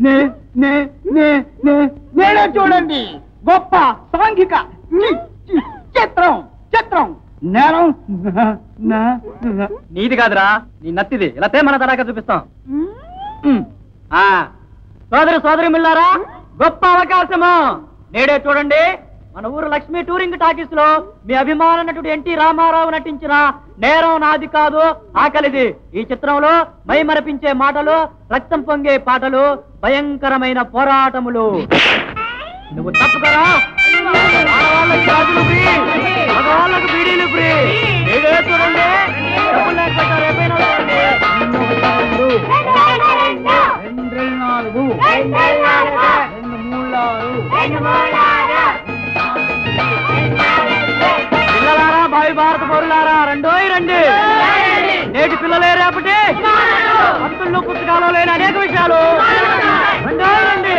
నే నే నే నే నేనే చూడండి గొప్ప సాంఘిక చి- చి- చిత్రం చిత్రం నేరం నా- నా- నా- నీది కాదురా నీ నత్తిది ఇలా తే మన తడాక చూపిస్తాం ఉమ్. ఆ సోదరి సోదరి మిల్లారా గొప్ప అవకాశము నేడే చూడండి మన ఊరు లక్ష్మీ టూరింగ్ టాకీస్ లో మీ అభిమాన నటుడు ఎన్టీ రామారావు నటించిన నేరం నాది కాదు ఆకలిది ఈ చిత్రంలో మై మరపించే మాటలు రక్తం పొంగే పాటలు భయంకరమైన పోరాటములు నువ్వు తప్పుకరా ఆడవాళ్ళకి గాజులు ఫ్రీ మగవాళ్ళకి బీడీలు ఫ్రీ నేడే చూడండి డబ్బులు లేకపోతే రేపైనా చూడండి రెండు నాలుగు రెండు మూడు ఆరు పిల్లలారా భావి భారత పౌరులారా రెండోయ్ రండి నేటి పిల్లలే రేపటి పంతుల్లో పుస్తకాలు లేని అనేక విషయాలు రెండోయ్ రండి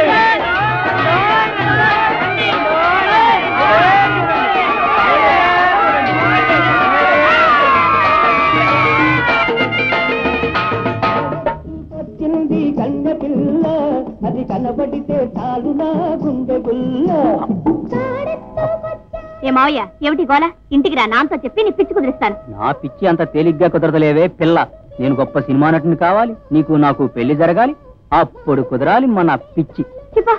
వచ్చింది కన్న పిల్ల అది కనబడితే చాలు నా గుండె గుల్ల ఏ మావయ్య ఏమిటి గోల ఇంటికి రా నాన్నతో చెప్పి నీ పిచ్చి కుదిరిస్తాను నా పిచ్చి అంత తేలిగ్గా కుదరదలేవే పిల్ల నేను గొప్ప సినిమా నటుని కావాలి నీకు నాకు పెళ్లి జరగాలి అప్పుడు కుదరాలి మన పిచ్చి చెప్పా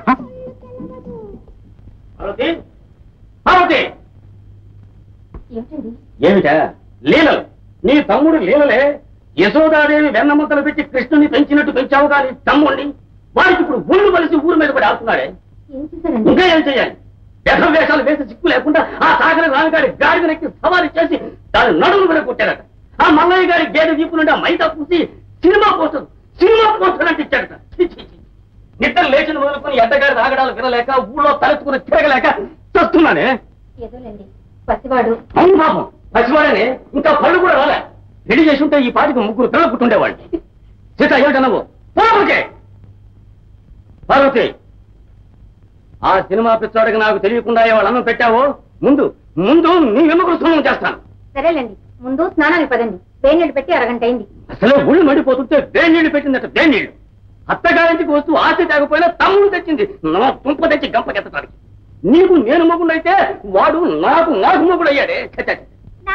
పార్వతి పార్వతి ఏమిటండి ఏమిటా లీలలు నీ తమ్ముడు లీలలే యశోదాదేవి వెన్నముద్దలు పెట్టి కృష్ణుని పెంచినట్టు పెంచావు కానీ తమ్ముడిని వాడికి ఇప్పుడు ఊళ్ళు కలిసి ఊరి మీద పడి ఆడుతున్నాడే ఏం చేశారండి ఇంకా ఏం చేయాలి వ్యర్థ వేషాలు వేసి సిక్కు లేకుండా ఆ సాగర రామిగారి గాడిద నెక్కి సవారీ చేసి దాని నడుము మీద కొట్టారట ఆ మల్లయ్య గారి గేదె వీపు నుండి ఆ మైదా పూసి సినిమా పోస్టర్ సినిమా పోస్టర్ అంటే ఇచ్చాడట ఛీ, ఛీ, ఛీ. నిద్ర లేచిన మొదలుకొని ఎడ్డగాడి రాగడాలు వినలేక ఊళ్ళో తలెత్తుకుని తిరగలేక చస్తున్నానే ఏదోలేండి పసివాడు అవును పాపం పసివాడనే ఇంకా పళ్ళు కూడా రాలే రెడీ చేసి ఉంటే ఈ పాటికి ముగ్గురు పిల్లలు పుట్టుండేవాళ్ళు సీత ఏమిటన్నావు పార్వతి పార్వతి ఆ సినిమా పిచ్చోడికి నాకు తెలియకుండా వాళ్ళ అన్నం పెట్టావో ముందు ముందు నీ ఎముకలు స్నానం చేస్తాను సరేలేండి ముందు స్నానానికి పదండి వేడి నీళ్ళు పెట్టి అరగంట అయింది అసలే ఒళ్ళు మండిపోతుంటే వేడి నీళ్లు పెట్టిందట వేడి నీళ్లు అత్తగారింటికి వస్తూ ఆశ తేకపోయినా తమ్ముడు తెచ్చింది నా తుంప తెచ్చి గంపకెత్తడానికి నీకు నేను మొగుడైతే వాడు నాకు నాకు మొగుడు అయ్యాడే ఛ, ఛ, ఛ.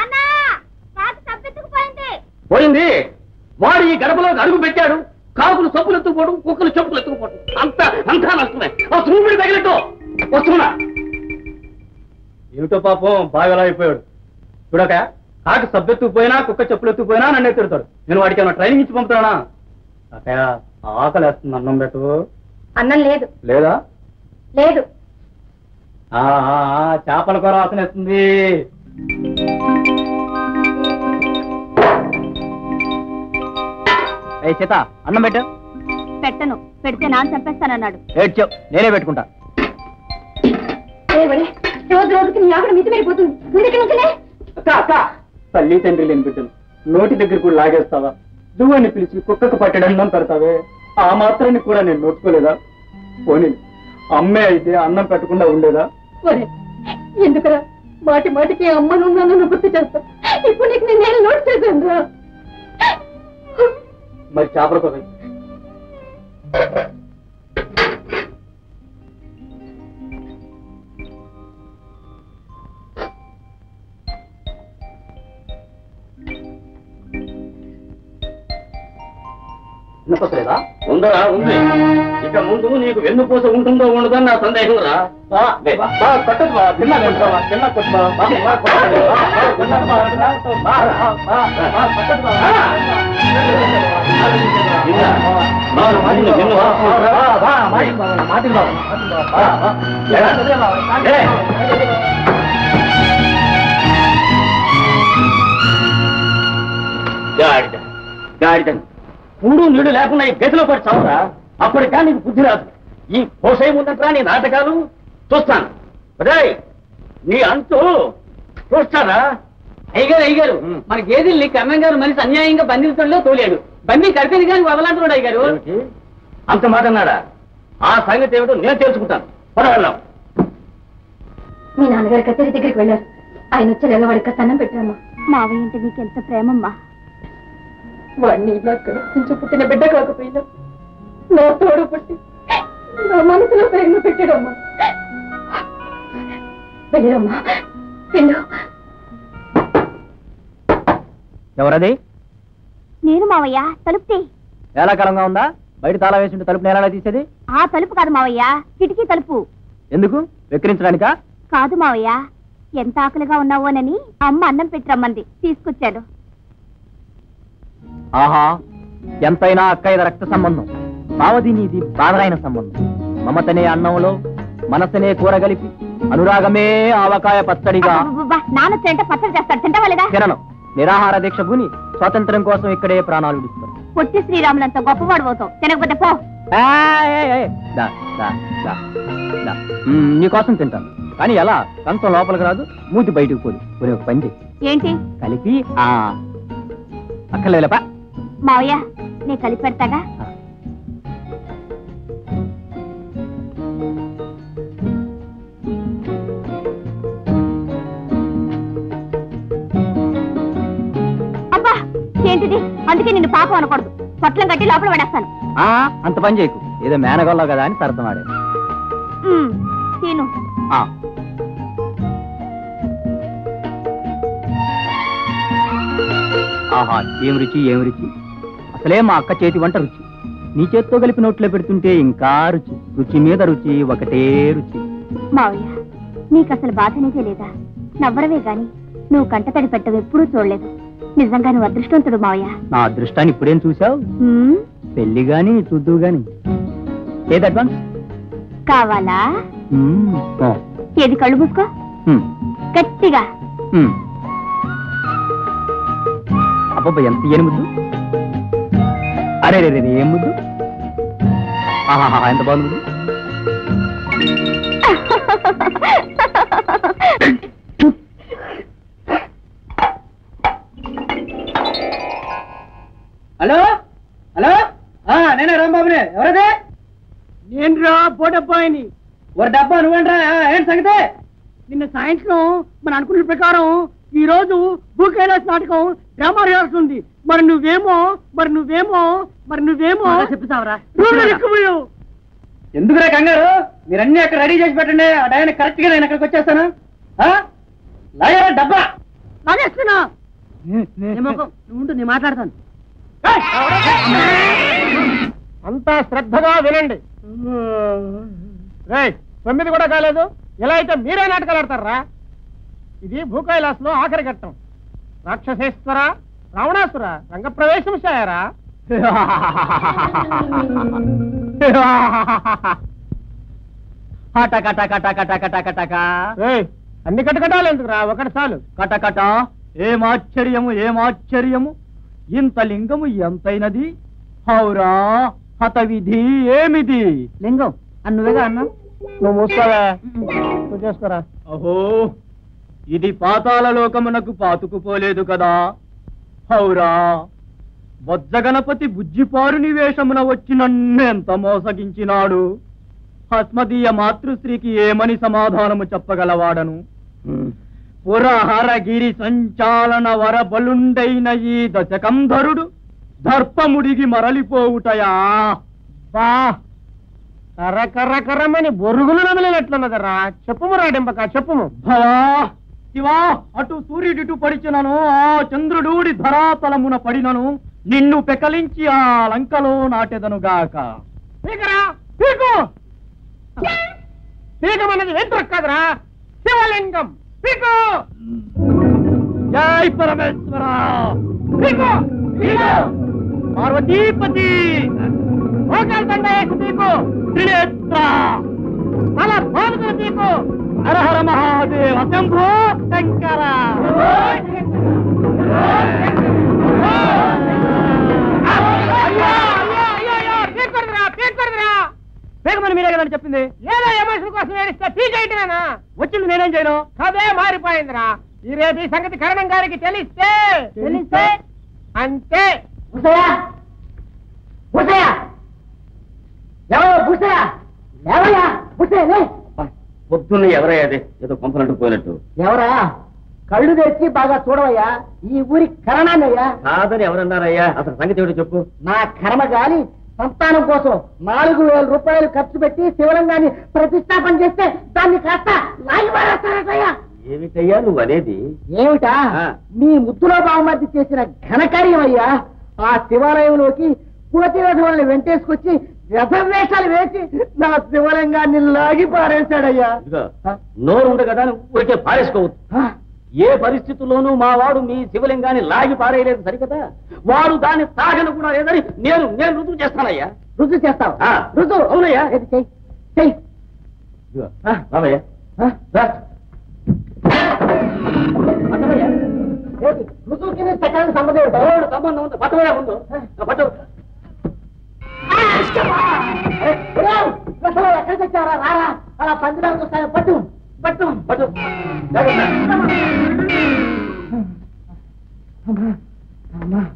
పోయింది వాడు ఈ గడపలో అడుగు పెట్టాడు కాకులు సబ్బులు ఎత్తుకుపోవడం కుక్కలు చెప్పులు ఎత్తుకుపోవడం అంత అంతా నష్టమే ఆ సూర్యుడు తగిలిట్టు వస్తున్నా ఏమిటో పాపం బాగా అయిపోయాడు చూడక కాకి సబ్బెత్తుకు పోయినా కుక్క చెప్పులు ఎత్తుకు పోయినా నన్ను ఎత్తుడతాడు నేను వాడికి ఏమైనా ట్రైనింగ్ ఇచ్చి పంపుతానా కాకయ్య ఆకలి వేస్తుంది అన్నం పెట్టు అన్నం లేదు లేదా లేదు ఆ ఆ, ఆ, చేపల కూర వాసన వేస్తుంది ఏ సీత అన్నం పెట్టు పెట్టను పెడితే నాన్న చంపేస్తానన్నాడు ఏడ్చావు నేనే పెట్టుకుంటా రోజు రోజుకి నీ ఆవిడ మితిమీరిపోతుంది ముందుకి నుంచిలే తల్లి తండ్రి లేని బిడ్డలు నోటి దగ్గర కూడా లాగేస్తావా దువ్వని పిలిచి కుక్కకు పట్టడం అన్నం పెడతావే ఆ మాత్రాన్ని కూడా నేను నోచుకోలేదా పోనీ అమ్మే అయితే అన్నం పెట్టకుండా ఉండేదా ఒరే, ఎందుకురా మాటి మాటికి అమ్మను నన్ను గుర్తు చేస్తా ఇప్పుడు నీకు నేను నోట్ చేశాను రా మరి చేపల కూర వినపట్లేదా ఉందా ఉంది ఇక ముందు నీకు వెన్నుపూస ఉంటుందో ఉండదని నా సందేహం రా కొట్టదు బా తిన్నా కొట్టుకోవా తిన్నా కొట్టుకోవా గాడిద గాడిద కూడు నీడు లేకుండా ఈ గదిలో పడి చావురా అప్పటికా నీకు బుద్ధి రాదు ఈ పోసే ముందంటరా నీ నాటకాలు చూస్తాను రేయ్ నీ అంతు చూస్తారా అయ్యగారు అయ్యగారు మన గేదెల్ని కర్ణం గారు మనిషి అన్యాయంగా బంధించడంలో తోలేడు బండి కడిపేది కానీ వదలంటున్నాడు అయ్యగారు ఏమిటి? అంత మాట అన్నాడా ఆ సంగతి ఏమిటో నేను తెలుసుకుంటాను పర్వాలేదు మీ నాన్నగారి కచేరీ దగ్గరికి వెళ్ళారు ఆయన వచ్చారు వాడికి సన్నం పెట్టామా మావయ్య అంటే నీకు ఎంత ప్రేమమ్మా వాడిని ఇలా కొంచెం పుట్టిన బిడ్డ కాకపోయినా నా తోడు పుట్టి నా మనసులో ప్రేమ పెట్టడమ్మా వెళ్ళరమ్మా వెళ్ళు ఎవరది నేను మావయ్య తలుపుతే ఏలాకాలంగా ఉందా బయట తాళా వేసింటే తలుపు నేలా తీసేది ఆ తలుపు కాదు మావయ్య కిటికీ తలుపు ఎందుకు వెక్కిరించడానికా కాదు మావయ్య ఎంత ఆకలిగా ఉన్నావోనని అమ్మ అన్నం పెట్టరమ్మంది తీసుకొచ్చాను ఆహా ఎంతైనా అక్కయ్య రక్త సంబంధం బావది నీది బాధరైన సంబంధం మమతనే అన్నంలో మనసనే కూరగలిపి అనురాగమే ఆవకాయ పచ్చడిగా అబ్బబ్బబ్బా, నాన్న వచ్చాయంటే పచ్చడి చేస్తాడు తింటావా లేదా తినను నిరాహార దీక్ష భూని స్వాతంత్ర్యం కోసం ఇక్కడే ప్రాణాలు విడుస్తాను పొట్టి శ్రీరాములంత గొప్పవాడు అవుతావు తినకపోతే పో దా, దా, దా, దా. మ్మ్, నీకోసం తింటాను కానీ ఎలా కంచం లోపలికి రాదు మూతి బయటకు పోదు పోనీ ఒక పని చెయ్యి ఏంటి కలిపి ఆ అక్కర్లేపా మావయ్య నీ కలిపి పెడతాగా అబ్బా ఏంటిది అందుకే నిన్ను పాపం అనకూడదు పొట్లం కట్టి లోపల పడేస్తాను ఆ అంత పని చేయకు ఏదో మేనగొల్లావు కదా అని సరసమాడే ఉమ్, తిను ఆ ఆహా ఏం రుచి ఏం రుచి అసలే మా అక్క చేతి వంట రుచి నీ చేత్తో కలిపి నోట్లో పెడుతుంటే ఇంకా రుచి రుచి మీద రుచి ఒకటే రుచి మావయ్య నీకు అసలు బాధనేదే లేదా నవ్వరవే గాని నువ్వు కంటతడి పెట్టవు ఎప్పుడూ చూడలేదు నిజంగా నువ్వు అదృష్టవంతుడు మావయ్య నా అదృష్టాన్ని ఇప్పుడేం చూసావు ఉమ్, పెళ్లి గాని చూద్దు గాని ఏది అడ్వాన్స్ కావాలా మ్మ్. ఓ. ఏది కళ్ళు మూసుకో మ్మ్. గట్టిగా మ్మ్. అబ్బబ్బా ఎంత ఏను ముద్దు అరే రే రే ఏం ముద్దు ఆహాహా ఎంత బాగుంది ముద్దు హలో హలో ఆ, నేనే రాంబాబునే ఎవరదే నేను రా పోటబ్బాయిని ఒక డబ్బా నువ్వేంట్రా ఆ, ఏంటి సంగతే నిన్న సాయంత్రం మన అనుకున్న ప్రకారం ఈ రోజు భూ కైలాస్ నాటకం డ్రామా రిహార్స్ ఉంది మరి నువ్వేమో మరి నువ్వేమో మరి నువ్వేమో చెప్తావరా ఎందుకురా కంగారు మీరన్నీ అక్కడ రెడీ చేసి పెట్టండి ఆ డైన కరెక్ట్ గా నేను అక్కడికి వచ్చేస్తాను ఆ? లాగరా డబ్బా లాగేస్తున్నా నువ్వు మాట్లాడతాను అంతా శ్రద్ధగా వినండి రేయ్ తొమ్మిది కూడా కాలేదు ఎలా అయితే మీరే నాటకాలు ఆడతారా ఇది భూకైలాస్ లో ఆఖరి ఘట్టం రాక్షసేశ్వర రావణాసుర రంగప్రవేశం చేయారా టక టక టక టక టక టక ఏయ్, అన్ని కటకటాలు ఎందుకురా ఒకటి చాలు కటకట ఏమాశ్చర్యము ఏమాశ్చర్యము ఇంత లింగము ఎంతైనది హౌరా హతవిధి ఏమిది లింగం నువ్వేగా అన్నా నువ్వు మూసుకోవా నువ్వు చేసుకోరా అహో ఇది పాతాళ లోకమునకు పాతుకుపోలేదు కదా హౌరా వజ్జగణపతి బుజ్జిపారుని వేషమున వచ్చి నన్నెంత మోసగించినాడు హస్మదీయ మాతృశ్రీకి ఏమని సమాధానము చెప్పగలవాడను పురహరగిరి సంచాలన వర బలుండైన ఈ దశకంధరుడు దర్పముడిగి మరలిపోవుటయా బా కర్ర కర్ర కర్రమని బొరుగులు నమిలినట్లున్నదరా చెప్పుము రాడింపక చెప్పుము భవా శివా అటు సూర్యుడిటు పడిచినను ఆ చంద్రుడూడి ధరాతలమున పడినను నిన్ను పెకలించి ఆ లంకలో నాటెదనుగాక పీకరా పీకు పీకమన్నది వెంట్రుక కాదురా శివలింగం పీకు జై పరమేశ్వర పీకు పీకు పార్వతీపతి మోకాలు దండ వేసి పీకు త్రినేత్ర తల బాదుకుని పీకు హర హర మహాదేవ శంభో శంకర అయ్యో అయ్యో అయ్యో అయ్యో పీకూడదురా పీకూడదురా వేగమని మీరే కదండి చెప్పింది ఏదో ఎమోషన్ కోసం ఏడిస్తే పీకేయటమేనా వచ్చింది నేనేం చేయను కథే మారిపోయిందిరా ఈ రేపు ఈ సంగతి కరణం గారికి తెలిస్తే తెలిస్తే అంతే పొద్దున్న ఎవరయ్యా అది ఏదో కొంపలంటూ పోయినట్టు ఎవరా కళ్ళు తెచ్చి బాగా చూడవయ్యా ఈ ఊరి కరణాన్నయ్యా కాదని ఎవరన్నారయ్యా అసలు సంగతి ఏమిటో చెప్పు నా కర్మ గాలి సంతానం కోసం నాలుగు వేల రూపాయలు ఖర్చు పెట్టి శివలింగాన్ని ప్రతిష్టాపన చేస్తే దాన్ని కాస్త లాగి పారేస్తారటయ్యా ఏమిటయ్యా నువ్వు అనేది ఏమిటా ఆ. మీ ముద్దులో బావమర్ది చేసిన ఘనకార్యం అయ్యా ఆ శివాలయంలోకి కోటి రథువుల్ని వెంటేసుకొచ్చి రథవేషాలు వేసి నా శివలింగాన్ని లాగి పారేశాడయ్యా ఇదిగో నోరు ఉంది కదా నువ్వు ఊరికే పారేసుకోవద్దు ఆ, ఏ పరిస్థితుల్లోనూ మా వాడు మీ శివలింగాన్ని లాగి పారేయలేదు సరికదా వాడు దాన్ని తాగను కూడా లేదని నేను నేను రుజువు చేస్తానయ్యా రుజువు చేస్తావు ఆ. రుజువు అవునయ్యా ఏది చెయ్యి చెయ్యి ఇదిగో, రావయ్యా ఆ, రా. పట్టవయ్యా. ఏది? రుజువుకి నీ చక్రానికి సంబంధం ఏమిటో? ఎవడు సంబంధం ఉంది పట్టవయ్యా ముందు ఆ, పట్టు ఏ, ఒరేయ్, అసలు ఎక్కడికి వచ్చావురా? రారా అలా పందిరాలకు వస్తాయి పట్టు పట్టు పట్టు జాగ్రత్త. అమ్మా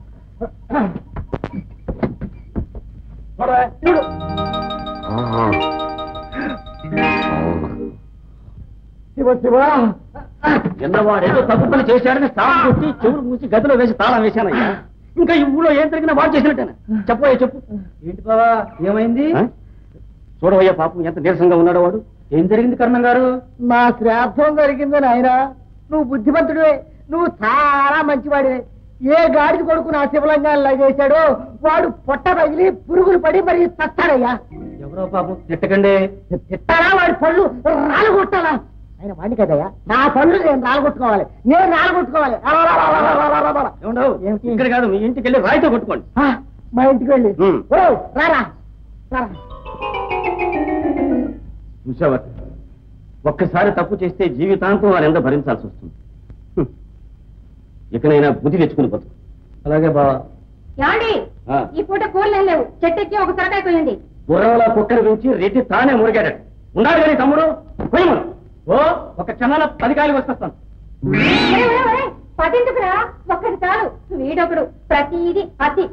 చూడవా, చూడు శివ శివ ఎన్నవాడు ఏదో తప్పు పని చేశాడని తాళం కొట్టి చెవులు మూసి గదిలో వేసి తాళం వేశానయ్యా ఇంకా ఈ ఊళ్ళో ఏం జరిగినా వాడు చేసినట్టేనా చెప్పవయ్యా చెప్పు ఏంటి బావా ఏమైంది ఆ? చూడవయ్యా పాపం ఎంత నీరసంగా ఉన్నాడో వాడు ఏం జరిగింది కర్ణం గారు నా శ్రాద్ధం జరిగింది నాయన నువ్వు బుద్ధిమంతుడివే నువ్వు చాలా మంచివాడివే ఏ గాడిద కొడుకు నా శివలింగాన్ని లాగేశాడో వాడు పొట్ట పగిలి పురుగులు పడి మరి చస్తాడయ్యా ఎవరో పాపం తిట్టకండి తిట్టాలా వాడి పళ్ళు రాలగొట్టాలా ఆయన వాడిని కదయ్యా నా పళ్ళు నేను రాలగొట్టుకోవాలి నేను రాలగొట్టుకోవాలి ఏమండవు ఏమిటి? ఇక్కడ కాదు మీ ఇంటికి వెళ్ళి రాయితో కొట్టుకోండి ఆ, మా ఇంటికి వెళ్ళి ఉమ్. ఓ రారా రారా చూసావా ఒక్కసారి తప్పు చేస్తే జీవితాంతం వారు ఎంత భరించాల్సి వస్తుంది హ్మ్. ఇకనైనా బుద్ధి తెచ్చుకుని బతుకు అలాగే బావా యాండి ఆ. ఈ పూట కూరలు ఏం లేవు చెట్టెక్కి ఒక సరకాయ పోయింది గుర్రంలా కుక్కను పెంచి రెడ్డి తానే మురిగాడట ఉండాలి కానీ తమ్ముడు పోయి ఓ ఒక క్షణాల పది కాయలు వస్తాను పదెందుకురా ఒక్కటి చాలు వీడొకడు ప్రతిది అతి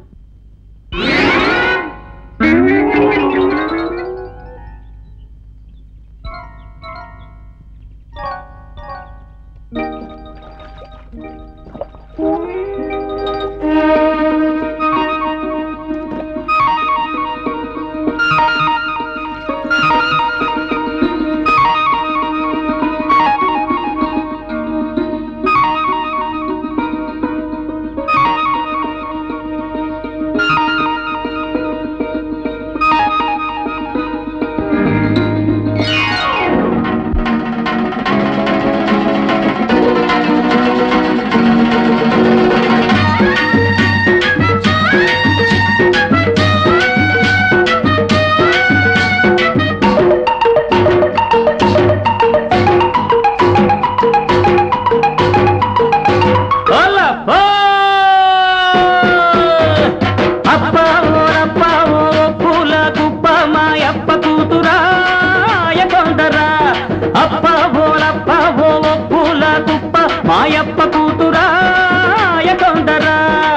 అప్ప ఓరప్ప ఓ పూల గుప్ప మాయప్ప కూతురాయ కొందరా అప్ప ఓరప్ప ఓ పూల గుప్ప మాయప్ప కూతురాయ కొందరా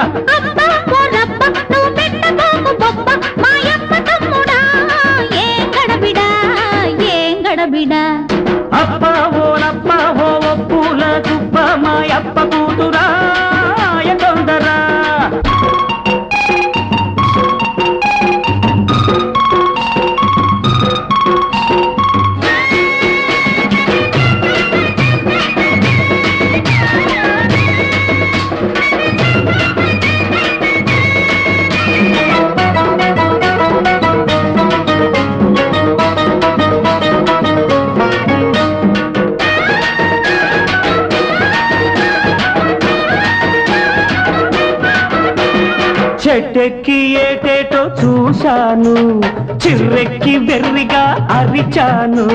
అప్ప ఓరప్ప ఓ పూల గుప్ప మాయప్ప కూతురాయ కొందరా చెట్టెక్కి ఏటేటో చూశాను చిర్రెక్కి బెర్రిగా అరిచాను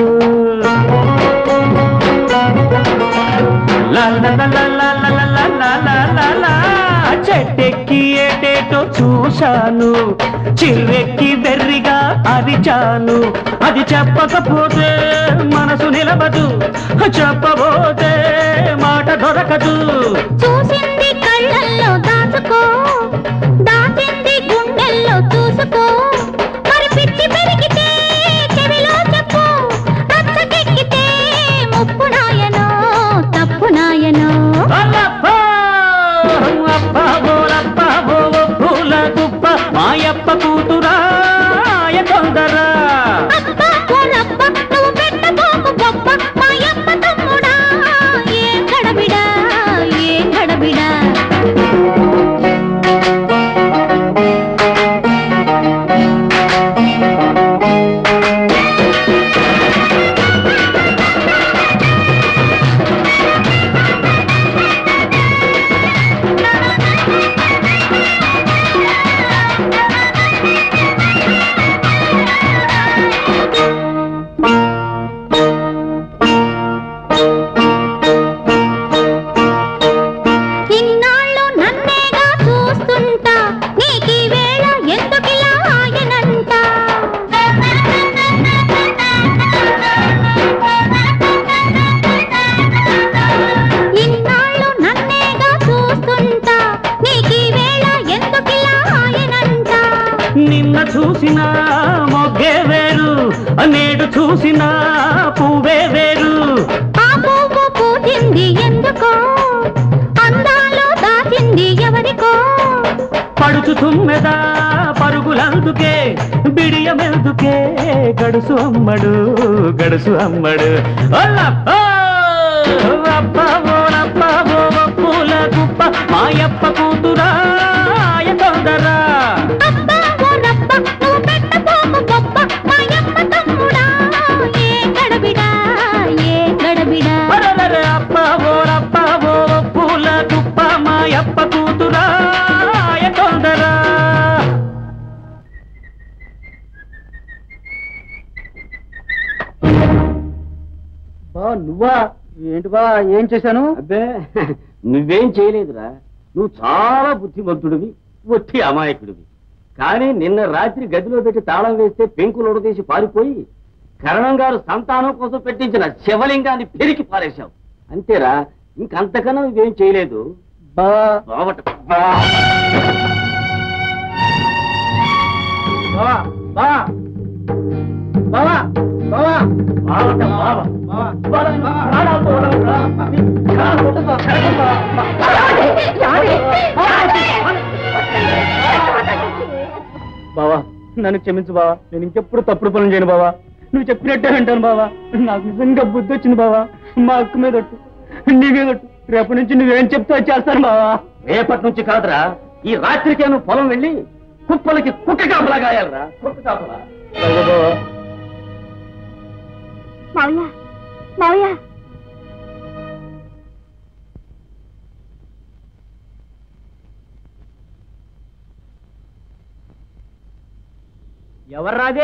లా లా లా లా లా లా లా లా లా లా లా లా. చెట్టెక్కి ఏటేటో చూశాను చిర్రెక్కి బెర్రిగా అరిచాను అది చెప్పకపోతే మనసు నిలబదు చెప్పబోతే మాట దొరకదు చూసింది కళ్ళల్లో దాచుకో దాచింది గుండెల్లో చూసుకో మరి పిచ్చి పెరిగితే చెవిలో చెప్పు రచ్చకెక్కితే ముప్పు నాయనో తప్పు నాయనో అల్లప్ప అప్ప ఓరప్ప ఓ పూల గుప్ప మాయప్ప కూతురా చూసినా మొగ్గే వేరు నేడు చూసినా పువ్వే వేరు ఆ పువ్వు పూచింది ఎందుకో అందాలు దాచింది ఎవరికో పడుచు తుమ్మెదా పరుగులందుకే బిడియమెందుకే గడుసు అమ్మడు గడుసు అమ్మడు ఒల్లప్పో, అప్పవో, రప్పవో, పూల గుప్ప మాయప్ప కూతురా ఆయ తొందరా అబ్బా ఓ రబ్బ నువ్వు పెట్టబోకు గొప్ప మాయమ్మ తమ్ముడా ఏ గడబిడా ఏ గడబిడా అరరరే అప్పవో, రప్పవో, పూల గుప్ప మాయప్ప కూతురా ఆయ తొందరా బా నువ్వా ఏంటి బా ఏం చేశాను అబ్బే నువ్వేం చేయలేదురా నువ్వు చాలా బుద్ధిమంతుడివి ఒట్టి అమాయకుడివి కానీ నిన్న రాత్రి గదిలో పెట్టి తాళం వేస్తే పెంకులు ఉడదీసి పారిపోయి కరణం గారు సంతానం కోసం పెట్టించిన శివలింగాన్ని పెరికి పారేశావు అంతేరా ఇంకంతకన్నా నువ్వేం చేయలేదు బా బావట బా బా బావా బావా బావట బావ. బావా నన్ను క్షమించు బావా నేను ఇంకెప్పుడు తప్పుడు పనులు చేయను బావా నువ్వు చెప్పినట్టే వింటాను బావా నాకు నిజంగా బుద్ధి వచ్చింది బావా మా అక్క మీద ఒట్టు నీ మీద ఒట్టు రేపటి నుంచి నువ్వేం చెప్తా చేస్తాను బావా రేపటి నుంచి కాదురా ఈ రాత్రికే నువ్వు పొలం వెళ్ళి కుప్పలకి కుక్క కాపలా గాయాలరా కుక్క కాపలా బావా, బావా మావయ్య మావయ్య ఎవర్రాదే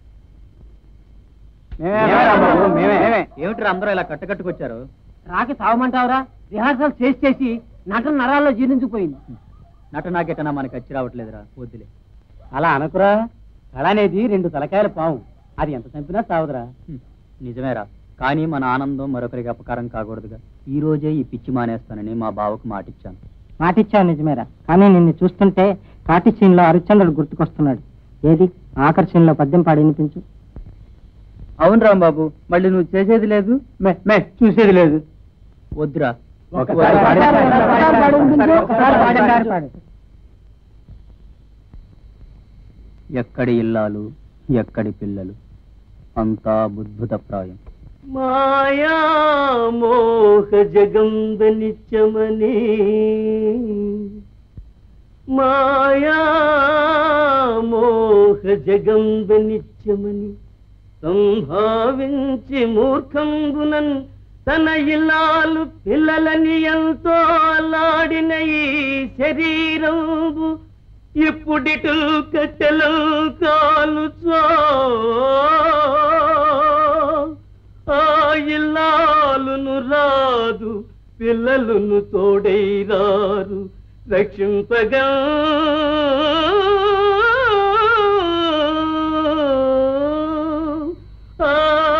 మేమేరా బాబు, మేమే. ఏమిటి అందరూ ఇలా కట్టుకట్టుకొచ్చారు రాకి తావమంటావురా రిహార్సల్ చేసి చేసి నటన నరాల్లో జీర్ణించిపోయింది నట నాకెటనా మనకి వచ్చి రావట్లేదురా వద్దులే అలా అనకురా కళ అనేది రెండు తలకాయల పాము అది ఎంత చంపినా సావదురా హ్మ్, నిజమేరా కానీ మన ఆనందం మరొకరికి అపకారం కాకూడదుగా ఈ రోజే ఈ పిచ్చి మానేస్తానని మా బావకు మాటిచ్చాను మాటిచ్చావు నిజమేరా కానీ నిన్ను చూస్తుంటే కాటి సీన్ లో హరిశ్చంద్రుడు గుర్తుకొస్తున్నాడు ఏది ఆఖరి సీన్ లో పద్యం పాడి వినిపించు అవును రాంబాబు మళ్ళీ నువ్వు చేసేది లేదు మే మే చూసేది లేదు వద్దురా ఒకసారి పాడి. ఒకసారి పాడి, పాడి. ఎక్కడి ఇల్లాలు ఎక్కడి పిల్లలు అంతా బుద్భుత ప్రాయం మాయా మోహ జగంబ నిత్యమని మాయా మోహ జగంబ నిత్యమని సంభావించి మూర్ఖంబునన్ తన ఇల్లాలు పిల్లలని ఎంతో అలాడిన ఈ శరీరంబు ఇప్పుడిటు కట్టెలు కాలుచో ఆ ఇల్లాలును రాదు పిల్లలును తోడై రారు రక్షింపగా ఆ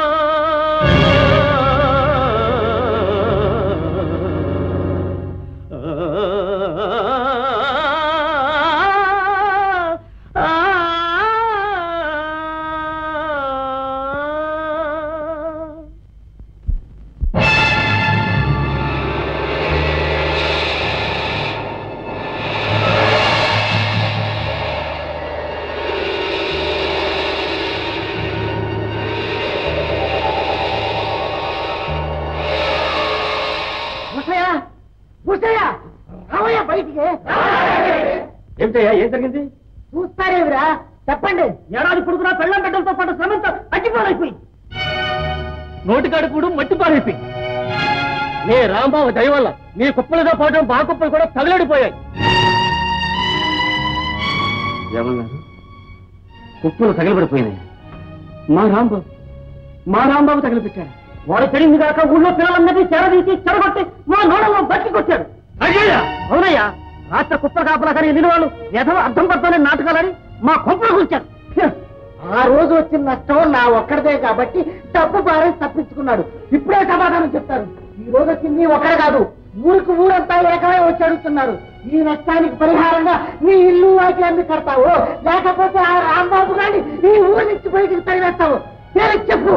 ఏమిటయ్యా ఏం జరిగింది చూస్తారేమిరా చెప్పండి ఏడాది పొడుగునా పెళ్ళం బిడ్డలతో పాటు శ్రమంతా అగ్గిపోలైపోయి నోటికాడు కూడా మట్టి పారైపోయి నీ రాంబాబు దయ వల్ల నీ కుప్పలతో పాటు మా కుప్పలు కూడా తగలడిపోయాయి ఏమన్నారు కుప్పలు తగలబడిపోయినాయి మా రాంబాబు మా రాంబాబు తగలపెట్టాడు వాడు చెడింది కాక ఊళ్ళో పిల్లలందరినీ చెరదీసి చెరగొట్టి మా నోడలో బట్టి కొట్టాడు అవునయ్యా రాష్ట్ర కుప్ప కాపలా కానీ వెళ్ళిన వాళ్ళు ఏదో అర్థం పడతానే నాటకాలని మా కొంపలు కూర్చారు ఆ రోజు వచ్చిన నష్టం నా ఒక్కడిదే కాబట్టి డబ్బు భారం తప్పించుకున్నాడు ఇప్పుడే సమాధానం చెప్తారు ఈ రోజు వచ్చింది ఒక్కడే కాదు ఊరికి ఊరంతా ఏకమై వచ్చి అడుగుతున్నారు ఈ నష్టానికి పరిహారంగా నీ ఇల్లు వాటి అమ్మి కడతావు లేకపోతే ఆ రాంబాబు గాని ఈ ఊరి నుంచి బయటికి తరివేస్తావు తేలిచి చెప్పు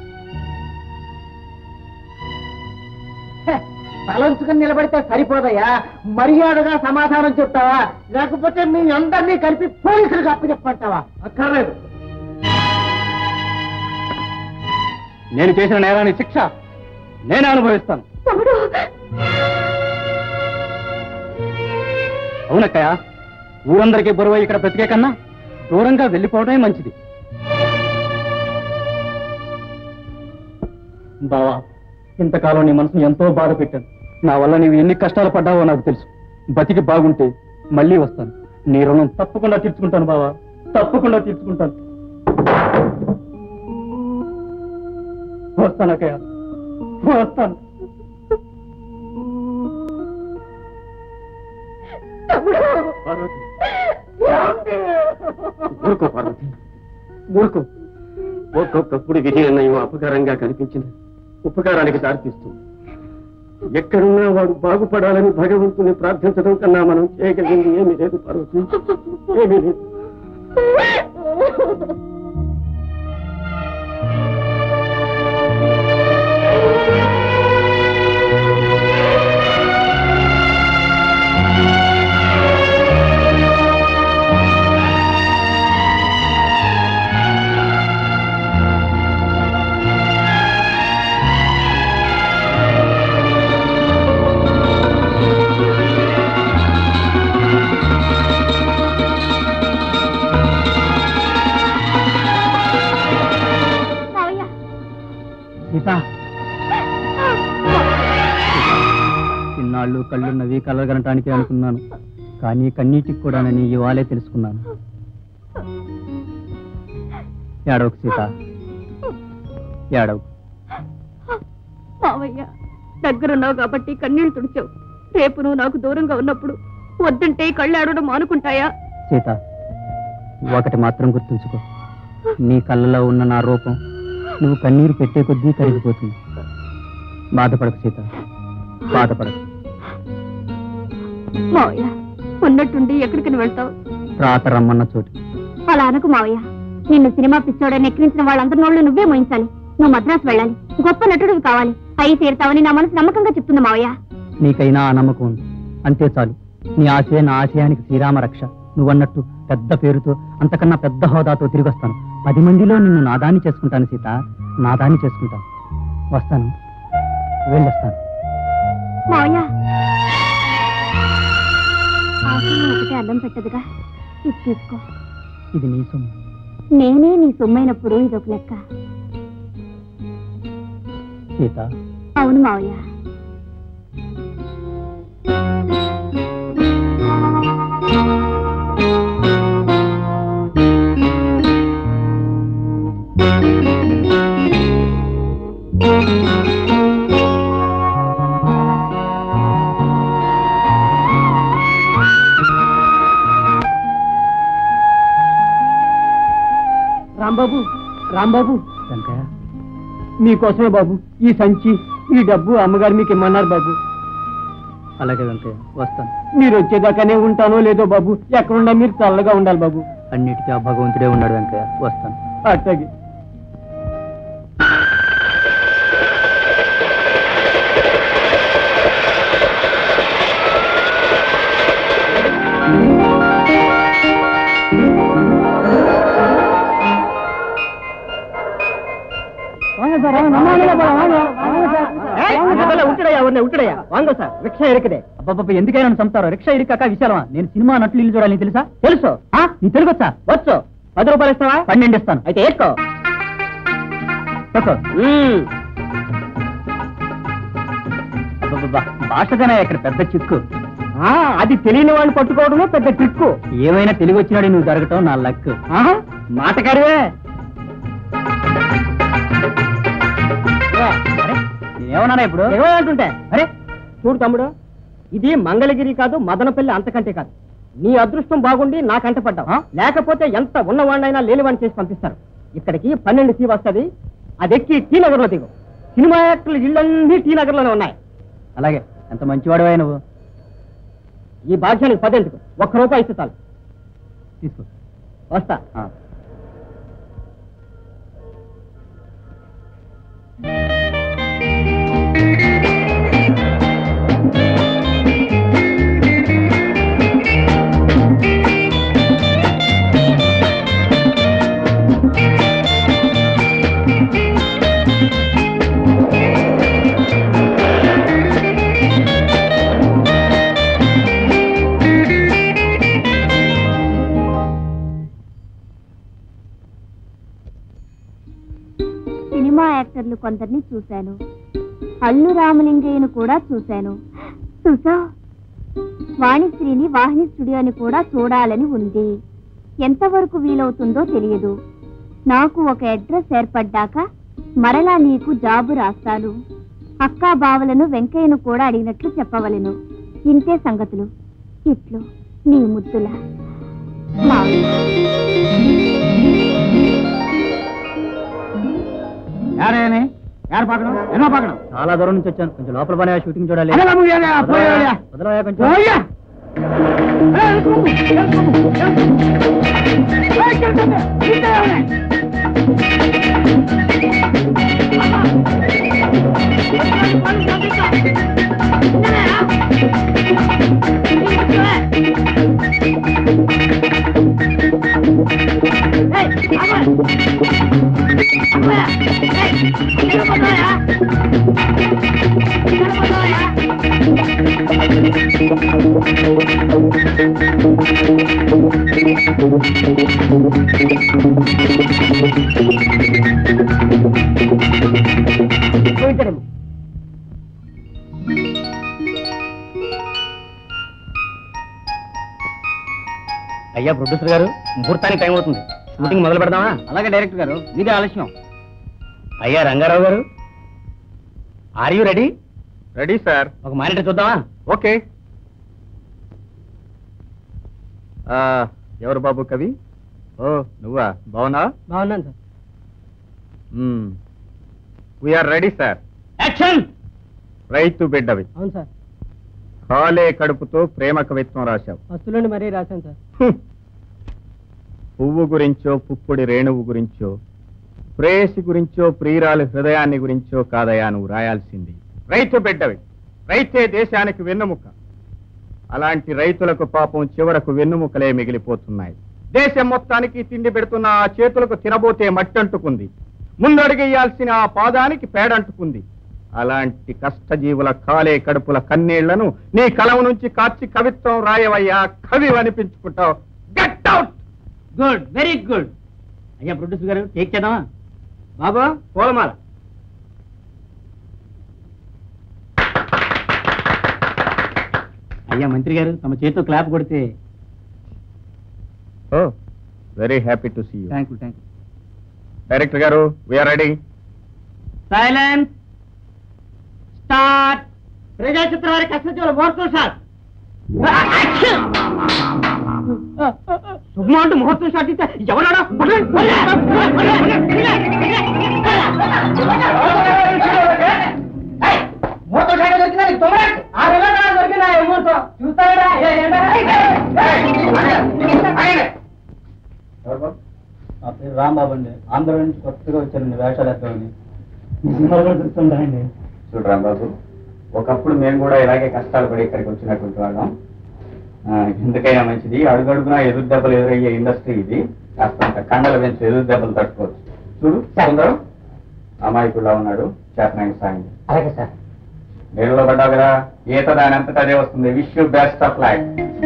హె, తలంచుకుని నిలబడితే సరిపోదయ్యా మర్యాదగా సమాధానం చెప్తావా లేకపోతే మీ అందరినీ కలిపి పోలీసులకు అప్పచెప్పంటావా అక్కర్లేదు నేను చేసిన నేరాన్ని శిక్ష నేనే అనుభవిస్తాను తమ్ముడు అవునక్కయ్య ఊరందరికీ బరువు ఇక్కడ బ్రతికే కన్నా దూరంగా వెళ్ళిపోవడమే మంచిది బావా ఇంతకాలం నీ మనసును ఎంతో బాధ పెట్టాను నా వల్ల నీవు ఎన్ని కష్టాలు పడ్డావో నాకు తెలుసు బతికి బాగుంటే మళ్ళీ వస్తాను నీ రుణం తప్పకుండా తీర్చుకుంటాను బావా తప్పకుండా తీర్చుకుంటాను వస్తాను అక్కయ్య వస్తాను పార్వతి ఊరుకో పార్వతి ఊరుకో ఒక్కొక్కప్పుడు విధి నిర్ణయం అపకారంగా కనిపించింది ఉపకారానికి దారితీస్తుంది ఎక్కడున్నా వాడు బాగుపడాలని భగవంతుని ప్రార్థించడం కన్నా మనం చేయగలిగింది ఏమీ లేదు పార్వతి ఏమీ లేదు మావయ్య సీత ఇన్నాళ్ళు కళ్ళున్నవి కలగనటానికి అనుకున్నాను కానీ కన్నీటికి కూడా నన్ను ఇవాళే తెలుసుకున్నాను ఏడవకు సీత ఏడవకు మావయ్య దగ్గరున్నావు కాబట్టి కన్నీళ్లు తుడిచావు రేపు నువ్వు నాకు దూరంగా ఉన్నప్పుడు వద్దంటే కళ్ళు ఆడడం మానుకుంటాయా సీత ఒకటి మాత్రం గుర్తుంచుకో నీ కళ్ళలో ఉన్న నా రూపం నువ్వు కన్నీరు పెట్టే కొద్దీ కరిగిపోతుంది బాధపడకు సీత బాధపడకు మావయ్య ఉన్నట్టుండి ఎక్కడికి వెళ్తావు రాత రమ్మన్న చోటు అలా అనకు మావయ్య నిన్ను సినిమా పిచ్చోడని ఎక్కిరించిన వాళ్ళందరి నోళ్ళు నువ్వే మోయించాలి నువ్వు మద్రాసు వెళ్ళాలి గొప్ప నటుడివి కావాలి అయి తీరుతావని నా మనసు నమ్మకంగా చెప్తుంది మావయ్య నీకైనా ఆ నమ్మకం ఉంది అంతే చాలు నీ ఆశయ నా ఆశయానికి శ్రీరామ రక్ష నువ్వన్నట్టు పెద్ద పేరుతో అంతకన్నా పెద్ద హోదాతో తిరిగి వస్తాను పది మందిలో నిన్ను నాదాన్ని చేసుకుంటాను సీత నాదాన్ని చేసుకుంటాను వస్తాను వెళ్ళొస్తాను మావయ్య ఆశయం ఒకటే అన్నం పెట్టదుగా ఇది తీసుకో ఇది నీ సొమ్ము నేనే నీ సొమ్మైనప్పుడు ఇదొక లెక్క సీత అవును మావయ్య రాంబాబు రాంబాబు వెంకయ్య మీకోసమే బాబు ఈ సంచి ఈ డబ్బు అమ్మగారు మీకు ఇమ్మన్నారు బాబు అలాగే వెంకయ్య వస్తాను మీరు వచ్చేదాకానే ఉంటానో లేదో బాబు ఎక్కడున్నా మీరు చల్లగా ఉండాలి బాబు అన్నిటికీ ఆ భగవంతుడే ఉన్నాడు వెంకయ్య వస్తాను అట్లాగే விட்டுடையா உன்னை விட்டுடையா வாங்க சார் రిక్షా ఇరుకుదే అబ్బబ్బ ఎందుకైనా నన్ను చంపుతారు రిక్షా ఇరుకాక విశాలమా నేను సినిమా నటులు ఇల్లు చూడాలని తెలుసా తెలుసు ఆ నీ తెలుగు వచ్చా వచ్చు పది రూపాయలు ఇస్తావా పన్నెండు ఇస్తాను అయితే వేసుకో భాషగానే ఇక్కడ పెద్ద చిక్కు అది తెలియని వాళ్ళు పట్టుకోవడమే పెద్ద ట్రిక్కు ఏమైనా తెలివి వచ్చినాడు నువ్వు జరగటం నా లక్ మాటకారివే ఏమన్నా ఇప్పుడు ఏమంటుంటే అరే చూడు తమ్ముడు ఇది మంగళగిరి కాదు మదనపల్లి అంతకంటే కాదు నీ అదృష్టం బాగుండి నా కంట పడ్డావు లేకపోతే ఎంత ఉన్నవాడినైనా లేనివాడిని చేసి పంపిస్తారు ఇక్కడికి పన్నెండు సీ వస్తుంది అది ఎక్కి టీ నగర్ లో దిగు సినిమా యాక్టర్ల ఇళ్ళన్నీ టీ నగర్ లోనే ఉన్నాయి అలాగే ఎంత మంచివాడివా నువ్వు ఈ భాగ్యానికి పదెందుకు ఒక్క రూపాయి ఇస్తే చాలు తీసుకో వస్తా సినిమా యాక్టర్లు కొందరిని చూశాను అల్లు రామలింగయ్యను కూడా చూశాను చూసా వాణిశ్రీని వాహిని స్టూడియోని కూడా చూడాలని ఉంది ఎంతవరకు వీలవుతుందో తెలియదు నాకు ఒక అడ్రస్ ఏర్పడ్డాక మరలా నీకు జాబు రాస్తాను అక్కా బావలను వెంకయ్యను కూడా అడిగినట్లు చెప్పవలెను ఇంతే సంగతులు ఇట్లు నీ ముద్దుల మావయ్య. యారేనే యారు పాకడం ఎన్నో పాకడం చాలా దూరం నుంచి వచ్చాను కొంచెం లోపల పని షూటింగ్ చూడాలి అరే బాబు, ఏలే, పోయేలే. వదలవయ్యా కొంచెం పోయ్యా. అరే, ఎలుకోము, ఎలుకోము, ఎలుకోము. ఏయ్, కెలుకోము, ఇంతే ఎవరే? అయ్యా ప్రొడ్యూసర్ గారు ముహూర్తానికి టైం అవుతుంది షూటింగ్ మొదలు పెడదామా అలాగే డైరెక్టర్ గారు మీదే ఆలస్యం అయ్యా రంగారావు గారు are you ready ready sir ఒక మానిటర్ చూద్దామా ఓకే ఆ, ఎవరు బాబు కవి ఓ నువ్వా బావునా బాగున్నాను sir we're ready sir action రైతు బిడ్డవి అవును సార్ కాలే కడుపుతో ప్రేమ కవిత్వం రాశావు వస్తువులను మరీ రాశాను సార్ హ్మ్. పువ్వు గురించో పుప్పుడి రేణువు గురించో ప్రేయసి గురించో ప్రియురాలి హృదయాన్ని గురించో కాదయా నువ్వు రాయాల్సింది రైతు బిడ్డవి రైతే దేశానికి వెన్నుముక అలాంటి రైతులకు పాపం చివరకు వెన్నుముకలే మిగిలిపోతున్నాయి దేశం మొత్తానికి తిండి పెడుతున్న ఆ చేతులకు తినబోతే మట్టంటుకుంది ముందడుగేయాల్సిన ఆ పాదానికి పేడంటుకుంది అలాంటి కష్టజీవుల కాలే కడుపుల కన్నీళ్లను నీ కలం నుంచి కార్చి కవిత్వం రాయవయ్యా కవి అనిపించుకుంటావు get out good very good అయ్యా ప్రొడ్యూసర్ గారు టేక్ చేద్దామా బాబు పూలమాల అయ్యా మంత్రి గారు తమ చేతితో క్లాప్ కొడితే ఓ very happy to see you thank you thank you director గారు we're ready silence start Prajachitra వారి కష్టజీవుల ముహూర్తం షాట్ శుభమా అంటూ ముహూర్తం షాట్ ఇస్తే ఎవరాడో నా పేరు రాంబాబు అండి ఆంధ్ర నుంచి కొత్తగా వచ్చానండి వేషాలు ఎత్తామని సినిమాలు కూడా చూస్తుంటానండి చూడు రాంబాబు ఒకప్పుడు మేము కూడా ఇలాగే కష్టాలు పడి ఇక్కడికి వచ్చినటువంటి వాళ్ళం ఆ, ఎందుకైనా మంచిది అడుగడుగునా ఎదురు దెబ్బలు ఎదురయ్యే ఇండస్ట్రీ ఇది కాస్త కండలు పెంచి ఎదురు దెబ్బలు తట్టుకోవచ్చు చూడు సుందరం అమాయకుడులా ఉన్నాడు చేతనాయన సాయం చేయి. అలాగే సార్ నీళ్ళలో పడ్డావు కదా ఈత దాని అంతటా అదే వస్తుంది wish you best of life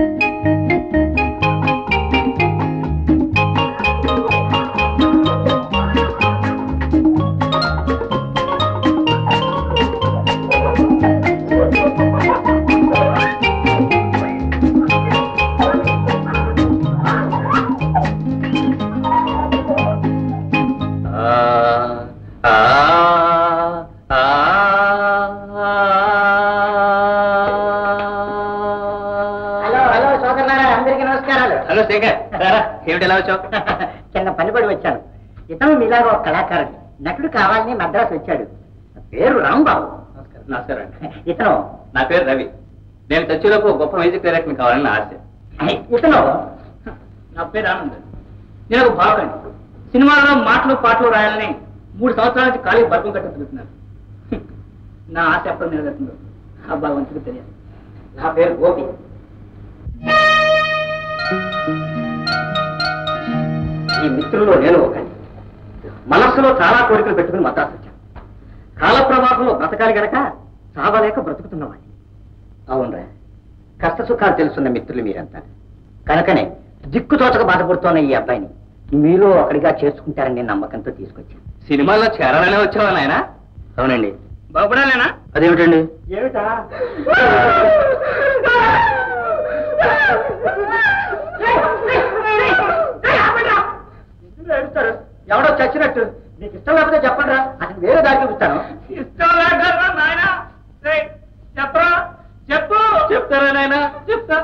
hello hello సోదరులారా అందరికీ నమస్కారాలు హలో శేఖర్ రారా ఏమిటి ఎలా వచ్చావు చిన్న పనిపడి వచ్చాను ఇతను మీలాగా ఒక కళాకారుడు నటుడు కావాలని మద్రాసు వచ్చాడు పేరు రాంబాబు నమస్కారం అండి ఇతను నా పేరు రవి నేను చచ్చేలోపు ఒక గొప్ప మ్యూజిక్ డైరెక్టర్ కావాలని నా ఆశ ఇతను నా పేరు ఆనంద్ నేను ఒక బాలకండి సినిమాల్లో మాటలు పాటలు రాయాలని మూడు సంవత్సరాల నుంచి ఖాళీ బర్గం కట్టి తిరుగుతున్నాను నా ఆశ ఎప్పుడు నెరవేరుతుందో ఆ భగవంతుడికి తెలియదు నా పేరు గోపి ఈ మిత్రుల్లో నేను ఒకని మనస్సులో చాలా కోరికలు పెట్టుకుని మద్రాసు వచ్చాను కాల ప్రవాహంలో బ్రతకాలి గనక చావలేక బ్రతుకుతున్నవాడిని అవునరా కష్ట సుఖాలు తెలుసున్న మిత్రులు మీరంతా కనుకనే దిక్కు తోచక బాధపడుతోన్న ఈ అబ్బాయిని మీలో ఒకడిగా చేర్చుకుంటారని నేను నమ్మకంతో తీసుకొచ్చాను సినిమాల్లో చేరాలనే వచ్చావా నాయన అవునండి బాగుపడాలేనా అదేమిటండి ఏమిటా ఎవడో చచ్చినట్టు నీకు ఇష్టం లేకపోతే చెప్పండి రా అసలు వేరే దారి చూపిస్తాను ఇష్టం లేకరా నాయనా రేయ్, చెప్పరా చెప్పు చెప్తారా నాయన చెప్తా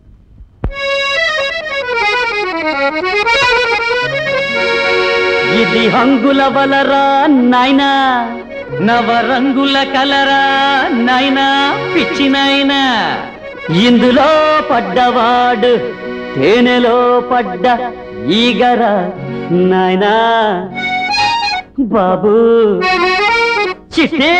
ఇది హంగుల వలరా నాయనా నవరంగుల కలరా నాయనా పిచ్చి నాయనా ఇందులో పడ్డవాడు తేనెలో పడ్డ ఈగరా నాయనా బాబు చిట్టే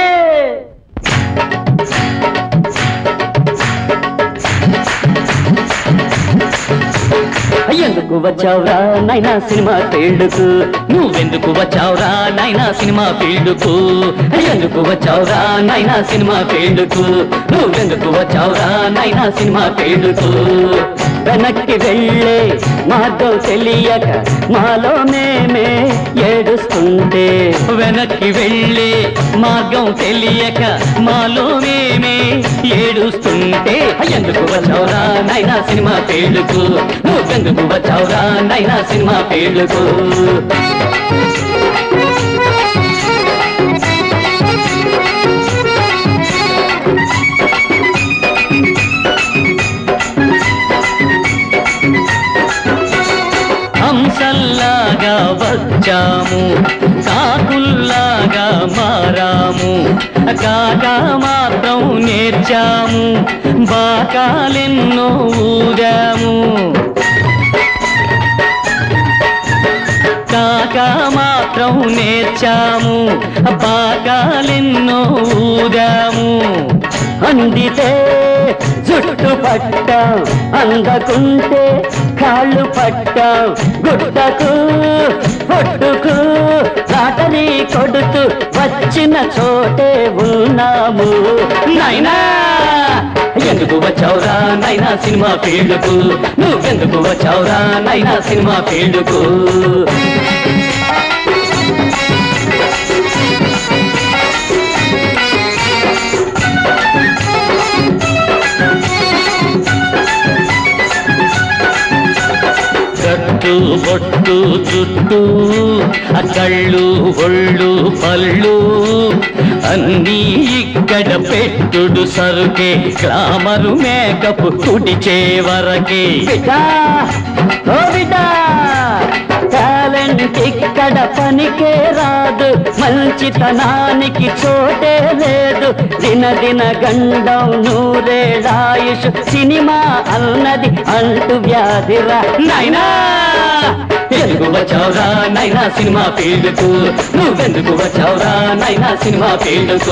ఎందుకు వచ్చావురా నైనా సినిమా ఫీల్డ్కు నువ్వెందుకు వచ్చావురా నైనా సినిమా ఫీల్డ్కు ఎందుకు వచ్చావురా నైనా సినిమా ఫీల్డ్కు నువ్వెందుకు వచ్చావురా నైనా సినిమా ఫీల్డ్కు వెనక్కి వెళ్ళే మార్గం తెలియక మాలో మేమే ఏడుస్తుంటే వెనక్కి వెళ్ళే మార్గం తెలియక మాలో మేమే ఏడుస్తుంటే ఎందుకు వచ్చావురా నైనా సినిమా ఫీల్డ్కు నువ్వెందుకు వచ్చావురా నైనా సినిమా ఫీల్డ్కు హంసల్లాగా వచ్చాము కాకుల్లాగా మారాము కాకా మాత్రం నేర్చాము బాకాలెన్నో ఊదాము కాకా మాత్రం నేర్చాము బాకాలెన్నో ఊదాము అందితే జుట్టు పట్టాం అందకుంటే కాళ్ళు పట్టాం గుట్టకు పొట్టుకు లాటరీ కొడుతూ వచ్చిన చోటే ఉన్నాము నైనా ఎందుకు వచ్చావురా నైనా సినిమా ఫీల్డ్కు నువ్వెందుకు వచ్చావురా నైనా సినిమా ఫీల్డ్కు కట్టు బొట్టు చుట్టూ ఆ కళ్ళు ఒళ్ళు పళ్ళు అన్నీ ఇక్కడ పెట్టుడు సరుకే గ్లామరు మేకప్ కుడిచే వరకే బిడ్డా ఓ బిడ్డా టాలెంట్ ఇక్కడ పనికే రాదు మంచితనానికి చోటే లేదు దిన దిన గండం నూరేడాయుష్ సినిమా అన్నది అంటు వ్యాధిరా నైనా ఎందుకు వచ్చావురా నైనా సినిమా ఫీల్డ్కు నువ్వెందుకు వచ్చావురా నైనా సినిమా ఫీల్డ్కు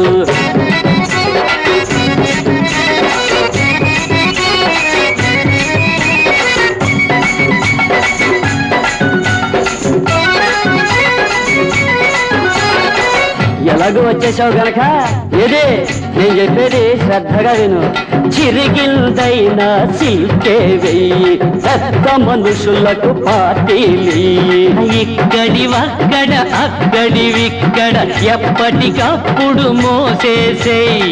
ఎలాగో వచ్చేసావు గనక ఏదే నేను చెప్పేది శ్రద్ధగా విను చిరిగిల్దైన సిల్కే వెయ్యి పెద్ద మనుషులకు పార్టీలి ఇక్కడి అక్కడ అక్కడి విక్కడ ఎప్పటికప్పుడు మోసేసేయి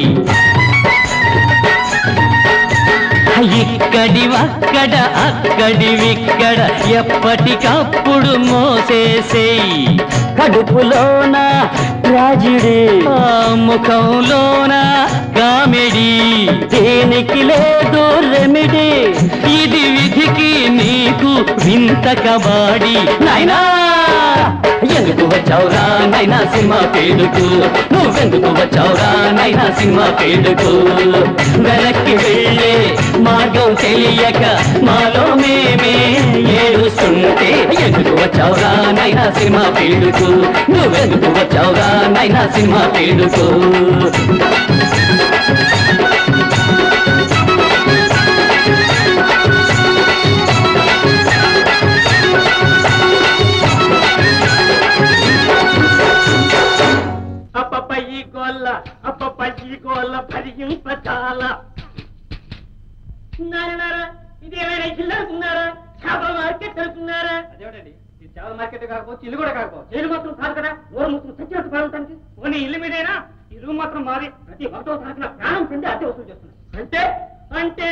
ఇక్కడి అక్కడ అక్కడి విక్కడ ఎప్పటికప్పుడు మోసేసేయి కడుపులోన ట్రాజిడీ ఆ ముఖంలోన కామెడీ దేనికి లేదు రెమిడీ ఇది విధికి నీకు వింత కబాడి నాయనా ఎందుకు నువ్వెందుకు వచ్చావురా నైనా సినిమా ఫీల్డ్కు నువ్వెందుకు వచ్చావురా నైనా సినిమా ఫీల్డ్కు వెనక్కి వెళ్ళే మార్గం తెలియక మాలో మేమే ఏడుస్తుంటే ఎందుకు వచ్చావురా నైనా సినిమా ఫీల్డ్కు నువ్వెందుకు వచ్చావురా నైనా సినిమా ఫీల్డ్కు అప్పప్ప ఈ గోళ్ళ అప్పప్ప ఈ గోళ్ళ భరింప చాలా ఉన్నారా ఇదేమైనా ఇల్లు అనుకున్నారా చేపల మార్కెట్ అనుకున్నారా అదేమిటండి ఇది చేపల మార్కెట్ కాకపోవచ్చు ఇల్లు కూడా కాకపోవచ్చు జైలు మాత్రం కాదు కదా ఊరు మాత్రం సచ్చినట్టు బాగుంటానికి పోనీ ఇల్లు మీదేనా ఇల్లు మాత్రం మాది ప్రతి ఒకటో తారీఖున ప్రాణం చెంది అద్దె వసూలు చేస్తున్నారు అంటే అంటే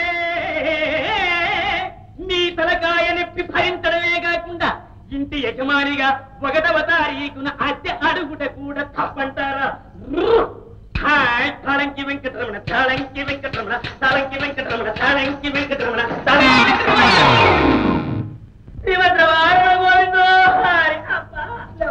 మీ తలకాయ నొప్పి భరించడమే కాకుండా ఇంటి యజమానిగా ఒకటవ తారీఖున అద్దె అడుగుట కూడా తప్పంటారా హాయ్ తాళంకి వెంకటరమణ తాళంకి వెంకటరమణ తాళంకి వెంకటరమణ తాళంకి వెంకటరమణ తాళంకి వెంకటరమణ శ్రీమంతరాయణ గోవిందో హరి అబ్బా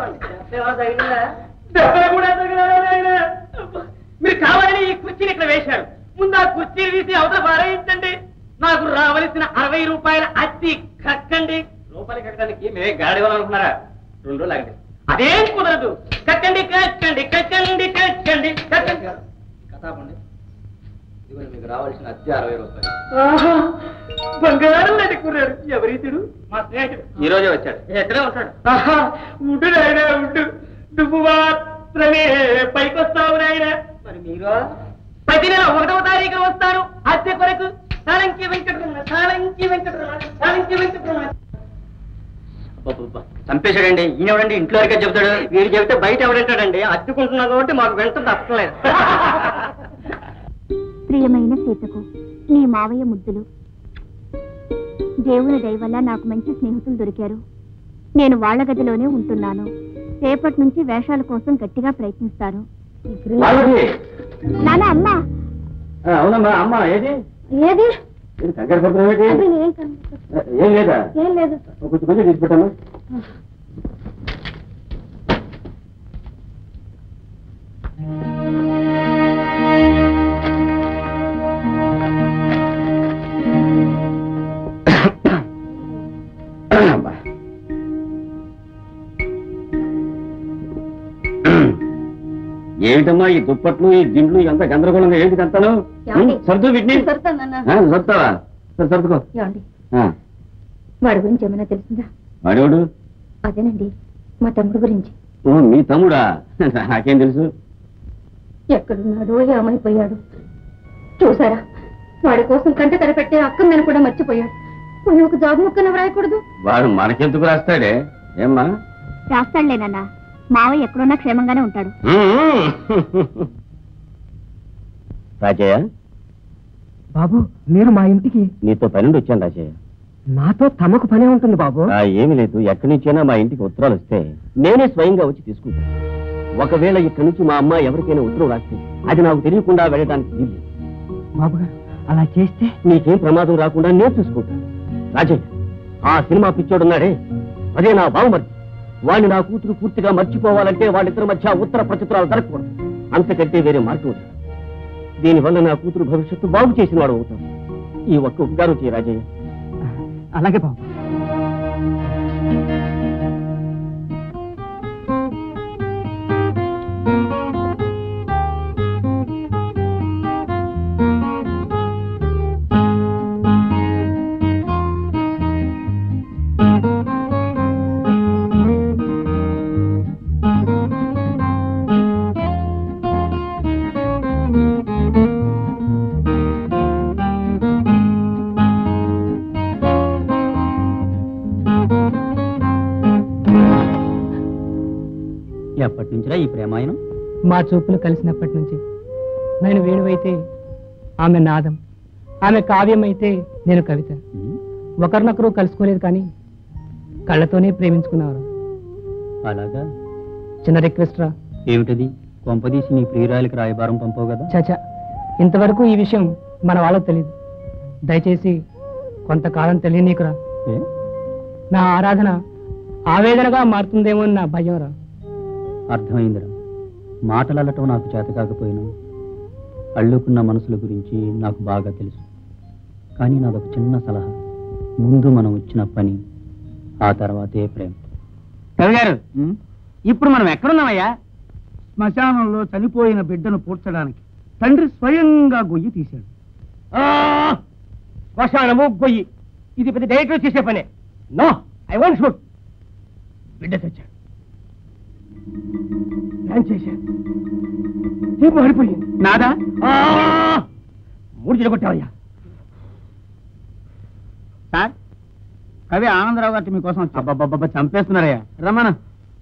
దెబ్బలు కూడా తగిలారా నాయనా? అబ్బా. మీరు కావాలని ఈ కుర్చీని ఇక్కడ వేశారు ముందు ఆ కుర్చీని తీసి అవతల పారేయించండి నాకు రావలసిన అరవై రూపాయల అద్దె కక్కండి రూపాయలు కట్టడానికి మేమే గాడి అనుకున్నారా రెండు రోజులు ఆగండి అదేం కుదరదు కక్కండి కక్కండి కక్కండి కక్కండి కక్కండి కథాపండి ఇదిగో మీకు రావాల్సిన అద్దె అరవై రూపాయలు ఆహా, బంగారం లాంటి కుర్రాడు ఎవరితుడు మా స్నేహితుడు ఈ రోజే వచ్చాడు ఎక్కడే ఉంటాడు ఆహా, ఉండు నాయనా ఉండు నువ్వు మాత్రమే పైకొస్తావు నాయనా మరి మీరు ప్రతి నెల ఒకటవ తారీఖున వస్తాను అద్దె కొరకు సాలంకి వెంకటరమణ సాలంకి వెంకటరమణ సాలంకి వెంకటరమణ అబ్బబ్బబ్బా. చంపేశాడండి ఈయనెవడండి ఇంట్లో వరకే చెబుతాడు వీడు చెబితే బయట ఎవడంటాడండి అద్దుకుంటున్నాం కాబట్టి మాకు వెంట తప్పలేదు ప్రియమైన సీతకు నీ మావయ్య ముద్దులు దేవుని దయ వల్ల నాకు మంచి స్నేహితులు దొరికారు నేను వాళ్ళ గదిలోనే ఉంటున్నాను రేపటి నుంచి వేషాల కోసం గట్టిగా ప్రయత్నిస్తాను పార్వతి నాన్న అమ్మా ఆ, అవునమ్మా అమ్మ ఏది ఏది ఏది కంగారు పడుతున్నావు ఏంటి? ఏం ఏం లేదా ఏం లేదు కొంచెం కొంచెం తీసి పెట్టాను అబ్బా. ఏమిటమ్మా ఈ దుప్పట్లు ఈ దిండ్లు ఎంత గందరగోళంగా ఏంటి కంతాను ఏమండి? సర్దు వీటిని ఆ, సర్దుతావా సరే సర్దుకో ఏమండి ఆ, వాడి గురించి ఏమైనా తెలిసిందా వాడేవాడు అదేనండి మా తమ్ముడు గురించి ఓ మీ తమ్ముడా నాకేం తెలుసు ఎక్కడున్నాడో ఏమైపోయాడు చూసారా వాడి కోసం కంట కనిపెట్టే అక్కని కూడా మర్చిపోయాడు పోనీ ఒక జాబ్ ముక్కను వ్రాయకూడదు వాడు మనకెందుకు రాస్తాడే ఏమ్మా రాస్తాడులేనన్నా మావయ్య ఎక్కడున్నా క్షేమంగానే ఉంటాడు రాజయ్య బాబు మీరు మా ఇంటికి నీతో పని నుండి వచ్చాను రాజయ్య నాతో తమకు పనే ఉంటుంది బాబు ఆ, ఏమీ లేదు ఎక్కడి నుంచైనా మా ఇంటికి ఉత్తరాలు వస్తే నేనే స్వయంగా వచ్చి తీసుకుంటాను ఒకవేళ ఇక్కడి నుంచి మా అమ్మ ఎవరికైనా ఉత్తరం రాస్తే అది నాకు తెలియకుండా వెళ్ళడానికి వీలు బాబు గారు అలా చేస్తే నీకేం ప్రమాదం రాకుండా నేను చూసుకుంటాను రాజయ్య ఆ సినిమా పిచ్చోడున్నాడే అదే నా బావమర్ది వాడిని నా కూతురు పూర్తిగా మర్చిపోవాలంటే వాళ్ళిద్దరి మధ్య ఉత్తర ప్రచిత్రాలు జరగకూడదు అంతకంటే వేరే మార్గం లేదు దీనివల్ల నా కూతురు భవిష్యత్తు బాగు చేసిన వాడు అవుతాను ఈ ఒక్క ఉపకారం చేయ రాజయ్య అలాగే బాబు ఎప్పటి నుంచిరా ఈ ప్రేమాయణం మా చూపులు కలిసినప్పటి నుంచి నేను వేణువైతే ఆమె నాదం ఆమె కావ్యం అయితే నేను కవిత ఒకరినొకరు కలుసుకోలేదు కానీ కళ్ళతోనే ప్రేమించుకున్నారు అలాగా చిన్న రిక్వెస్ట్ రా ఏమిటది కొంపదీసి నీ ప్రియురాలికి రాయబారం పంపవు కదా చచా ఇంతవరకు ఈ విషయం మన వాళ్ళకు తెలియదు దయచేసి కొంతకాలం తెలియనీకురా ఏ? నా ఆరాధన ఆవేదనగా మారుతుందేమో అని నా భయం రా అర్థమైందిరా మాటలల్లటం నాకు చేత కాకపోయినా అల్లుకున్న మనసుల గురించి నాకు బాగా తెలుసు కానీ నాదొక చిన్న సలహా ముందు మనం వచ్చిన పని ఆ తర్వాతే ప్రేమ కవి గారు ఇప్పుడు మనం ఎక్కడున్నామయ్యా శ్మశానంలో చనిపోయిన బిడ్డను పూడ్చడానికి తండ్రి స్వయంగా గొయ్యి తీశాడు శ్మశానము గొయ్యి ఇది పెద్ద డైరెక్టర్ చేసే పనే నో ఐ వాంట్ షూట్ బిడ్డ తెచ్చాడు ప్లాన్ చేశాడు దీపం పడిపోయింది నాదా మూడు చెడగొట్టావయ్యా సార్ కవి ఆనందరావు గారి మీకోసం అబ్బాబ్బా చంపేస్తున్నారయ్యా రమ్మన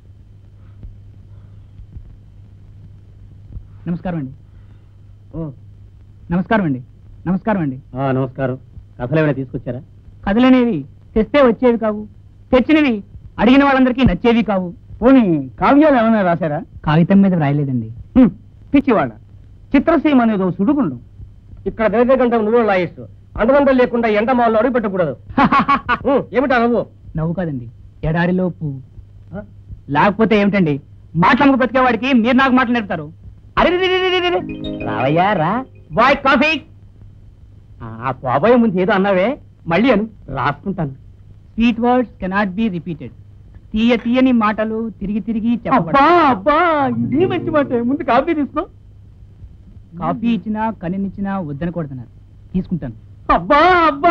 నమస్కారం అండి ఓ నమస్కారం అండి నమస్కారం అండి నమస్కారం కథలు ఏమైనా తీసుకొచ్చారా కథలనేవి తెస్తే వచ్చేవి కావు తెచ్చినవి అడిగిన వాళ్ళందరికీ నచ్చేవి కావు పోనీ కావ్యాలు ఏమైనా రాశారా కాగితం మీద రాయలేదండి పిచ్చివాడ చిత్రసీమ అనేది ఓ సుడుగుండం ఇక్కడ దగ్గర గంట నువ్వు లాయేస్తూ అండదండలు లేకుండా ఎండమాల్లో అడుగు పెట్టకూడదు ఏమిటా నవ్వు నవ్వు కాదండి ఎడారిలో పువ్వు లేకపోతే ఏమిటండి మాటలకు బ్రతికేవాడికి మీరు నాకు మాటలు నేర్పుతారు అరే రావయ్యా రా బాయ్ కాఫీ ఆ పోబోయే ముందు ఏదో అన్నావే మళ్ళీ అను రాసుకుంటాను sweet words cannot be repeated తీయ తీయని మాటలు తిరిగి తిరిగి అబ్బా అబ్బా ఇది మంచి మాట ముందు కాఫీ తీసుకో కాఫీ ఇచ్చినా కనినిచ్చినా వద్దనకూడదన్నారు తీసుకుంటాను అబ్బా అబ్బా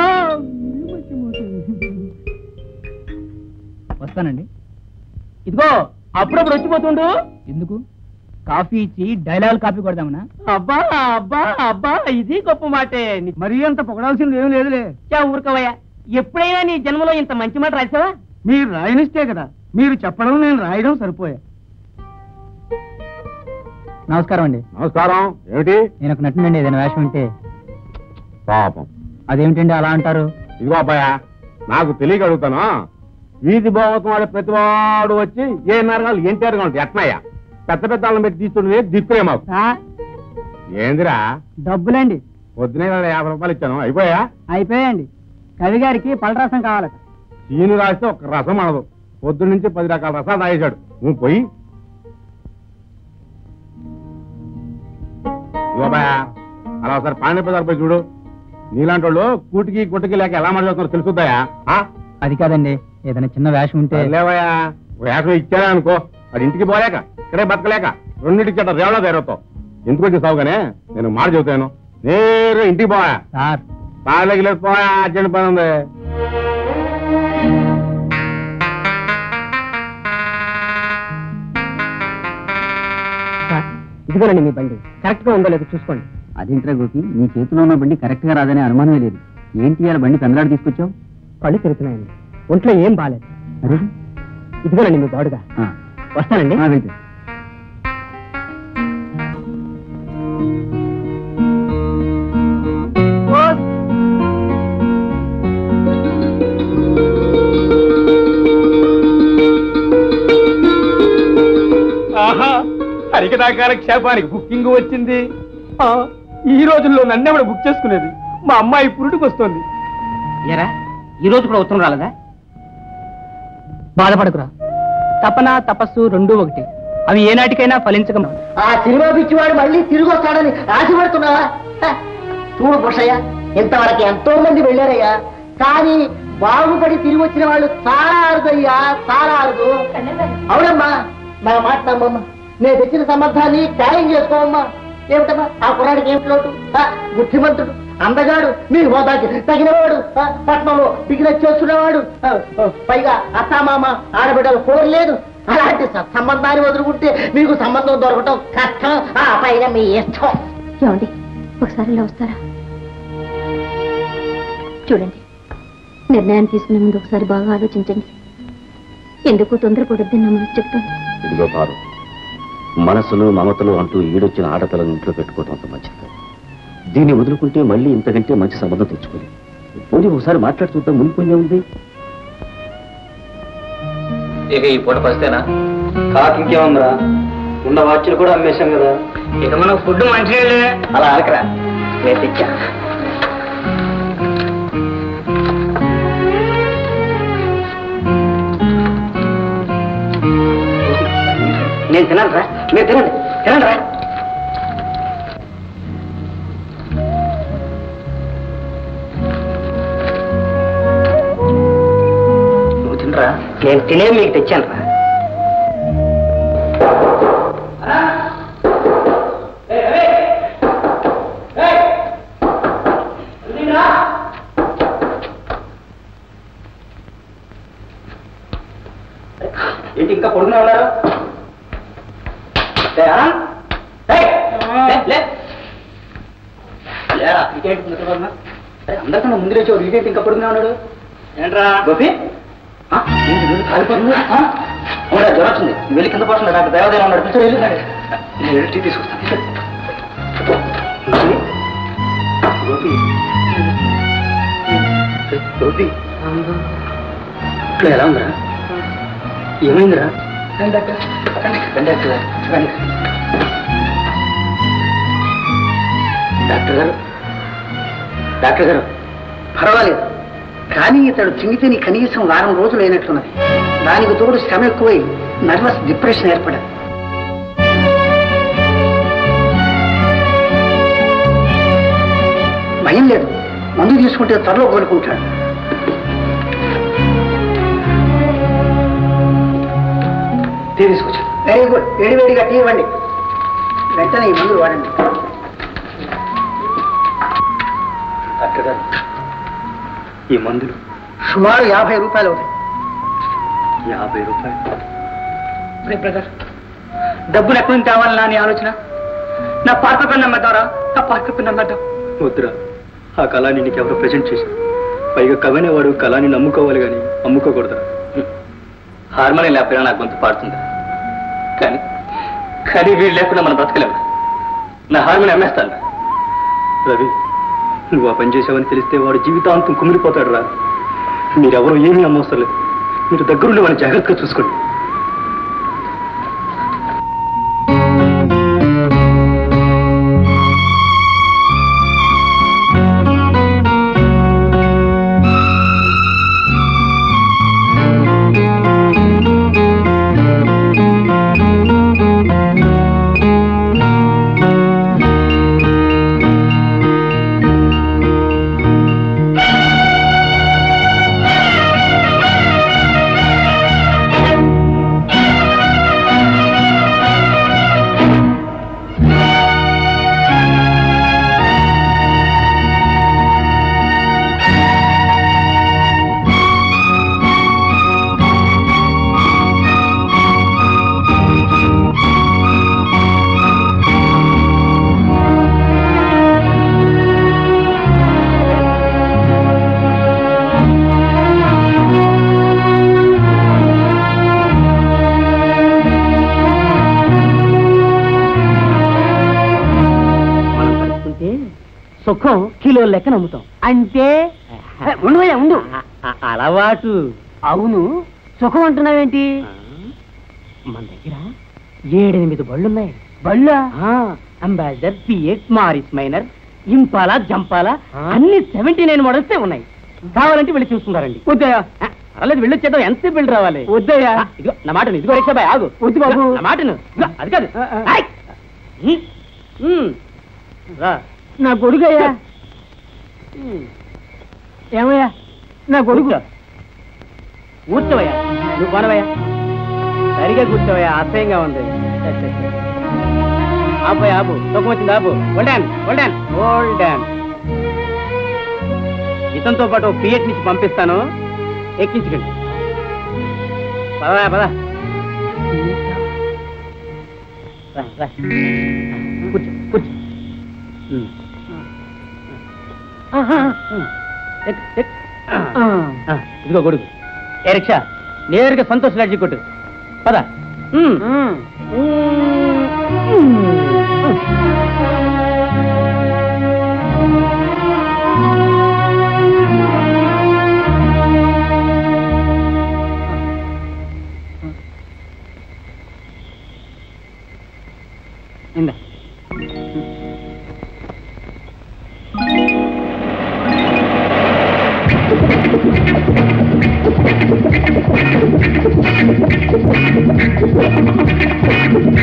వస్తానండి ఇదిగో అప్పుడప్పుడు వచ్చిపోతుండు ఎందుకు కాఫీ ఇచ్చి డైలాగ్ కాఫీ కొడదామనా అబ్బా అబ్బా అబ్బా ఇది గొప్ప మాటే మరీ అంత పొగడాల్సింది ఏం లేదులే చా ఊరుకోవయ్యా ఎప్పుడైనా నీ జన్మలో ఇంత మంచి మాట రాసావా మీరు రాయనిస్తే కదా మీరు చెప్పడం నేను రాయడం సరిపోయా నమస్కారం అండి నమస్కారం ఏమిటి నేను ఒక నటునండి ఏదైనా వేషం ఉంటే పాపం అదేమిటండి అలా అంటారు ఇదిగో అబ్బాయ నాకు తెలియక అడుగుతాను వీధి భాగవతం వాడే ప్రతివాడు వచ్చి ఏ నరగాలు ఎన్టీఆర్ గా ఉంటాయి ఎట్నయ్యా పెద్ద పెద్ద వాళ్ళని పెట్టి తీసుకుంటే దిక్కులే మాకు ఏందిరా డబ్బులండి పొద్దునే కదా యాభై రూపాయలు ఇచ్చాను అయిపోయా అయిపోయాయండి కవి గారికి పలరసం కావాలట చీను రాస్తే ఒక రసం అనదు పొద్దున్న నుంచి పది రకాల రసాలు తాగేశాడు నువ్వు పోయి ఇదిగో అబ్బాయ అలా ఒకసారి పాండే బజార్ పోయి చూడు నీలాంటి వాళ్ళు కూటికి గుట్టకి లేక ఎలా మాట్లాడుతున్నారు తెలుసుద్దాయా ఆ? అది కాదండి ఏదైనా చిన్న వేషం ఉంటే లేవయ్యా వేషం ఇచ్చానే అనుకో అది ఇంటికి పోలేక ఇక్కడే బతకలేక రెండింటికి చెట్ట రేవలో తేరవుతావు ఎందుకు వచ్చి సాగుగానే నేను మాట చెబుతాను నేరు ఇంటికి పోయా సార్ కాళ్ళకి లేదు పోయా అర్జెంట్ పని ఉంది ఇదిగోనండి మీ బండి కరెక్ట్ గా ఉందో లేదో చూసుకోండి అదేంట్రా గోపి నీ చేతిలో ఉన్న బండి కరెక్ట్ గా రాదనే అనుమానమే లేదు ఏంటి ఇవాళ బండి పెందలాడు తీసుకొచ్చావు కళ్ళు తిరుగుతున్నాయండి ఒంట్లో ఏం బాలేదు అరే ఇదిగోనండి మీ బాడుగా ఆ, వస్తానండి ఆ, వెళ్ళు. ఆహా హరికదాకాల క్షేపానికి బుకింగ్ వచ్చింది ఆ, ఈ రోజుల్లో నన్నెవడ బుక్ చేసుకునేది మా అమ్మాయి పురుటికి వస్తుంది ఎరా ఈ రోజు కూడా ఉత్తరం రాలేదా బాధపడకురా తపన తపస్సు రెండూ ఒకటి అవి ఏనాటికైనా ఫలించక ఆ సినిమా పిచ్చివాడు మళ్ళీ తిరిగి వస్తాడని ఆశపడుతున్నావా హ, చూడు బుషయ్య ఇంతవరకు ఎంతో మంది వెళ్ళారయ్యా కానీ బాగుపడి తిరిగి వచ్చిన వాళ్ళు చాలా అరుదయ్యా చాలా అరుదు అవునమ్మా నా మాట నమ్మమ్మా నేను తెచ్చిన సమర్థాన్ని ఖాయం చేసుకోమ్మా ఏమిటమ్మా ఆ కుర్రాడికి ఏమిటి లోటు హ, బుద్ధిమంతుడు అందగాడు మీ హోదాకి తగినవాడు హ, పట్నంలో బిగినెస్ చేస్తున్నవాడు హ, హ, పైగా అత్తామామ ఆడబిడ్డలు కోరలేదు అలాంటి సత్సంబంధాన్ని వదులుకుంటే మీకు సంబంధం దొరకటం కష్టం ఆ పైన మీ ఇష్టం ఏమండి ఒకసారి ఇలా వస్తారా చూడండి నిర్ణయం తీసుకునే ముందు ఒకసారి బాగా ఆలోచించండి ఎందుకు తొందరపడొద్దని నా మనసు చెప్తాను ఇదిగో పారు మనసులు మమతలు అంటూ ఈడొచ్చిన ఆడపిల్లను ఇంట్లో పెట్టుకోవడం అంత మంచిది కాదు. దీన్ని వదులుకుంటే మళ్ళీ ఇంతకంటే మంచి సంబంధం తెచ్చుకోలేదు పోనీ ఒకసారి మాట్లాడి చూద్దాం మునిపోయినే ఉంది ఇక ఈ పూట పరిస్తేనా కాకి ఇంకేముందిరా ఉన్న వాచ్లు కూడా అమ్మేశాం కదా ఇక మనం ఫుడ్ మంచిగా అలా అనకరా నేను తెచ్చా నేను తినాలి రా మీరు తినండి తినండి రా నువ్వు తినరా నేను తినే మీకు తెచ్చాను రా ఏంటి ఇంకా పడుకునే ఉన్నారు ఏ, ఆనంద్? ఏయ్, లే, లే. లేరా, ఇదేంటి నిద్రపోతున్నా? అరే, అందరికన్నా ముందు లేచావు ఇదేంటి ఇంకా పడుకునే ఉన్నాడు ఏంట్రా గోపి ఆ, ఏంటి నువ్వు కాలిపోతుంది ఆ? అవునా జ్వరం వచ్చింది నువ్వు వెళ్ళి కింద పోతుంది డాక్టర్ దేవదేవ ఉన్నాడు పిలిచి వెళ్ళి నేను వెళ్ళి టీ తీసుకొస్తాను గోపి గోపి ఇప్పుడు ఎలా ఉందిరా ఏమైందిరా రండి డాక్టర్ రండి, రండి డాక్టర్ గారు, రండి. డాక్టర్ గారు డాక్టర్ గారు పర్వాలేదు కానీ ఇతడు చింగితేని కనీసం వారం రోజులు అయినట్లున్నది దానికి తోడు శ్రమ ఎక్కువై నర్వస్ డిప్రెషన్ ఏర్పడదు భయం లేదు మందు తీసుకుంటే త్వరలో కోలుకుంటాడు టీ తీసుకొచ్చాను వెరీ గుడ్ వేడి వేడిగా టీ ఇవ్వండి వెంటనే ఈ మందులు వాడండి డాక్టర్ గారు ఈ మందులు సుమారు యాభై రూపాయలు అవుతాయి యాభై రూపాయలు బ్రదర్ డబ్బులు ఎక్కడి నుంచి తేవాలన్నా అని ఆలోచన నా పార్క పిన్ నమ్మేద్దారా నా పార్క పిన్ నమ్మేద్దాం వద్దురా ఆ కళాన్ని నీకు ఎవరో ప్రజెంట్ చేశారు పైగా కవనేవాడు కళాన్ని నమ్ముకోవాలి కానీ అమ్ముకోకూడదురా హార్మోనియం లేకపోయినా నాకు గొంతు పాడుతుంది కానీ కానీ వీడు లేకుండా మనం బ్రతకలేము నా హార్మోనియం అమ్మేస్తాను రవి నువ్వు ఆ పని చేసావని తెలిస్తే వాడు జీవితాంతం కుమిలిపోతాడు రా మీరెవరూ ఏమీ అమ్మవసరం లేదు మీరు దగ్గరుండి వాడిని జాగ్రత్తగా చూసుకోండి మనం కలుసుకుంటే సుఖం కిలో లెక్కన అమ్ముతాం అంటే ఉండు ఉండు అలవాటు అవును సుఖం అంటున్నావేంటి మన దగ్గర ఏడెనిమిది బళ్ళున్నాయి బళ్ళ ambassador PX Morris minor impala జంపాలా అన్ని సెవెంటీ నైన్ మోడల్స్ ఉన్నాయి కావాలంటే వెళ్ళి చూసుకుంటారండి వద్దయా పర్లేదు వెళ్ళొచ్చేద్దాం ఎంతసేపు వెళ్ళి రావాలి వద్దయ్యా ఇదిగో నా మాటను ఇదిగో రిక్షా బాయ్ ఆగు వద్దు బాబు నా మాటను ఇదిగో, అది కాదు ఆయ్. ఉమ్, ఉమ్. రా నా కొడుకయ్యా ఏమయ్యా నా కొడుకు కూర్చోవయ్యా నువ్వు కొనవయ్యా సరిగా కూర్చోవయ్యా అసహ్యంగా ఉంది ఆపోయ్ ఆపు తొక్క వచ్చింది ఆపు హోల్డాన్ హోల్డాన్ హోల్డాన్ ఇతనితో పాటు పిఎట్ నుంచి పంపిస్తాను ఎక్కించకండి పదా పదా రా, రా. కూర్చో కూర్చో ఉమ్. ఎక్, ఎక్. ఆ, ఇదిగో కొడుకు ఏ రిక్షా నేరుగా సంతోష్ లాడ్జి కొట్టు పద ఉమ్. ఇందా ఆ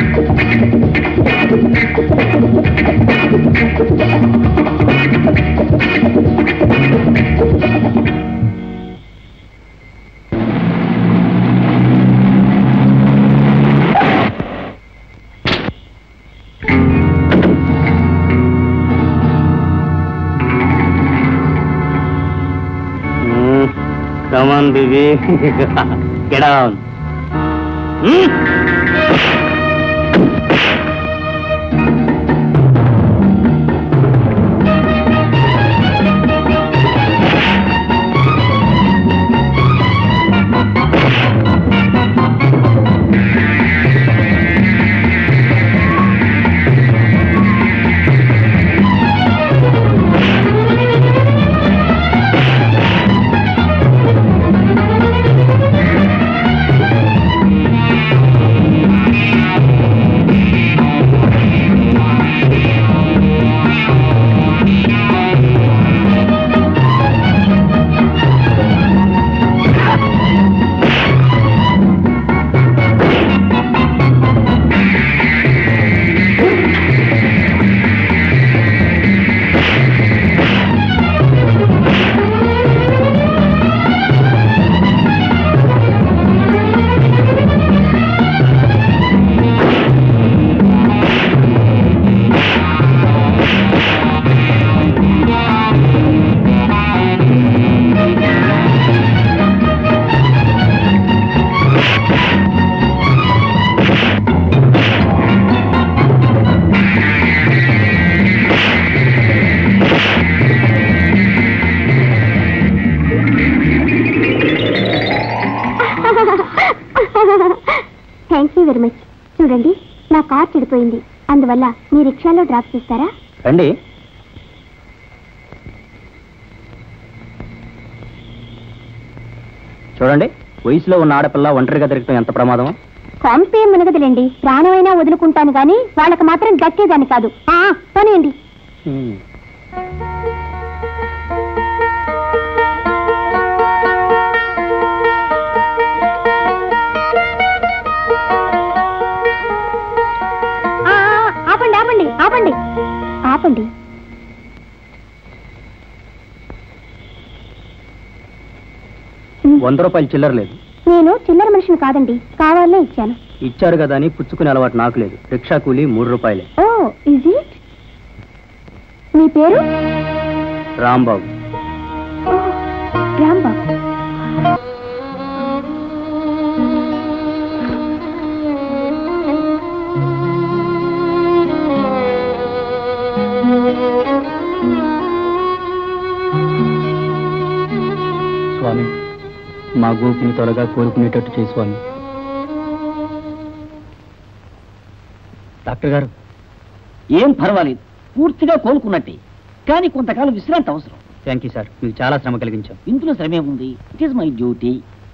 down baby get down thank you very much చూడండి నా కార్ చెడిపోయింది అందువల్ల మీ రిక్షాలో డ్రాప్ చేస్తారా రండి చూడండి వయసులో ఉన్న ఆడపిల్ల ఒంటరిగా తిరగటం ఎంత ప్రమాదం కొంపే మునగదులేండి ప్రాణమైనా వదులుకుంటాను గాని వాళ్ళకి మాత్రం దక్కేదాన్ని కాదు ఆ, పోనీయండి ఆ, ఆ, ఆపండి ఆపండి ఆపండి ఆపండి వంద రూపాయలు చిల్లర లేదు నేను చిల్లర మనిషిని కాదండి కావాలనే ఇచ్చాను ఇచ్చారు కదా అని పుచ్చుకునే అలవాటు నాకు లేదు రిక్షా కూలి మూడు రూపాయలే ఓ ఇజ్ ఇట్ మీ పేరు రాంబాబు ఓ, రాంబాబు స్వామి మా గోపిని త్వరగా కోరుకునేటట్టు చేయి స్వామి డాక్టర్ గారు ఏం పర్వాలేదు పూర్తిగా కోలుకున్నట్టే కానీ కొంతకాలం విశ్రాంతి అవసరం థ్యాంక్ యూ సార్ మీకు చాలా శ్రమ కలిగించాం ఇందులో శ్రమే ఉంది ఇట్ ఈస్ మై డ్యూటీ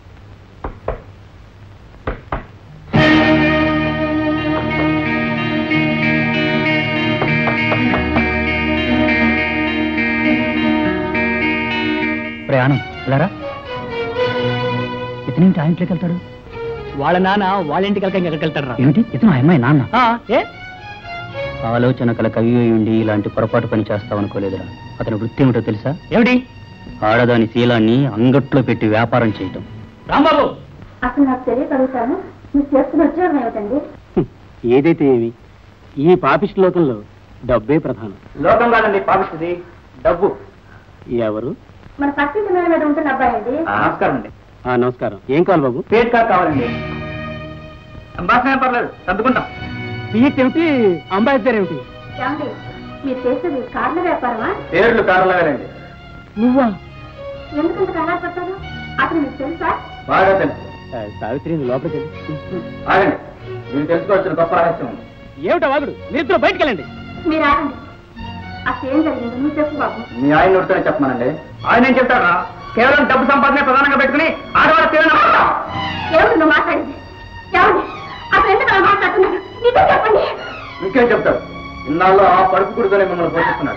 ప్రయాణం వెళ్ళారా ఇతనేంటి ఆ ఇంట్లోకి వెళ్తాడు వాళ్ళ నాన్న వాళ్ళ ఇంటికి వెళ్ళక ఎక్కడికి వెళ్తాడు ఏమిటి ఇతను ఆ అమ్మాయి నాన్న ఏ ఆలోచన కల కవి అయి ఉండి ఇలాంటి పొరపాటు పని చేస్తామనుకోలేదురా అతని వృత్తి ఏమిటో తెలుసా ఏమిటి ఆడదాని శీలాన్ని అంగట్లో పెట్టి వ్యాపారం చేయటం రాంబాబు అసలు నాకు తెలియగలుగుతాను మీరు చేస్తున్న ఉద్యోగం ఏమిటండి ఏదైతే ఏమి ఈ పాపిష్టి లోకంలో డబ్బే ప్రధానం లోకం కాదండి పాపిస్తుంది డబ్బు ఎవరు మన పక్కింటి మేడ మీద ఉంటున్న అబ్బాయి అండి నమస్కారం అండి ఆ నమస్కారం ఏం కావాలి బాబు పేట్ కార్డ్ కావాలండి సంభాషణ పర్లేదు సర్దుకుంటాం సీట్ ఏమిటి అంబాసిడర్ ఏమిటి ఏమండి మీరు చేసేది కార్ల వ్యాపారమా పేర్లు కార్లో వేరండి నువ్వా ఎందుకంత కంగారు పడతారు అతను మీకు తెలుసా బాగా తెలుసు సావిత్రి నువ్వు లోపలికి వెళ్ళు. ఆగండి మీరు తెలుసుకోవాల్సిన గొప్ప రహస్యం ఉంది ఏమిటా వాగుడు మీరు బయటకు వెళ్ళండి మీరు ఆగండి అసలు ఏం జరిగింది నువ్వు చెప్పు బాబు మీ ఆయన నోటితోనే చెప్పమనండి ఆయన ఏం చెప్తారా కేవలం డబ్బు సంపాదనే ప్రధానంగా పెట్టుకుని ఆడవాళ్ళ తీవ్ర ఏమిటి నువ్వు మాట్లాడింది ఏమండి అసలు ఎందుకు అలా మాట్లాడుతున్నారు నిజం చెప్పండి ఇంకేం చెప్తాడు ఇన్నాళ్ళు ఆ పడుపు కుడుతోనే మిమ్మల్ని పోషిస్తున్నాడు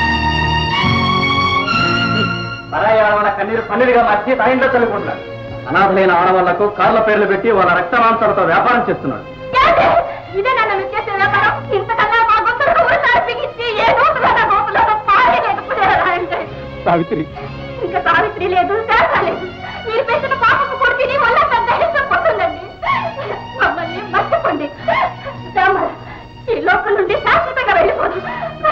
పరాయి ఆడవాళ్ళ కన్నీరు పన్నీరుగా మార్చి తాయింట్లో చల్లుకుంటున్నాడు అనాథలైన ఆడవాళ్లకు కార్ల పేర్లు పెట్టి వాళ్ళ రక్త మాంసాలతో వ్యాపారం చేస్తున్నాడు ఏమండి? ఇదే నన్ను మీరు చేసే వ్యాపారం ఇంతకన్నా మా గొంతులకు ఊరిసారి బిగించి ఏ నోటులో నా గొంతులో పాడి లేకపోతే సావిత్రి ఇంకా సావిత్రి లేదు శారద లేదు మీరు పెట్టిన పాపకు కొడుకుని వల్ల పెద్ద హింస పడుతుందండి మమ్మల్ని మర్చిపోండి రామ, ఈ లోకం నుండి శాశ్వతంగా వెళ్ళిపోదు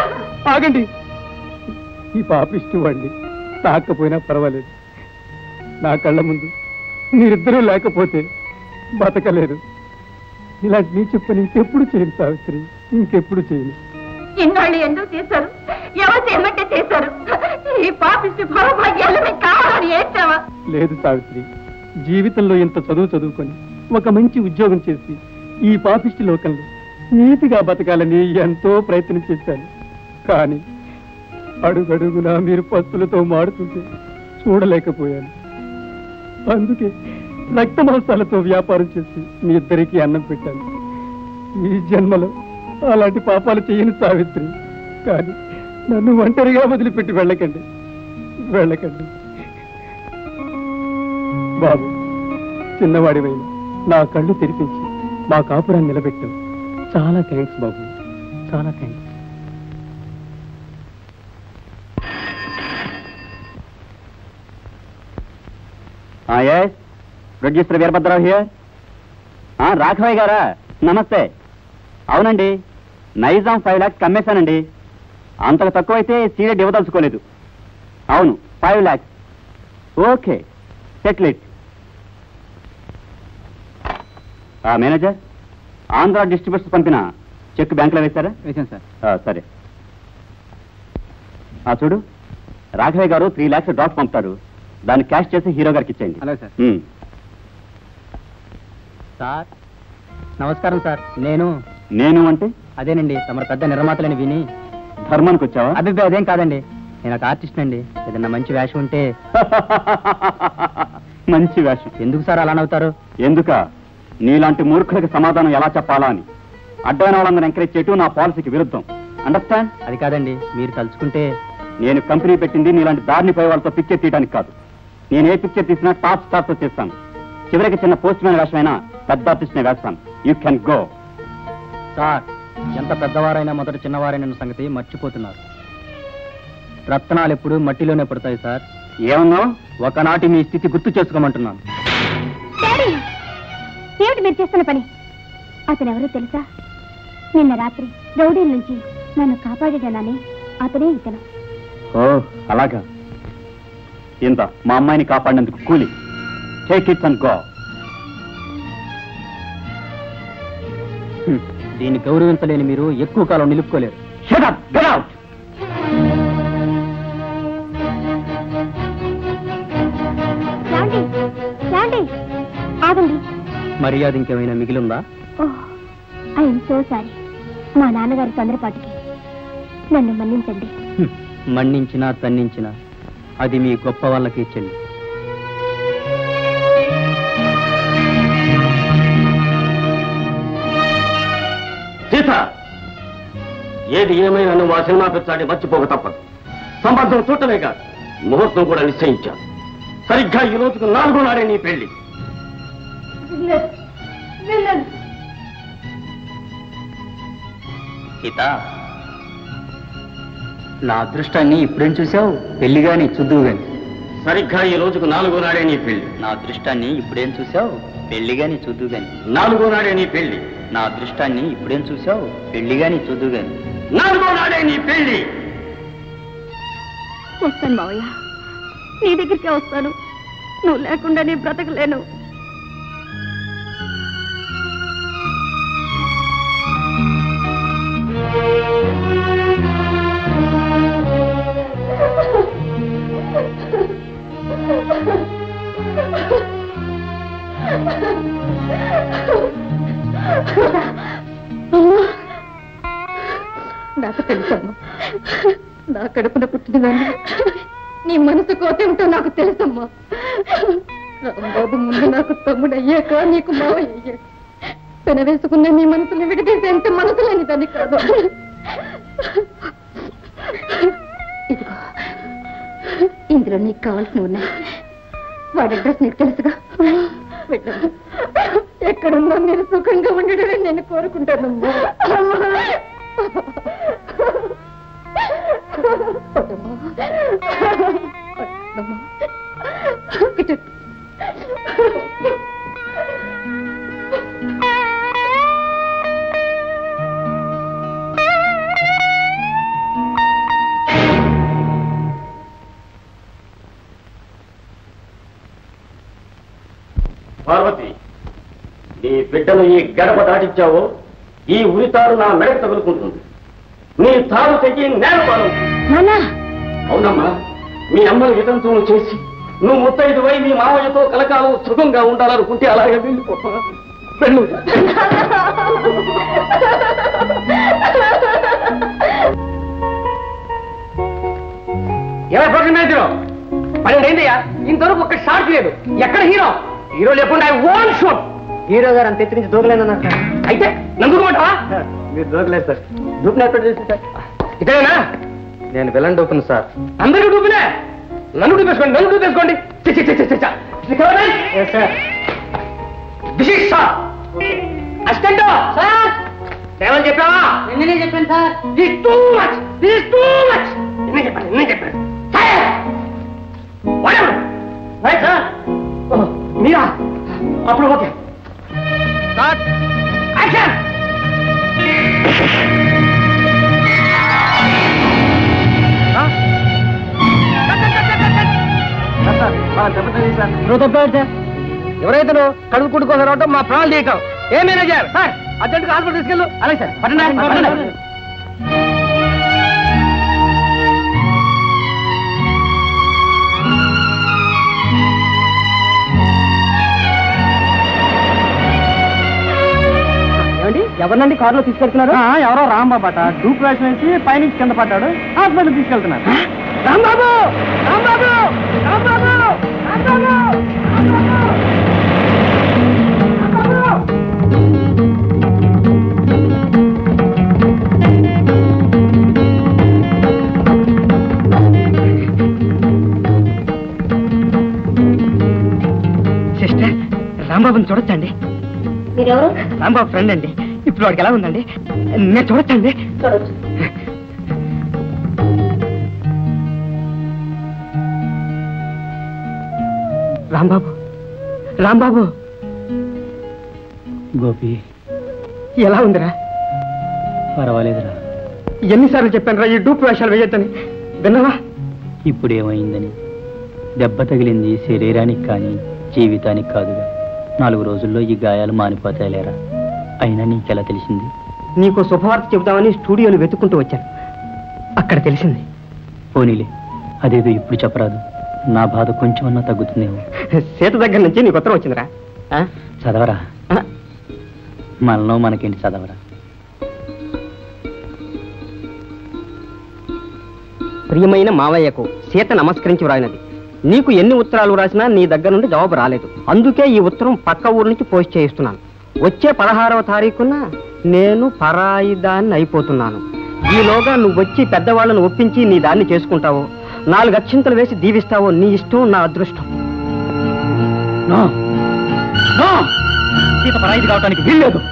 ఆగండి ఈ పాపిష్టి వాడిని తాకపోయినా పర్వాలేదు నా కళ్ళ ముందు మీరిద్దరూ లేకపోతే బతకలేదు ఇలాంటి నీ చెప్పు ఇంకెప్పుడు చేయను సావిత్రి ఇంకెప్పుడు చేయను ఇన్నాళ్ళు ఎందుకు చేశారు ఎవరు చేయమంటే చేశారు ఈ పాపిష్టి భవభాగ్యాలు మీకు కావాలని ఏడ్చావా లేదు సావిత్రి జీవితంలో ఇంత చదువు చదువుకొని ఒక మంచి ఉద్యోగం చేసి ఈ పాపిష్టి లోకంలో నీతిగా బతకాలని ఎంతో ప్రయత్నం చేశాను కానీ అడుగడుగునా మీరు పస్తులతో మాడుతుంటే చూడలేకపోయాను అందుకే రక్త మాంసాలతో వ్యాపారం చేసి మీ ఇద్దరికీ అన్నం పెట్టాను ఈ జన్మలో అలాంటి పాపాలు చేయను సావిత్రి కానీ నన్ను ఒంటరిగా వదిలిపెట్టి వెళ్ళకండి వెళ్ళకండి బాబు చిన్నవాడివైన నా కళ్ళు తెరిపించి మా కాపురాన్ని నిలబెట్టావు చాలా థ్యాంక్స్ బాబు చాలా thanks yes producer Veerabhadrarao here Raghavayya గారా నమస్తే అవునండి నైజాం ఫైవ్ ల్యాక్స్ కమ్మేశానండి అంతకు తక్కువైతే సీరియడ్ ఇవ్వదలుచుకోలేదు అవును five lakhs okay settle it manager Andhra distributors పంపిన చెక్ బ్యాంకులో వేశారా వేసాను సార్ సరే ఆ, చూడు రాఘవయ్య గారు త్రీ ల్యాక్స్ డ్రాప్ పంపుతారు దాన్ని క్యాష్ చేసి హీరో గారికి ఇచ్చేయండి అలాగే సార్ ఉమ్. సార్ నమస్కారం సార్ నేను నేను అంటే అదేనండి తమ పెద్ద నిర్మాతలని విని ధర్మానికి వచ్చావా అభిప్రాయం అదేం కాదండి నేను ఒక ఆర్టిస్ట్ అండి ఏదన్నా మంచి వేషం ఉంటే మంచి వేషం ఎందుకు సార్ అలా నవ్వుతారు ఎందుక నీలాంటి మూర్ఖుడికి సమాధానం ఎలా చెప్పాలా అని అడ్డమైన వాళ్ళందరూ ఎంకరేజ్ చేయటం నా పాలసీకి విరుద్ధం అండర్స్టాండ్ అది కాదండి మీరు తలుచుకుంటే నేను కంపెనీ పెట్టింది నీలాంటి దారిని పోయే వాళ్ళతో పిక్చర్ తీయడానికి కాదు నేను ఏ పిక్చర్ తీసినా టాప్ స్టార్ తో చేస్తాను చివరికి చిన్న పోస్ట్ మ్యాన్ వేషమైనా పెద్ద ఆర్టిస్ట్ నే వేస్తాను యూ కెన్ గో సార్ ఎంత పెద్దవారైనా మొదట చిన్నవారైన సంగతి మర్చిపోతున్నారు రత్నాలు ఎప్పుడు మట్టిలోనే పడతాయి సార్ ఏమన్నావు ఒకనాటి మీ స్థితి గుర్తు చేసుకోమంటున్నాను డాడీ ఏమిటి మీరు చేస్తున్న పని అతను ఎవరో తెలుసా నిన్న రాత్రి రౌడీల నుంచి నన్ను కాపాడేటనని అతనే ఇతను ఓ అలాగా ఇంత మా అమ్మాయిని కాపాడినందుకు కూలి టేక్ ఇట్స్ అండ్ గో హ్మ్. దీన్ని గౌరవించలేని మీరు ఎక్కువ కాలం నిలుపుకోలేరు షట్ అప్ గెట్ అవుట్ ఏమండి ఏమండి ఆగండి మర్యాద ఇంకేమైనా మిగిలిందా ఓహ్ ఐఎమ్ సో సారీ మా నాన్నగారి తొందరపాటుకి నన్ను మన్నించండి హ్మ్. మన్నించినా తన్నించినా అది మీ గొప్ప వాళ్ళకి చెల్లి సీత ఏది ఏమైనా నువ్వు ఆ సినిమా పిచ్చాడి మర్చిపోక తప్పదు సంబంధం చూడటమే కాదు ముహూర్తం కూడా నిశ్చయించాను సరిగ్గా ఈ రోజుకు నాలుగో నాడే నీ పెళ్లి సీత నా అదృష్టాన్ని ఇప్పుడేం చూసావు పెళ్లి గాని చూద్దువు గాని సరిగ్గా ఈ రోజుకు నాలుగో నాడే నీ పెళ్లి నా అదృష్టాన్ని ఇప్పుడేం చూసావు పెళ్లి గాని చూద్దువు గాని నాలుగో నాడే నీ పెళ్లి నా అదృష్టాన్ని ఇప్పుడేం చూసావు పెళ్లి గాని చూద్దువు గాని నాలుగో నాడే నీ పెళ్లి వస్తాను మావయ్య నీ దగ్గరికే వస్తాను నువ్వు లేకుండా నీ బ్రతకలేను నాకు తెలుసమ్మా నా కడుపున పుట్టినదాన్ని నీ మనసు కోతేమిటో నాకు తెలుసమ్మా రాంబాబు ముందు నాకు తమ్ముడు అయ్యాక నీకు మావయ్య అయ్యాక పెనవేసుకున్న నీ మనసుని విడదీసే ఎంత మనసు లేని దాన్ని కాదు ఇదిగో ఇందులో నీకు కావాల్సినవి ఉన్నాయి వాడి అడ్రస్ నీకు తెలుసుగా వెళ్ళమ్మా. ఎక్కడున్నా మీరు సుఖంగా ఉండడమే నేను కోరుకుంటానమ్మా వద్దమ్మా. వద్దమ్మా. ఇటు. బిడ్డను ఈ గడప దాటించావో ఈ ఉరితారు నా మెడకు తగులుకుంటుంది నీ తారు తెగి నేల పాలవుతుంది నానా అవునమ్మా మీ అమ్మను వితంతువులు చేసి నువ్వు ముత్తైదువై మీ మావయ్యతో కలకాలం సుఖంగా ఉండాలనుకుంటే అలాగే వెళ్ళిపోతా వెళ్ళు ఎలా ప్రొడక్షన్ మేనేజర్ పన్నెండు అయిందయ్యా ఇంతవరకు ఒక్క షాట్ లేదు ఎక్కడ హీరో హీరో లేకుండా ఓన్ షూట్ హీరో గారు అంత ఎత్తి నుంచి దూకలేదన్నారు సార్ అయితే నందుకోమంటావా మీరు దూకలేదు సార్ దూకినట్టు చేసి సార్ ఇదేనా నేను విలన్ దూకును సార్ అందరూ డూపినే నన్ను డూపేసుకోండి నన్ను డూపేసుకోండి చి, చి, చి, చి, చి, చి. ఇది కావాలి? Sir This is shot. Assistant sir ఏమని చెప్పావా నిన్నే చెప్పాను sir this too much this too much నిన్నే చెప్పాను నిన్నే చెప్పాను సార్ వాడెవడు రైట్ సార్ ఓ, మీరా అప్పుడు ఓకే స్టార్ట్ యాక్షన్ నువ్వు తప్పాడు సార్ ఎవరైతే కడుపు కుట్టుకోసం రావటం మా ప్రాణాలు తీయటం ఏ మేనేజర్ సార్ అర్జెంట్గా హాస్పిటల్ తీసుకెళ్ళు అలాగే సార్ పట్టండి పట్టండి ఏమండి ఎవరినండి కారులో తీసుకెళ్తున్నారు ఎవరో రాంబాబు అట డూప్ వేషం వేసి పైనుంచి కింద పడ్డాడు హాస్పిటల్ తీసుకెళ్తున్నారు రాంబాబు రాంబాబు రాంబాబు రాంబాబు సిస్టర్ రాంబాబుని చూడొచ్చండి మీరెవరు రాంబాబు ఫ్రెండ్ అండి ఇప్పుడు వాడికి ఎలా ఉందండి నేను చూడొచ్చండి చూడొచ్చు రాంబాబు రాంబాబు గోపి ఎలా ఉందిరా పర్వాలేదురా ఎన్నిసార్లు చెప్పాను రా ఈ డూప్ వేషాలు వేయొద్దని విన్నావా ఇప్పుడు ఏమైందని దెబ్బ తగిలింది శరీరానికి కానీ జీవితానికి కాదుగా నాలుగు రోజుల్లో ఈ గాయాలు మానిపోతాయిలేరా అయినా నీకెలా తెలిసింది నీకు శుభవార్త చెబుతామని స్టూడియోని వెతుక్కుంటూ వచ్చాను అక్కడ తెలిసింది పోనీలే అదేదో ఇప్పుడు చెప్పరాదు నా బాధ కొంచెమన్నా తగ్గుతుందేమో సీత దగ్గర నుంచి నీకు ఉత్తరం వచ్చిందిరా ఆ? చదవరా ఆ? మనలో మనకేంటి చదవరా ప్రియమైన మావయ్యకు సీత నమస్కరించి వ్రాయినది నీకు ఎన్ని ఉత్తరాలు రాసినా నీ దగ్గర నుండి జవాబు రాలేదు అందుకే ఈ ఉత్తరం పక్క ఊరు నుంచి పోస్ట్ చేయిస్తున్నాను వచ్చే పదహారవ తారీఖున నేను పరాయి దాన్ని అయిపోతున్నాను ఈలోగా నువ్వు వచ్చి పెద్దవాళ్ళను ఒప్పించి నీ దాన్ని చేసుకుంటావో నాలుగు అక్షింతలు వేసి దీవిస్తావో నీ ఇష్టం నా అదృష్టం నో నో సీత పరాయిది కావటానికి వీల్లేదు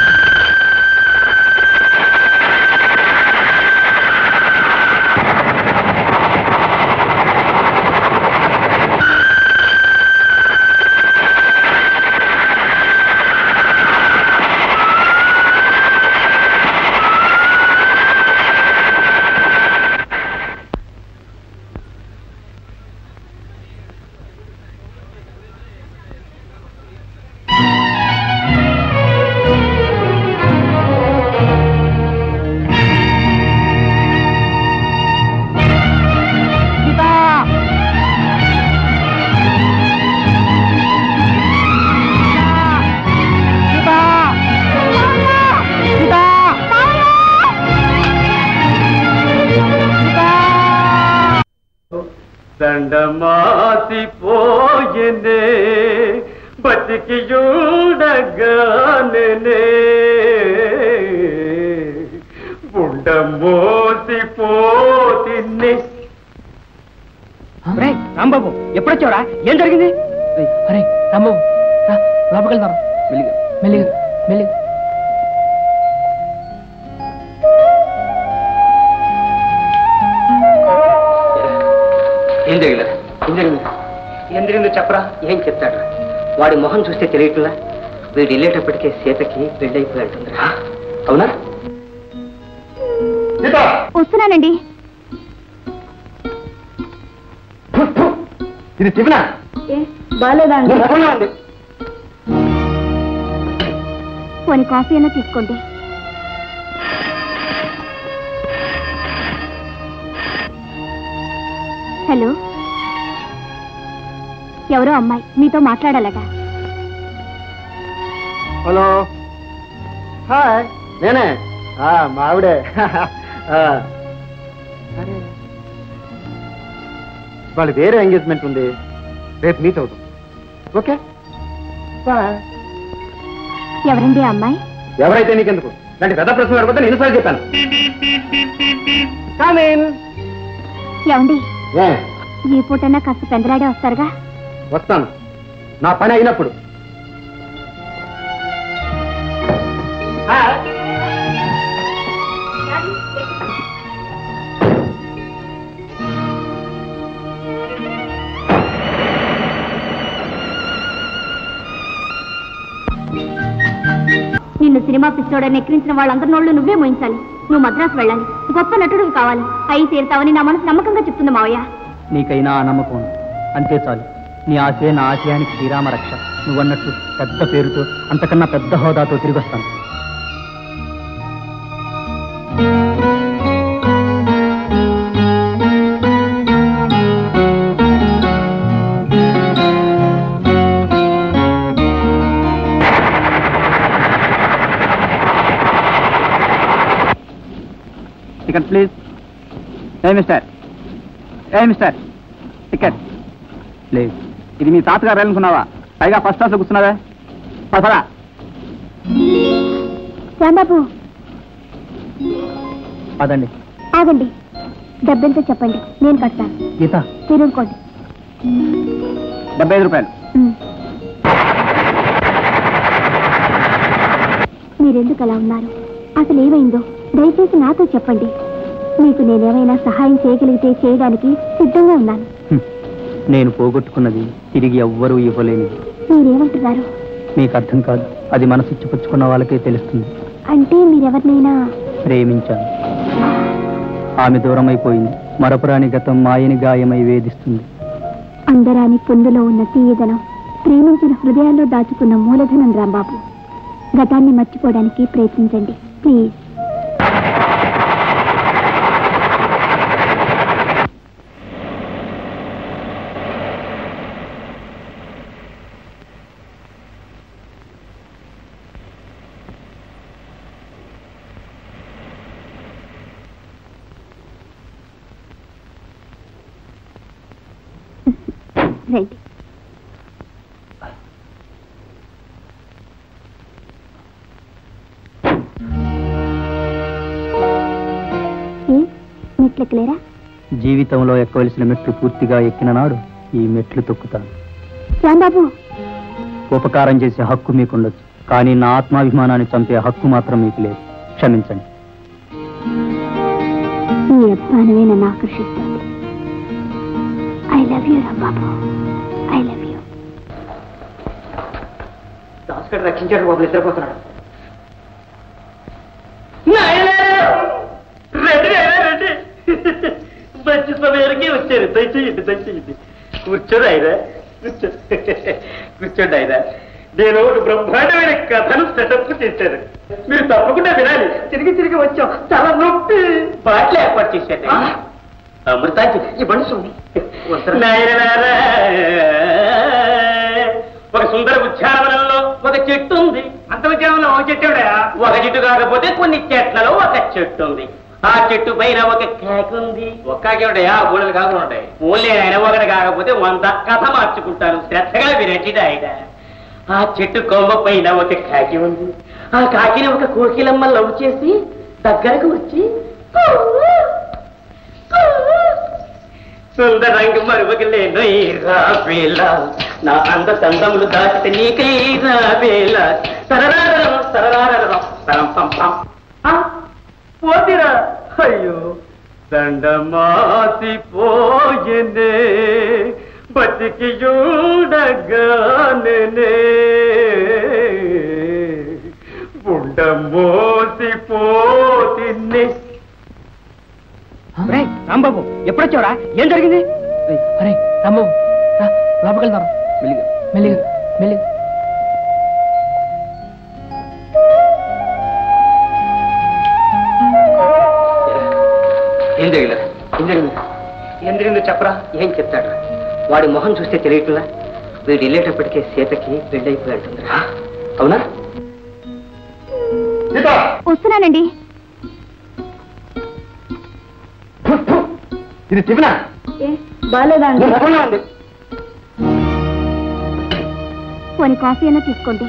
దండమాసిపోయనే బతికియుడగానే ఉండమోసిపోతిని రాంబాబు ఎప్పుడొచ్చావురా ఏం జరిగింది అరే రాంబాబు రా లోపలికి వెళ్దాం మెల్లిగా మెల్లిగా మెల్లిగా ఏం జరిగిందా ఏం జరిగింది ఏం జరిగిందో చెప్పరా ఏం చెప్తాడు వాడి మొహం చూస్తే తెలియట్లా వీడు వెళ్ళేటప్పటికే సీతకి పెళ్ళైపోయాడుందిరా అవునా వస్తున్నానండి ఇది శివనా బాలేదా ఉంది పోనీ కాఫీ అయినా తీసుకోండి హలో ఎవరో అమ్మాయి మీతో మాట్లాడాలట హలో హాయ్ నేనే ఆ, మా ఆవిడే ఆ. అరే. వాళ్ళ వేరే ఎంగేజ్మెంట్ ఉంది రేపు మీట్ అవుతాం ఓకే బాయ్ ఎవరండి ఆ అమ్మాయి ఎవరైతే నీకెందుకు ఇలాంటి పెద్ద ప్రశ్న అడగద్దు నేను ఎన్నిసార్లు చెప్పాను కామీన్ ఏమండి ఈ పూటైనా కాస్త పెందలాడే వస్తారుగా వస్తాను నా పని అయినప్పుడు నిన్ను సినిమా పిచ్చోడని ఎక్కిరించిన వాళ్ళందరి నోళ్ళు నువ్వే మోయించాలి నువ్వు మద్రాసు వెళ్ళాలి గొప్ప నటుడు కావాలి అయి తీరుతావని నా మనసు నమ్మకంగా చెప్తుంది మావయ్య నీకైనా ఆ నమ్మకం ఉంది. అంతే చాలు నీ ఆశే నా ఆశయానికి శ్రీరామ రక్ష నువ్వన్నట్టు పెద్ద పేరుతో అంతకన్నా పెద్ద హోదాతో తిరిగి వస్తాను టికెట్ ప్లీజ్ ఏ మిస్టర్ ఏ మిస్టర్ టికెట్ ప్లీజ్ ఇది మీ తాతగారు అనుకున్నావా పైగా ఫస్ట్ క్లాస్ కూర్చున్నావే పదరా రాంబాబు పదండి ఆగండి డబ్బెంతో చెప్పండి నేను కడతాను గీత మీరు ఊరుకోండి డెబ్బై ఐదు రూపాయలు ఉమ్. మీరెందుకు అలా ఉన్నారు అసలు ఏమైందో దయచేసి నాతో చెప్పండి మీకు నేనేమైనా సహాయం చేయగలిగితే చేయడానికి సిద్ధంగా ఉన్నాను హ్మ్. నేను పోగొట్టుకున్నది తిరిగి ఎవ్వరూ ఇవ్వలేనిది మీరేమంటున్నారు మీకు అర్థం కాదు అది మనసిచ్చి పుచ్చుకున్న వాళ్ళకే తెలుస్తుంది అంటే మీరెవరినైనా ప్రేమించాను ఆమె దూరం అయిపోయింది మరపురాని గతం మాయని గాయమై వేధిస్తుంది అందరాని పొందులో ఉన్న తీయదనం ప్రేమించిన హృదయాల్లో దాచుకున్న మూలధనం రాంబాబు గతాన్ని మర్చిపోవడానికి ప్రయత్నించండి ప్లీజ్ రండి ఏ మెట్లెక్కలేరా జీవితంలో ఎక్కవలసిన మెట్లు పూర్తిగా ఎక్కిన నాడు ఈ మెట్లు తొక్కుతాను రాంబాబు ఉపకారం చేసే హక్కు మీకుండొచ్చు కానీ నా ఆత్మాభిమానాన్ని చంపే హక్కు మాత్రం మీకు లేదు క్షమించండి ఈ అభిమానమే నన్ను ఆకర్షిస్తుంది I love you Rambabu I love you దాసుగడు రక్షించాడు బాబు నిద్రపోతున్నాడు రండి రండి మంచి సమయానికి వచ్చారు దయచేయండి దయచేయండి కూర్చోడు ఆయన కూర్చో కూర్చోండి ఆయన నేను ఒక బ్రహ్మాండమైన కథను సెటప్ చేశాను మీరు తప్పకుండా వినాలి తిరిగి తిరిగి వచ్చాం చాలా నొప్పి బాట్లు ఏర్పాటు చేశాను అమృతాంచి ఈ బండి స్వామి నాయనలారా, ఒక సుందర ఉద్యానవనంలో ఒక చెట్టు ఉంది అంత ఉద్యానంలో ఒక చెట్టు ఒక చెట్టు కాకపోతే కొన్ని చెట్లలో ఒక చెట్టు ఉంది ఆ చెట్టు పైన ఒక కేక ఉంది ఒక్కాకేమిటయా గోడలు కాకుండా ఉంటాయి ఓన్లీ ఆయన ఒకటి కాకపోతే వంద కథ మార్చుకుంటాను శ్రద్ధగా వినండి ఆయన ఆ చెట్టు కొమ్మ పైన ఒక కాకి ఉంది ఆ కాకిని ఒక కోకిలమ్మ లవ్ చేసి దగ్గరకు వచ్చి సుందరంగు మరువగలేను ఈ రావేళ నా అంద సందములు దాచితే నీకై రావేళ సరరారరం సరరారరం సరం పం పం ఆ, పోతిరా అయ్యో దండమాసి పోయనే బతికి చూడగానే బుడ్డమోసి పోతిన్నే రాంబాబు ఎప్పుడొచ్చావురా ఏం జరిగింది అరే రాంబాబు రా లోపలికి వెళ్దాం మెల్లిగా మెల్లిగా మెల్లిగా ఏం జరిగింది ఏం జరిగింది ఏం జరిగిందో చెప్పరా ఏం చెప్తాడు వాడి మొహం చూస్తే తెలియట్లా వీడు వెళ్ళేటప్పటికే సీతకి పెళ్ళైపోయాడుతుందిరా అవునా వస్తున్నానండి ఇది టిఫినా బాగాలేదా నీ ముఖంలో ఉంది పోనీ కాఫీ అయినా తీసుకోండి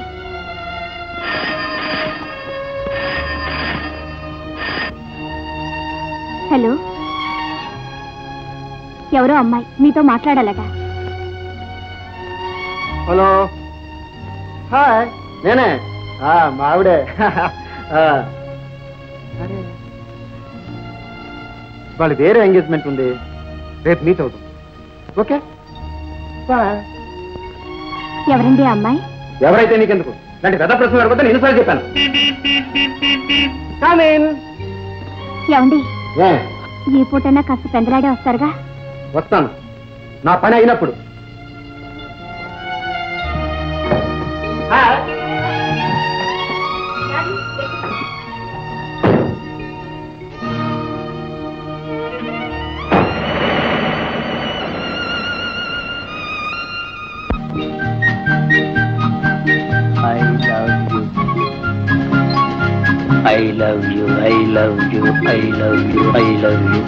హలో ఎవరో అమ్మాయి మీతో మాట్లాడాలట హలో హాయ్ నేనే ఆ, మా ఆవిడే ఆ. అరే. వాళ్ళ వేరే ఎంగేజ్మెంట్ ఉంది రేపు మీట్ అవుతాం ఓకే బాయ్ ఎవరండి ఆ అమ్మాయి ఎవరైతే నీకెందుకు ఇలాంటి పెద్ద ప్రశ్న అడగద్దని ఎన్నిసార్లు చెప్పాను కామీన్ ఏమండి ఈ పూటైనా కాస్త పెందలాడే వస్తారుగా వస్తాను నా పని అయినప్పుడు I love you. I love you, I love you, I love you, I love you.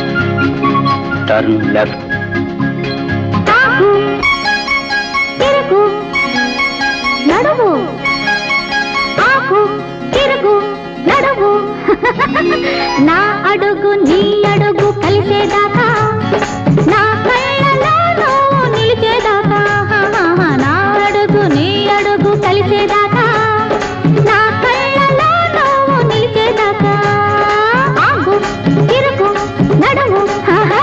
Turn left. ఆకు, తిరుగు, నడువు ఆకు తిరుగు నడువు నా అడుగు నీ అడుగు కలిసేదాకా నా కళ్ళలో నువ్వు నిలిచేదాకా నా అడుగు నీ అడుగు కలిసేదాకా నా కళ్ళలో నువ్వు నిలిచేదాకా ఆగు తిరుగు నడువు ఆహా.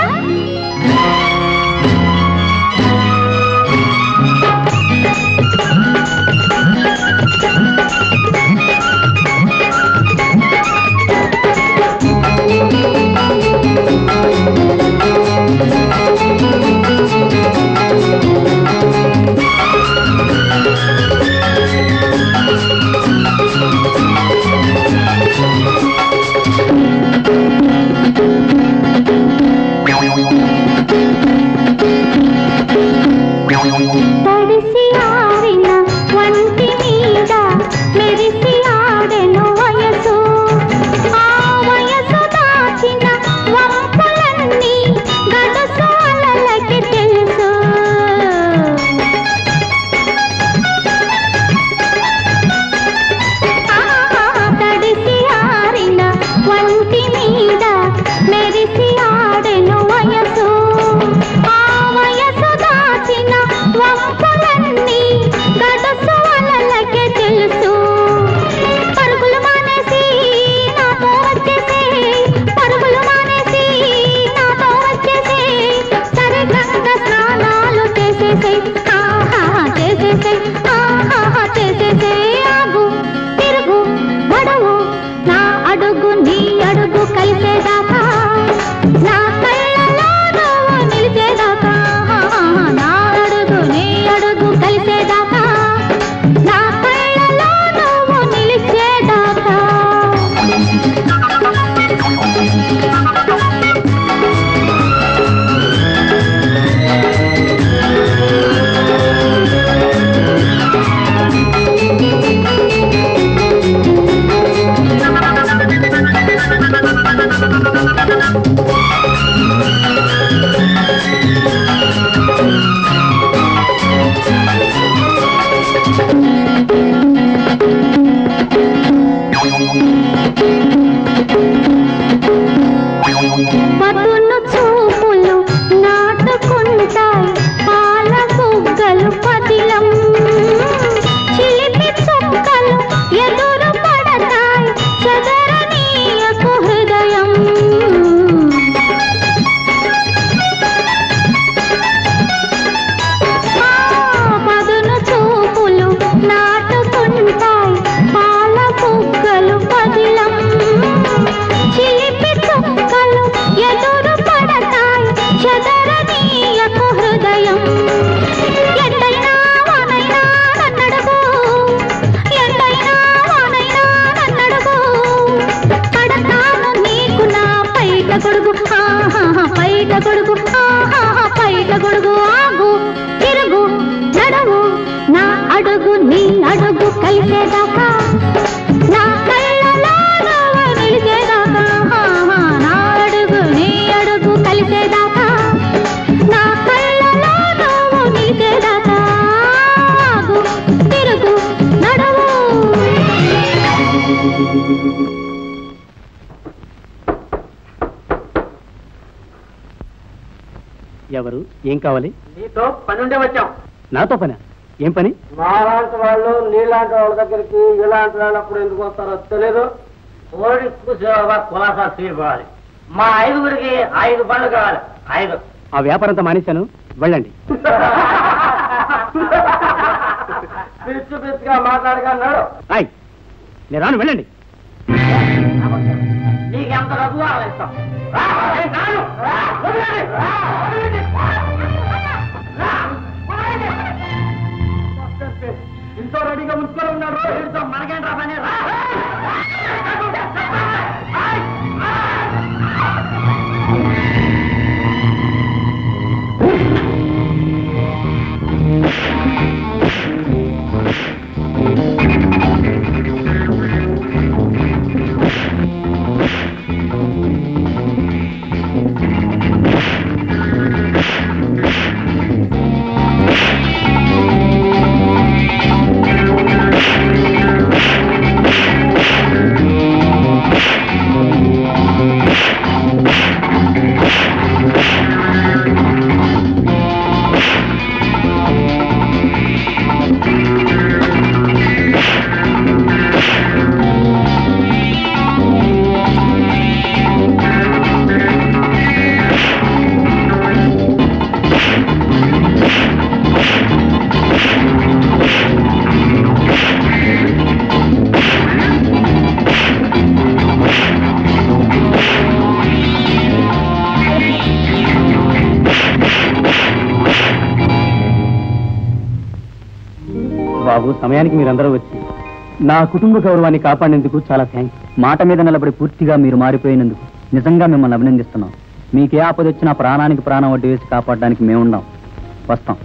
తడిసి ఆరిన వంటి మీద మెరిసి ఆడెను వయసు ఆ వయసు దాచిన వంపులన్నీ గడుసు అలలకి తెలుసు ఆ తడిసి ఆరిన వంటి మీద మెరిసి ఆడెను వయసు ఆ వయసు దాచిన వంపులన్నీ గడుసు అలలకే తెలుసు పరుగులు మానేసి నాతో వచ్చేసే పరుగులు మానేసి నాతో వచ్చేసే సరిగ్గా స్నానాలు చేసేసే ఆహా చేసేసే ఆహా చేసేసే ఆగు తిరుగు గడవు నా అడుగు నీ అడుగు కలిసేదాకా నా కళ్ళలో నువ్వు నిలిచేదాకా నా అడుగు నీ అడుగు కలిసేదాకా నా కళ్ళలో నువ్వు నిలిచేదాకా Thank you. కలిసేదాకా నా కళ్ళలో నువ్వు నిలిచేదాకా ఆహా, నా అడుగు నీ అడుగు కలిసేదాకా నా కళ్ళలో నువ్వు నిలిచేదాకా ఆగు, తిరుగు నడువు ఎవరు ఏం కావాలి నీతో పని ఉండే వచ్చాం నాతో పని ఏం పని మాలాంటి వాళ్ళు నీలాంటి వాళ్ళ దగ్గరికి ఇలాంటి వాళ్ళు అప్పుడు ఎందుకు వస్తారో తెలియదు ఓడి కూర్చోవా కులాసా తీరుకోవాలి మా ఐదుగురికి ఐదు బండ్లు కావాలి ఐదు ఆ వ్యాపారం అంతా మానేశాను వెళ్ళండి పిచ్చి పిచ్చిగా మాట్లాడగలడు రాయ్ నేను రాను వెళ్ళండి నీకెంత డబ్బు కావాలి ఇస్తాం రా, నేను రాను. రా, వదలండి. రా, వదలండి. రా, వదలండి. ఇంట్లో రెడీగా ఉంచుకొని ఉన్నారు ఇంట్లో మనకేంట్రా పని రా బాబు సమయానికి మీరందరూ వచ్చి నా కుటుంబ గౌరవాన్ని కాపాడేందుకు చాలా థ్యాంక్స్ మాట మీద నిలబడి పూర్తిగా మీరు మారిపోయినందుకు నిజంగా మిమ్మల్ని అభినందిస్తున్నాం మీకే ఆపద వచ్చినా ప్రాణానికి ప్రాణం వడ్డీ వేసి కాపాడడానికి మేమున్నాం వస్తాం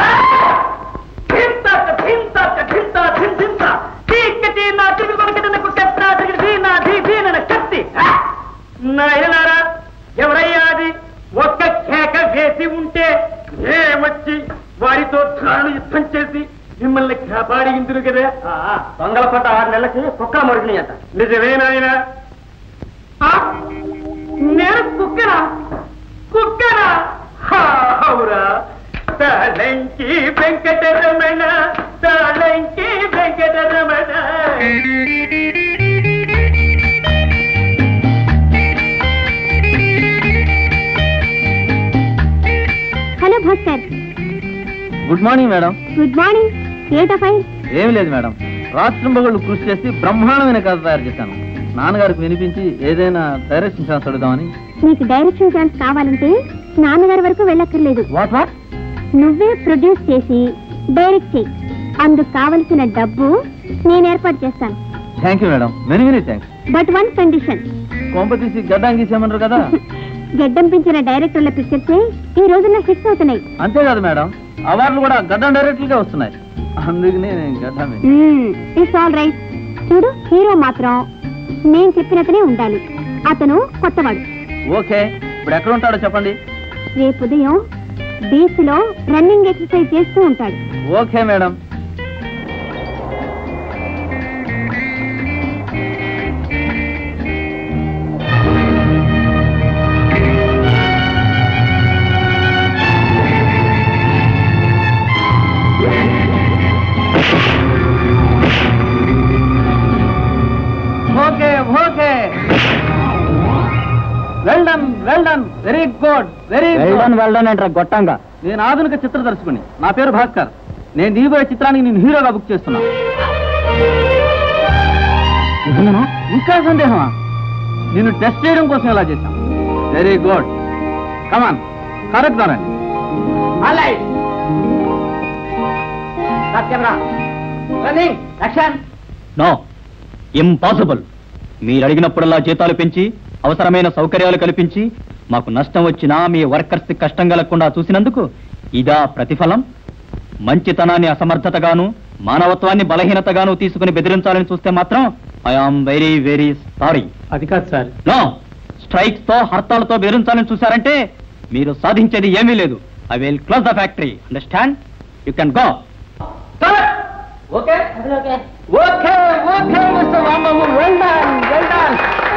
ధింత ధింత ధింత ధింత చీకటి నా తిరిగి కొనకటి నాకు కత్త తిరిగి ధీనా ధీ ధీన కత్తి నాయనారా ఎవరయ్యా అది ఒక్క కేక వేసి ఉంటే ఏ వచ్చి వారితో ధారణ యుద్ధం చేసి మిమ్మల్ని కాపాడి ఇందురు కదా దొంగల పట్ట ఆరు నెలలకి కుక్క మరుగునియట నిజమేనాయన నేను కుక్కరా కుక్కరా హా, అవురా Talanki Venkataramana తాళంకి Venkataramana hello Bhaskar good morning madam good morning ఏట ఫైన్ ఏమి లేదు మేడం రాష్ట్రం బగుళ్ళు కృషి చేసి బ్రహ్మాండమైన కథ తయారు చేశాను నాన్నగారికి వినిపించి ఏదైనా డైరెక్షన్ ఛాన్స్ అడుగుదామని నీకు డైరెక్షన్ ఛాన్స్ కావాలంటే నాన్నగారి వరకు వెళ్ళక్కర్లేదు వాట్ వాట్ నువ్వే ప్రొడ్యూస్ చేసి డైరెక్ట్ చేయి అందుకు కావలసిన డబ్బు నేను ఏర్పాటు చేస్తాను thank you madam many many thanks but one condition కొంప తీసి గడ్డం గీసేయమన్నారు కదా గడ్డం పెంచిన డైరెక్టర్ల పిక్చర్సే ఈ రోజున హిట్స్ అవుతున్నాయి అంతేకాదు మేడం అవార్డులు కూడా గడ్డం డైరెక్ట్గా వస్తున్నాయి అందుకనే నేను గడ్డమే ఇట్స్ ఆల్ రైట్ చూడు హీరో మాత్రం నేను చెప్పినతనే ఉండాలి అతను కొత్తవాడు ఓకే ఇప్పుడు ఎక్కడ ఉంటాడో చెప్పండి రేపు ఉదయం బీచ్ లో రన్నింగ్ ఎక్సర్సైజ్ చేస్తూ ఉంటాడు okay madam okay okay well done well done very good very well done well done అంటారా గొట్టంగా నేను ఆధునిక చిత్రదర్శకుని నా పేరు భాస్కర్ నేను దిగిపోయే చిత్రానికి నేను హీరోగా బుక్ చేస్తున్నా నిజమేనా? ఇంకా సందేహమా నేను టెస్ట్ చేయడం కోసం ఇలా చేశాం వెరీ గుడ్ కమాన్ కరెక్ట్ రండి all right camera running action no impossible మీరు అడిగినప్పుడల్లా జీతాలు పెంచి అవసరమైన సౌకర్యాలు కల్పించి మాకు నష్టం వచ్చినా మీ వర్కర్స్ కష్టం కలగకుండా చూసినందుకు ఇదా ప్రతిఫలం మంచితనాన్ని అసమర్థతగాను మానవత్వాన్ని బలహీనతగాను తీసుకుని బెదిరించాలని చూస్తే మాత్రం ఐఆమ్ వెరీ వెరీ సారీ అది కాదు సార్ నో స్ట్రైక్స్ తో హర్తాలతో బెదిరించాలని చూశారంటే మీరు సాధించేది ఏమీ లేదు I will close the factory understand you can go okay okay okay mister Rambabu well done well done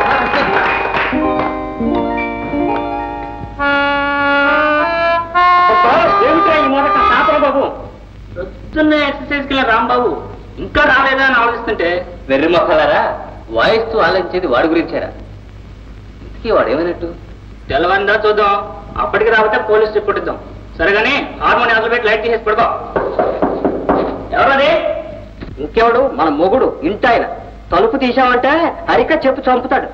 ఏమిటా ఈ మొదట సాపర బాబు పొద్దున్నే ఎక్సర్సైజ్ కి రాంబాబు ఇంకా రాలేదా అని ఆలోచిస్తుంటే వెర్రి మొక్కలారా వాయిస్తూ ఆలోచించేది వాడి గురించారా ఇంతకీ వాడు ఏమైనట్టు తెల్లవారిందా చూద్దాం అప్పటికి రాబట్టే పోలీస్ రిపోర్ట్ ఇద్దాం సరేగాని హార్మోని అసలు పెట్టి లైట్ తీసేసి పడుకో ఎవరది ఇంకెవడు మన మొగుడు ఇంటాయన తలుపు తీసామంటే హరిక చెప్పు చంపుతాడు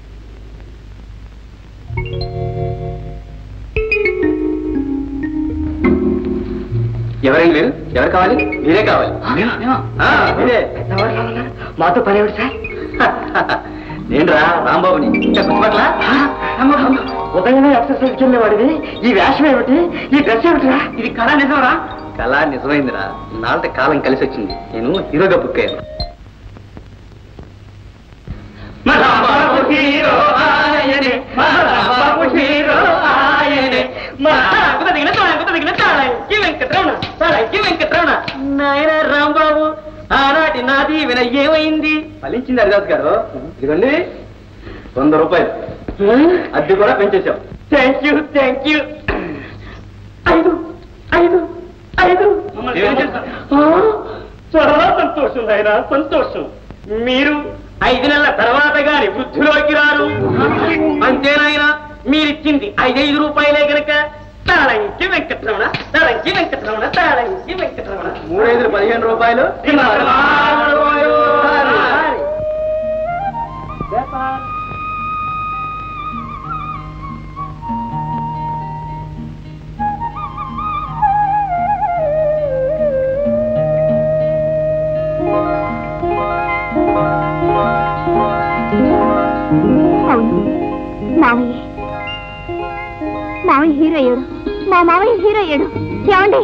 ఎవరైనా మీరు ఎవరు కావాలి మీరే కావాలి ఆ, మీరే మాతో పని ఏమిటి సార్ నేనురా రాంబాబుని ఇంకా గుర్తుపట్లా ఉదయమే ఎక్సర్సైజ్ వెళ్ళేవాడివి ఈ వేషం ఏమిటి ఈ డ్రెస్ ఏమిటిరా ఇది కళ నిజమరా కళ నిజమైందిరా నాళ్ళ కాలం కలిసి వచ్చింది నేను హీరోగా బుక్ అయ్యాను మహాబాబు హీరో ఆయనే మహాబాబు హీరో ఆయనే మహాకు తగిన తాళకు తగిన తాళకి వెంకటరమణ తాళకి వెంకటరమణ నాయన రాంబాబు ఆనాటి నాది విన ఏమైంది ఫలించింది హరిదాస్ గారు ఇదిగోండి వంద రూపాయలు అద్దె కూడా పెంచేశాం థ్యాంక్ యూ థ్యాంక్ యూ ఐదు ఐదు ఐదు ఆ, చాలా సంతోషం నాయన సంతోషం మీరు ఐదు నెలల తర్వాత గాని వృద్ధిలోకి రారు అంతేనాయన మీరిచ్చింది ఐదైదు రూపాయలే గనక తాళంకి వెంకటరమణ తాళంకి వెంకటరమణ తాళంకి వెంకటరమణ మూడైదు పదిహేను రూపాయలు అవును మావయ్య మావయ్య హీరో అయ్యాడు మా మావయ్య హీరో అయ్యాడు ఏమండి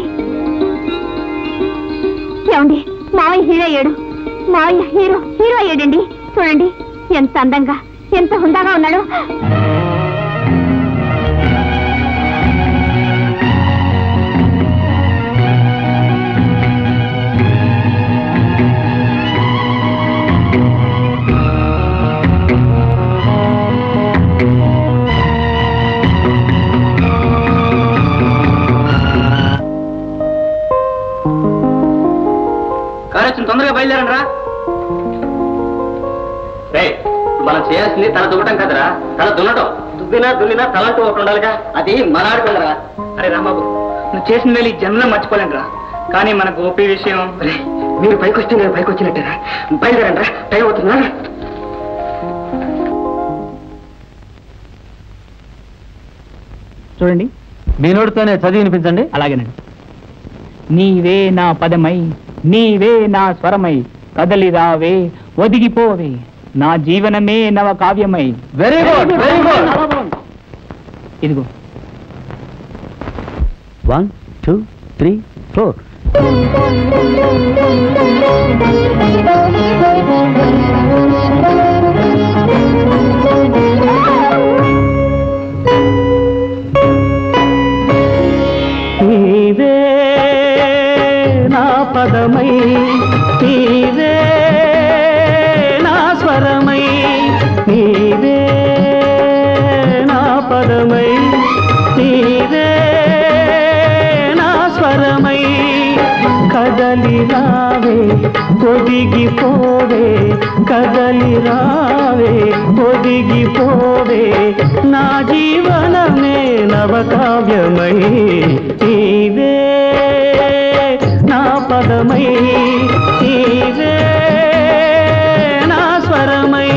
ఏమండి మావయ్య హీరో అయ్యాడు మావయ్య హీరో హీరో అయ్యాడండి చూడండి ఎంత అందంగా ఎంత హుందాగా ఉన్నాడు కారు వచ్చింది తొందరగా బయలుదేరండి రా రేయ్, ఇప్పుడు మనం చేయాల్సింది తల దువ్వటం కదరా తల దున్నటం దువ్వినా దున్నినా తలంటూ ఒకటి ఉండాలిగా అది మన ఆడుకుందరా అరే రాంబాబు నువ్వు చేసిన వేళ ఈ జన్మలో మర్చిపోలేను రా కానీ మన గోపి విషయం మీరు పైకి వస్తే నేను పైకి వచ్చినట్టేరా బయలుదేరండి రా టైం అవుతుందా చూడండి మీ నోటితోనే చదివి వినిపించండి అలాగేనండి నీవే నా పదమై నీవే నా స్వరమై కదలి రావే ఒదిగిపోవే నా జీవనమే నవ కావ్యమై వెరీ గుడ్ వెరీ గుడ్ ఇదిగో వన్ టూ త్రీ ఫోర్ నీవే నా పదమై నీవే నా స్వరమై నీవే నా పదమై నీవే నా స్వరమై కదలి రావే ఒదిగిపోవే కదలి రావే ఒదిగిపోవే నా జీవనమే నవకావ్యమై నీవే నా పదమై నీవే నా స్వరమై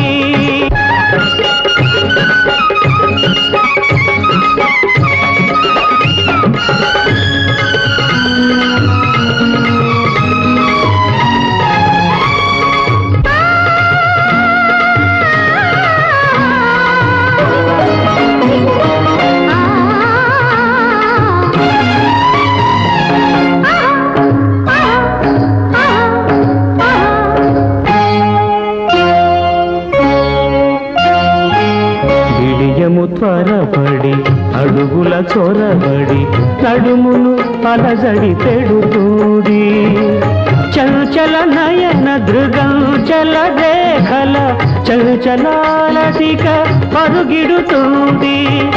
బిడియము త్వరపడి అడుగుల చొరబడి నడుమును అలజడి పెడుతుంది చంచల నయన దృగంచల రేఖల చంచలాలటిక పరుగిడుతుంది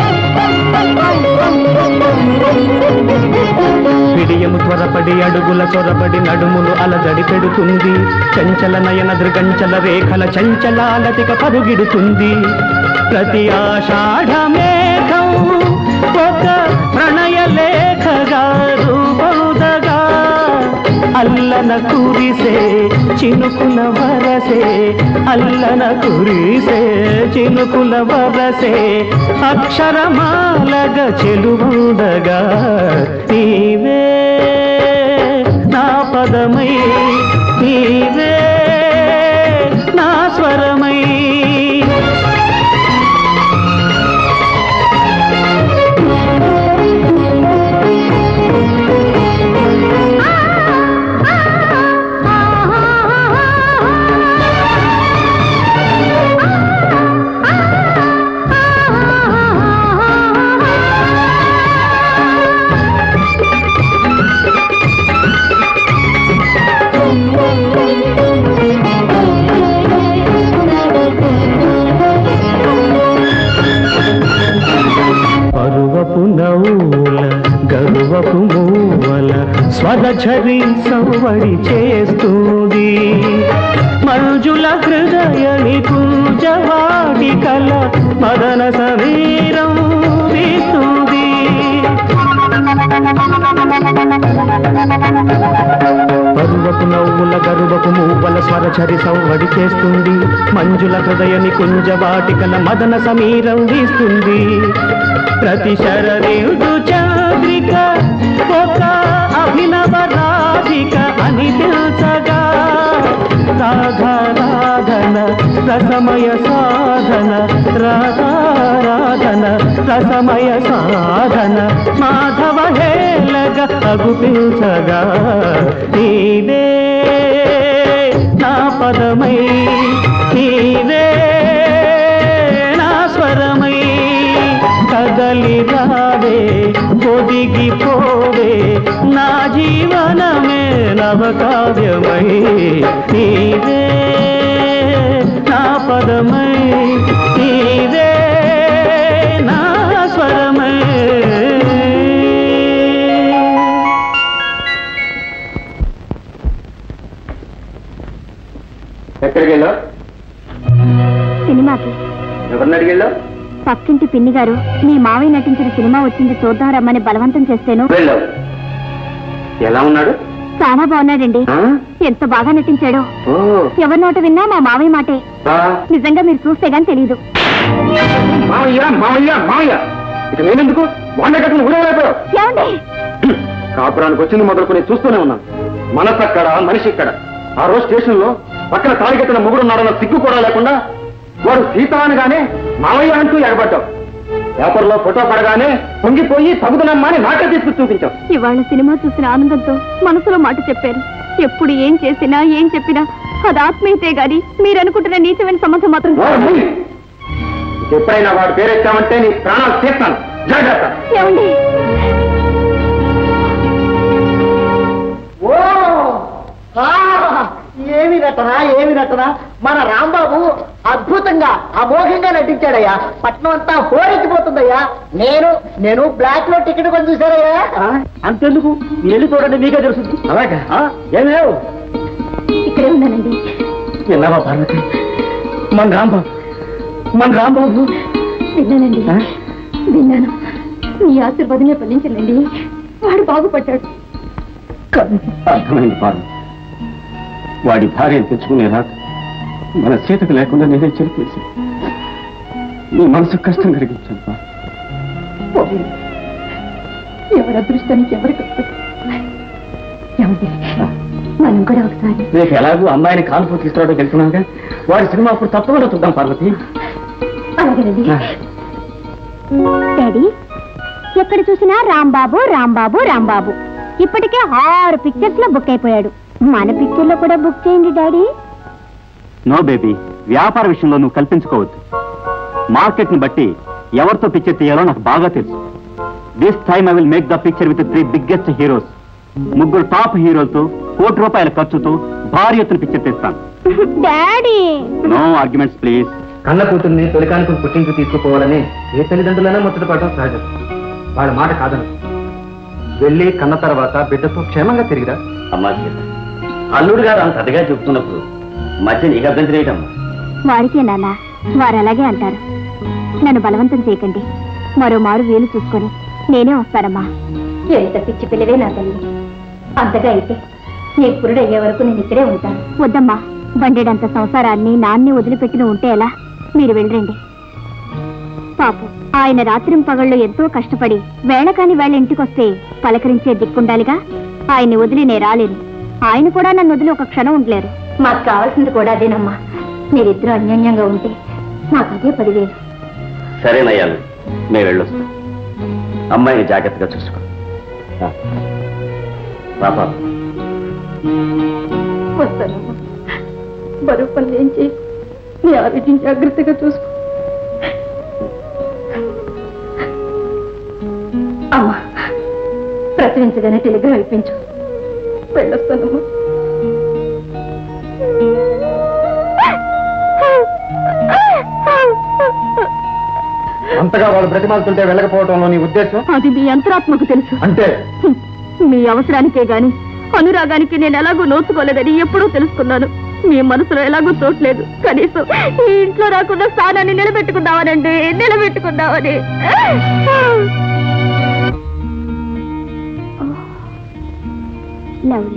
బిడియము త్వరపడి అడుగుల చొరబడి నడుమును అలజడి పెడుతుంది చంచల నయన దృగంచల రేఖల చంచలాలతిక పరుగిడుతుంది ప్రతి ఆషాఢ మేఘం ఒక ప్రణయ లేఖగా రూపౌదగా అల్లన కురిసే చినుకుల వరసే అల్లన కురిసే చినుకుల వరసే అక్షరమాలగ చెలువుండగా నీవే నా పదమై నీవే నా స్వరమై పరువపు నవ్వుల గరువపు మూవల స్వరఝరి సవ్వడి చేస్తుంది మంజుల హృదయని పూజవాటి కల మదన సమీరం వీస్తుంది పరువపు నవ్వుల గరువపు మూవల స్వరచరి సవ్వడి చేస్తుంది మంజుల హృదయని కుంజవాటికల మదన సమీరం వీస్తుంది ప్రతి శరదిందు చంద్రిక ఒక అభినవ రాధిక అని తెలుసగా రాధారాధన రసమయ సాధన రాధారాధన రసమయ సాధన మాధవ హేళగ అగుపించగా నీవే నా పదమై నీవే నా స్వరమై కదలి రావే ఒదిగి పోవే నా జీవనమే నవకావ్యమై నీవే నా పదమై నీవే నా స్వరమై ఎక్కడికి వెళ్ళావు సినిమాకి ఎవరిని అడిగి వెళ్ళావు పక్కింటి పిన్ని గారు మీ మావయ్య నటించిన సినిమా వచ్చింది చూద్దాం రమ్మని బలవంతం చేస్తేను వెళ్ళావు ఎలా ఉన్నాడు చాలా బాగున్నాడండి ఆ? ఎంత బాగా నటించాడో ఓ ఎవరి నోట విన్నా మా మావయ్య మాటే ఆ. నిజంగా మీరు చూస్తే గాని తెలీదు మామయ్య మామయ్య మామయ్య ఇక నేనెందుకు వాండ కట్టుకుని ఊరేమైపోయావు ఏమండి కాపురానికి వచ్చింది మొదలుకొని చూస్తూనే ఉన్నాను మనసు అక్కడ మనిషి ఇక్కడ ఆ రోజు స్టేషన్ లో పక్కన తాళికెత్తిన మొగుడున్నాడన్న సిగ్గు కూడా లేకుండా వాడు సీత అనగానే మామయ్య అంటూ ఎగబడ్డావు పేపర్లో ఫోటో పడగానే పొంగిపోయి తగుదనమ్మా అని నాకే తీసుకు చూపించావు ఇవాళ సినిమా చూసిన ఆనందంతో మనసులో మాట చెప్పారు ఎప్పుడు ఏం చేసినా ఏం చెప్పినా అది ఆత్మీయతే గాని మీరు అనుకుంటున్న నీచమైన సంబంధం మాత్రం ఓ, మూయి. ఎప్పుడైనా వాడు పేరెత్తామంటే నీ ప్రాణాలు తీస్తాను జాగ్రత్త ఏమండి ఓ ఆ, ఏమి నటన ఏమి నటన మన రాంబాబు అద్భుతంగా అమోఘంగా నటించాడయ్యా పట్నం అంతా హోరెత్తిపోతుందయ్యా నేను నేను బ్లాక్ లో టికెట్ కొని చూశారయ్యా అంతెందుకు వెళ్ళి చూడండి మీకే తెలుస్తుంది అలాగా ఏమేవ్ ఇక్కడే ఉన్నానండి విన్నావా పార్వతి మన రాంబాబు మన రాంబాబు విన్నానండి విన్నాను మీ ఆశీర్వాదమే ఫలించలేండి వాడు బాగుపడ్డాడు అర్థమైంది పార్వతి వాడి భార్యను తెచ్చుకునే రాక మన సీతకు లేకుండా నేనే చెరిపేసి నీ మనసు కష్టం కలిగించాను పార్వతి. ఎవరి అదృష్టానికి ఎవరికి వస్తుంది ఏమండి మనం కూడా ఒకసారి రేపు ఎలాగో అమ్మాయిని కాన్పు తీసుకురావడం తెలుసుకున్నాక వాడి సినిమా అప్పుడు తప్పకుండా చూద్దాం పార్వతి అలాగేనండి డాడీ ఎక్కడ చూసినా రాంబాబు రాంబాబు రాంబాబు ఇప్పటికే ఆరు పిక్చర్స్ లో బుక్ అయిపోయాడు మన పిక్చర్ లో కూడా బుక్ చేయండి డాడీ నో బేబీ వ్యాపార విషయంలో నువ్వు కల్పించుకోవద్దు మార్కెట్ ని బట్టి ఎవరితో పిక్చర్ తీయాలో నాకు బాగా తెలుసు this time I will make the picture with three biggest heroes ముగ్గురు టాప్ హీరోలతో కోటి రూపాయల ఖర్చుతో భారీ ఎత్తున పిక్చర్ తీస్తాను డాడీ నో ఆర్గ్యుమెంట్స్ ప్లీజ్ కన్న కూతుర్ని తొలికానికి పుట్టింపు తీసుకుపోవాలని ఏ తల్లిదండ్రులైనా ముచ్చటపడటం సహజం వాళ్ళ మాట కాదను వెళ్ళి కన్న తర్వాత బిడ్డతో క్షేమంగా తిరిగిరా అమ్మా సీత అల్లుడు గారు అంత అదిగా చెప్తున్నప్పుడు మధ్య నీకు అభ్యంతరం ఏంటమ్మా వారికే నాన్న వారు అలాగే అంటారు నన్ను బలవంతం చేయకండి మరో మారు వీలు చూసుకొని నేనే వస్తానమ్మా ఎంత పిచ్చి పిల్లవే నా తల్లి అంతగా అయితే నీ పురుడు అయ్యే వరకు నేను ఇక్కడే ఉంటాను వద్దమ్మా బండేడంత సంసారాన్ని నాన్ని వదిలిపెట్టిన ఉంటే ఎలా మీరు వెళ్ళండి పాపం ఆయన రాత్రిం పగళ్ళు ఎంతో కష్టపడి వేళ కాని వేళ ఇంటికొస్తే పలకరించే దిక్కుండాలిగా ఆయన్ని వదిలి నే రాలేను ఆయన కూడా నన్ను వదిలి ఒక క్షణం ఉండలేరు మాకు కావాల్సింది కూడా అదేనమ్మా మీరిద్దరూ అన్యోన్యంగా ఉంటే మాకు అదే పదివేలు సరేనయ్యాలు మేము వెళ్ళొస్తాం అమ్మాయిని జాగ్రత్తగా చూసుకో ఆ. పాపా వస్తానమ్మా బరువు పనులు ఏం చేయి నీ ఆరోగ్యం జాగ్రత్తగా చూసుకో అమ్మా ప్రసవించగానే టెలిగ్రామ్ ఇప్పించు వెళ్ళొస్తానమ్మా అంతగా వాళ్ళు బ్రతిమాలుతుంటే వెళ్ళకపోవడంలో నీ ఉద్దేశం అది మీ అంతరాత్మకు తెలుసు అంటే హ్మ్. మీ అవసరానికే గాని అనురాగానికి నేను ఎలాగో నోచుకోలేదని ఎప్పుడూ తెలుసుకున్నాను మీ మనసులో ఎలాగో చోట్లేదు కనీసం ఈ ఇంట్లో రాకున్న స్థానాన్ని నిలబెట్టుకుందామనండి నిలబెట్టుకుందామని లవ్లీ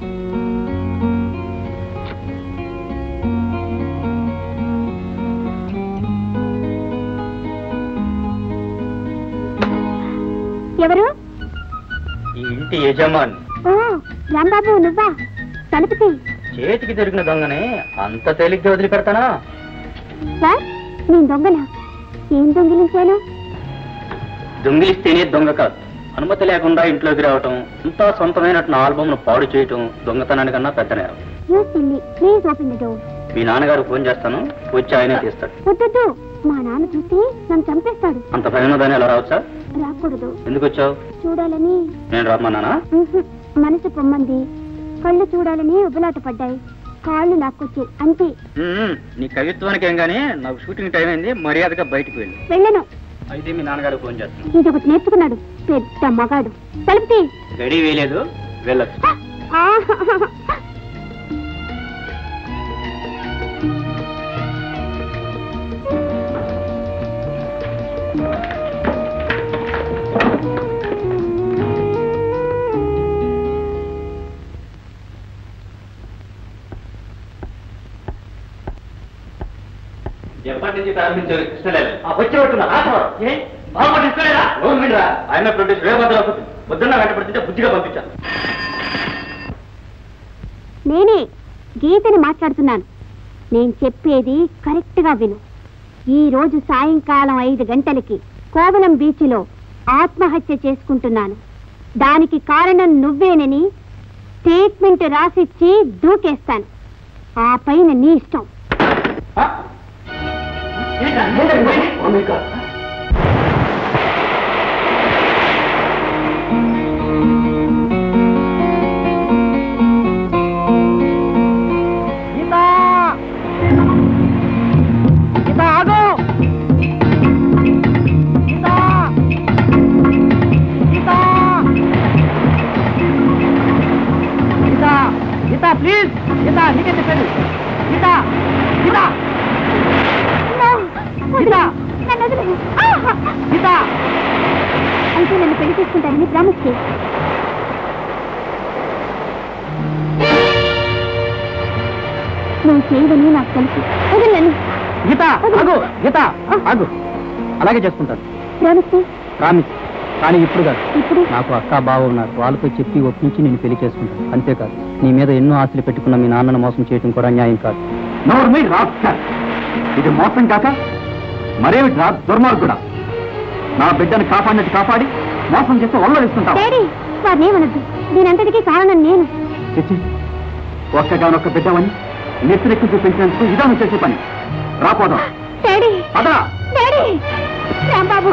ఎవరు ఈ ఇంటి యజమాని ఓ రాంబాబు నువ్వా తలుపు తీ. చేతికి దొరికిన దొంగని అంత తేలిగ్గా వదిలిపెడతానా సార్ నేను దొంగనా ఏం దొంగిలించాను దొంగిలిస్తేనే దొంగ కాదు అనుమతి లేకుండా ఇంట్లోకి రావటం ఇంత సొంతమైనట్టు నా ఆల్బమ్ను పాడు చేయటం దొంగతనానికన్నా పెద్ద నేరం you silly please open the door మీ నాన్నగారు ఫోన్ చేస్తాను వచ్చి ఆయనే తీస్తాడు వద్దొద్దు మా నాన్న చూసి నన్ను చంపేస్తాడు అంత భయం దాన్ని ఎలా రావచ్చా రాకూడదు ఎందుకు వచ్చావు చూడాలని నేను రమ్మన్నానా ఉహు, మనసు పొమ్మంది కళ్ళు చూడాలని ఉబలాట పడ్డాయి కాళ్ళు లాక్కొచ్చాయి అంతే ఉమ్మ్, నీ కవిత్వానికి ఏం గానీ నాకు షూటింగ్ టైం అయింది మర్యాదగా బయటికి వెళ్ళి వెళ్ళను అయితే మీ నాన్నగారు ఫోన్ చేస్తాను ఇది ఒకటి నేర్చుకున్నాడు పెద్ద మగాడు తలుపు తీ. గడి వేయలేదు వెళ్ళొచ్చు ఆ, ఎప్పటి నుంచి ప్రారంభించారు కృష్ణలేల వచ్చి పట్టున్నా ఏ బాగుపడి ఇస్తలేదా గవర్నమెంట్ రా ఆయన ప్రొడ్యూస్ వేమద్ర పొద్దున్న వెంట పడుతుంటే బుద్ధిగా పంపించాను నేనే గీతని మాట్లాడుతున్నాను నేను చెప్పేది కరెక్ట్ గా విను ఈ రోజు సాయంకాలం ఐదు గంటలకి కోవలం బీచ్లో ఆత్మహత్య చేసుకుంటున్నాను దానికి కారణం నువ్వేనని స్టేట్మెంట్ రాసిచ్చి దూకేస్తాను ఆ పైన నీ ఇష్టం నన్ను వదిలేయ్. ఆహా! అయితే నన్ను పెళ్లి చేసుకుంటానని ప్రామిస్ చేయి నువ్వు చేయదని నాకు తెలుసు వదిలేను గీత ఆగు గీత ఆగు అలాగే చేసుకుంటాను ప్రామిస్ చేయి ప్రామిస్ కానీ ఇప్పుడు కాదు ఇప్పుడు నాకు అక్క బావ ఉన్నారు వాళ్ళతో చెప్పి ఒప్పించి నేను పెళ్లి చేసుకుంటాను అంతేకాదు నీ మీద ఎన్నో ఆశలు పెట్టుకున్న మీ నాన్నను మోసం చేయడం కూడా న్యాయం కాదు నోర్మీ రాస్కర్ ఇది మోసం కాక మరేమిటి రా దుర్మార్గుడా నా బిడ్డను కాపాడినట్టు కాపాడి మోసం చేస్తే వల్లరిస్తుంటావు డాడీ వారిని ఏమనొద్దు దీనంతటికీ కారణం నేను చిచ్చి ఒక్కగానొక్క బిడ్డవని నెత్తినెక్కి చూపించినందుకు ఇదా నువ్వు చేసే పని రాపోదాం డాడీ అదా డాడీ రాంబాబు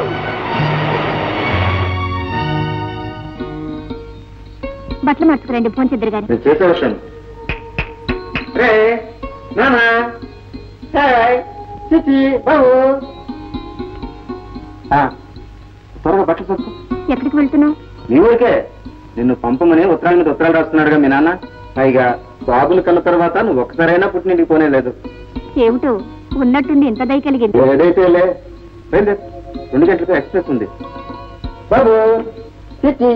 బట్టలు మార్చుకురండి ఫోన్ చెద్దరు గాని నేను చేసే విషయం రే నానా హాయ్ చిచి బాబు ఆ, త్వరగా బట్టలు సత్తు ఎక్కడికి వెళ్తున్నావు నీ ఊరికే నిన్ను పంపమని ఉత్తరాల మీద ఉత్తరాలు రాస్తున్నాడుగా మీ నాన్న పైగా బాబులు కన్న తర్వాత నువ్వు ఒక్కసారైనా పుట్టినింటికి పోనే లేదు ఏమిటో ఉన్నట్టుండి ఎంత దయ కలిగింది ఏదైతే లే బయలుదేరు. రెండు గంటలకు ఎక్స్ప్రెస్ ఉంది బాబు చిచి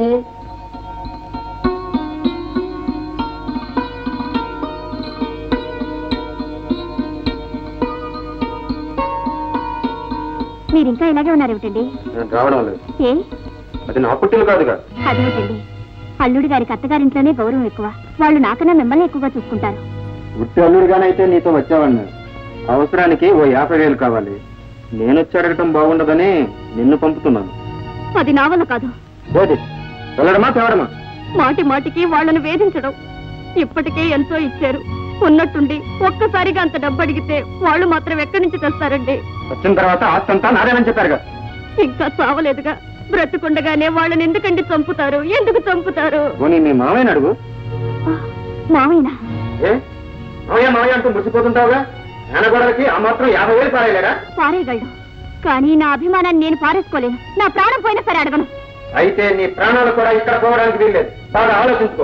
మీరు ఇంకా ఇలాగే ఉన్నారేమిటండి నేను రావడం లేదు ఏ అది నా పుట్టిన కాదుగా అదేమిటండి అల్లుడి గారికి అత్తగారింట్లోనే గౌరవం ఎక్కువ వాళ్ళు నాకన్నా మిమ్మల్ని ఎక్కువగా చూసుకుంటారు ఉట్టి అల్లుడిగానైతే నీతో వచ్చావన్నా అవసరానికి ఓ యాభై వేలు కావాలి నేను వచ్చి అడగటం బాగుండదని నిన్ను పంపుతున్నాను అది నా వల్ల కాదు ఏది వెళ్ళడమా తేవడమా మాటి మాటికి వాళ్ళను వేధించడం ఇప్పటికే ఎంతో ఇచ్చారు ఉన్నట్టుండి ఒక్కసారిగా అంత డబ్బు అడిగితే వాళ్ళు మాత్రం ఎక్కడి నుంచి తెస్తారండి వచ్చిన తర్వాత ఆస్తి అంతా నాదేనని చెప్పారుగా ఇంకా చావలేదుగా బ్రతుకుండగానే వాళ్ళని ఎందుకండి చంపుతారు ఎందుకు చంపుతారు పోనీ మీ మామయ్యని అడుగు మావయ్యన ఏ మామయ్య మామయ్య అంటూ మురిసిపోతుంటావుగా నాన్నగోడలకి ఆ మాత్రం యాభై వేలు పారేయలేరా పారేయగలడు కానీ నా అభిమానాన్ని నేను పారేసుకోలేను నా ప్రాణం పోయినా సరే అడగను అయితే నీ ప్రాణాలు కూడా ఇక్కడ పోవడానికి వీల్లేదు బాగా ఆలోచించుకో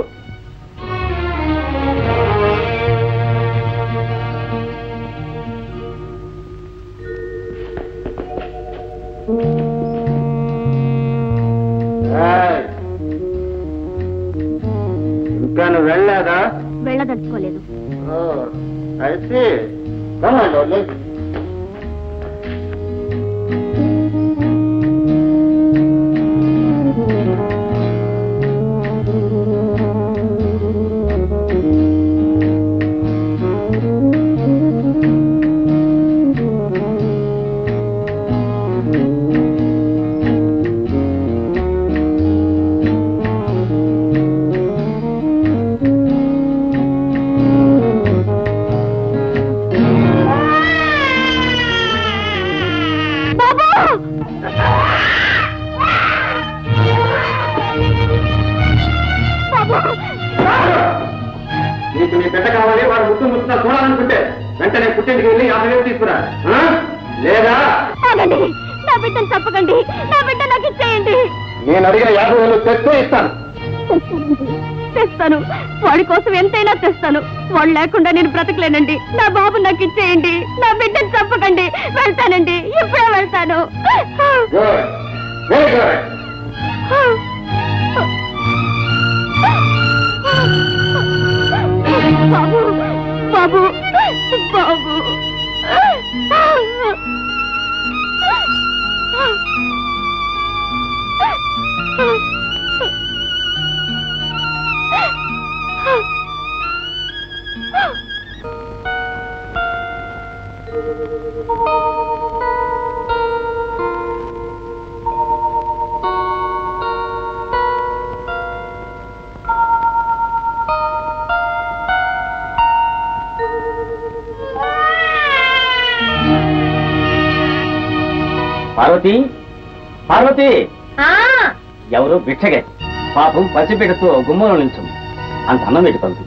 ఏయ్. ఇంకా నువ్వు వెళ్ళలేదా వెళ్ళదలుచుకోలేదు అయితే కమాండ్ నీకు నీ బిడ్డ కావాలి వాడు ముట్టు ముట్టున చూడాలనుకుంటే వెంటనే పుట్టింటికి వెళ్ళి యాభై వేలు తీసుకురా ఆ? లేదా ఆగండి నా బిడ్డను తప్పకండి నా బిడ్డ నాకు ఇచ్చేయండి నేను అడిగిన యాభై వేలు తెస్తే ఇస్తాను తెస్తాను వాడి కోసం ఎంతైనా తెస్తాను వాడు లేకుండా నేను బ్రతకలేనండి నా బాబు నాకు ఇచ్చేయండి నా బిడ్డను తప్పకండి వెళ్తానండి ఇప్పుడే వెళ్తాను గుడ్ వెరీ గుడ్ బాబు బాబు బాబు పార్వతి పార్వతి ఎవరు భిక్షగే పాపం పసిబిడ్డతో గుమ్మంలో నిల్చుంది అంత అన్నం పెట్టి పంపి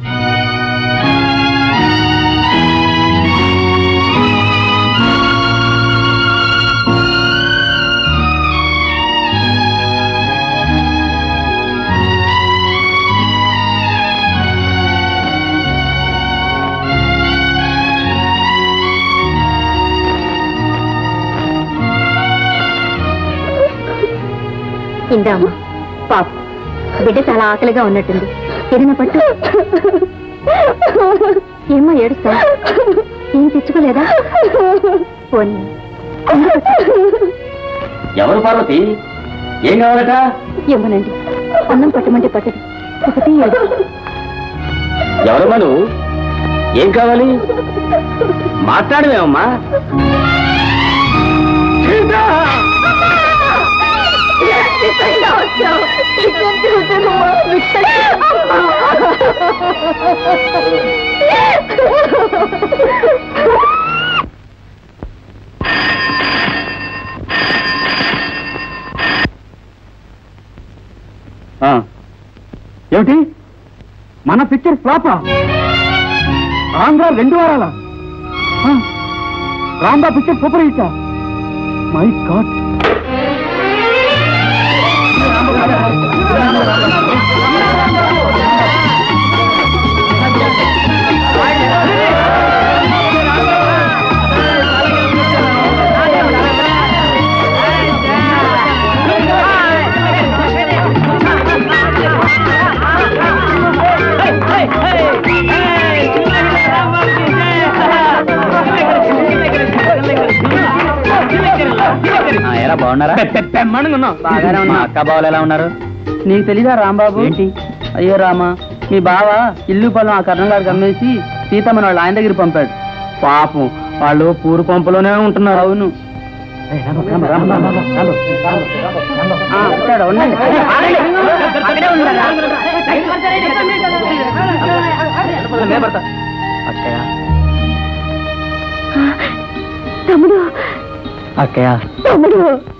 ఇందామా పాప బిడ్డ చాలా ఆకలిగా ఉన్నట్టుంది ఏదైనా పట్టు ఏమో ఏడుస్తా ఏం తెచ్చుకోలేదా పోనీ ఎవరు పార్వతి ఏం కావాలట ఇవ్వనండి అన్నం పట్టమంటే పట్టదు ఒకటి ఏడు ఎవరమ్మా నువ్వు ఏం కావాలి మాట్లాడవేమమ్మా ఏమిటి మన పిక్చర్ ఫ్లాపా ఆంధ్ర రెండు వారాల రాంబా picture super hit my god ఎలా బాగున్నారా బాగానే మా ఉన్నా. అక్క బావలు ఎలా ఉన్నారు నీకు తెలీదా రాంబాబు ఏంటి? అయ్యో రామా మీ బావ ఇల్లు పొలం ఆ కర్ణం గారికి అమ్మేసి సీతమ్మని వాళ్ళ ఆయన దగ్గర పంపాడు పాపం వాళ్ళు పూరు కొంపలోనే ఉంటున్నారు అవును ఆ, వచ్చాడు, ఉండండి. అక్కడే ఉన్నారా? అక్కయ్య తమ్ముడు అక్కయ్య తమ్ముడు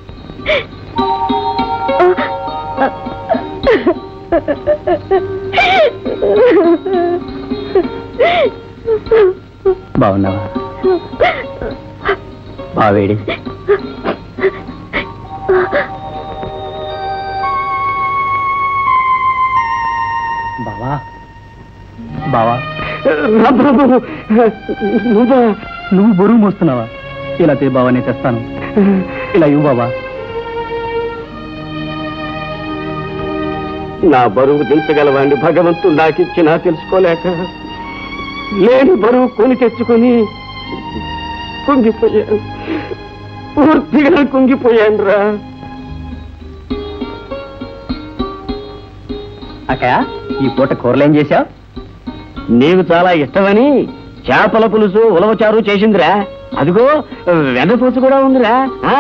బాగున్నావా బావేడి బావా బావా నువ్వు బరువు మోస్తున్నావా ఇలా తే బావా నేను తెస్తాను ఇలా ఇవ్వు బావా నా బరువు దించగలవాడిని భగవంతుడు నాకిచ్చినా తెలుసుకోలేక లేని బరువు కొని తెచ్చుకొని కుంగిపోయాను పూర్తిగా కుంగిపోయాను రా అక్కయ్య ఈ పూట కూరలు ఏం చేశావు నీకు చాలా ఇష్టమని చేపల పులుసు ఉలవచారు చేసిందిరా అదిగో వెన్నపూసు కూడా ఉందిరా ఆ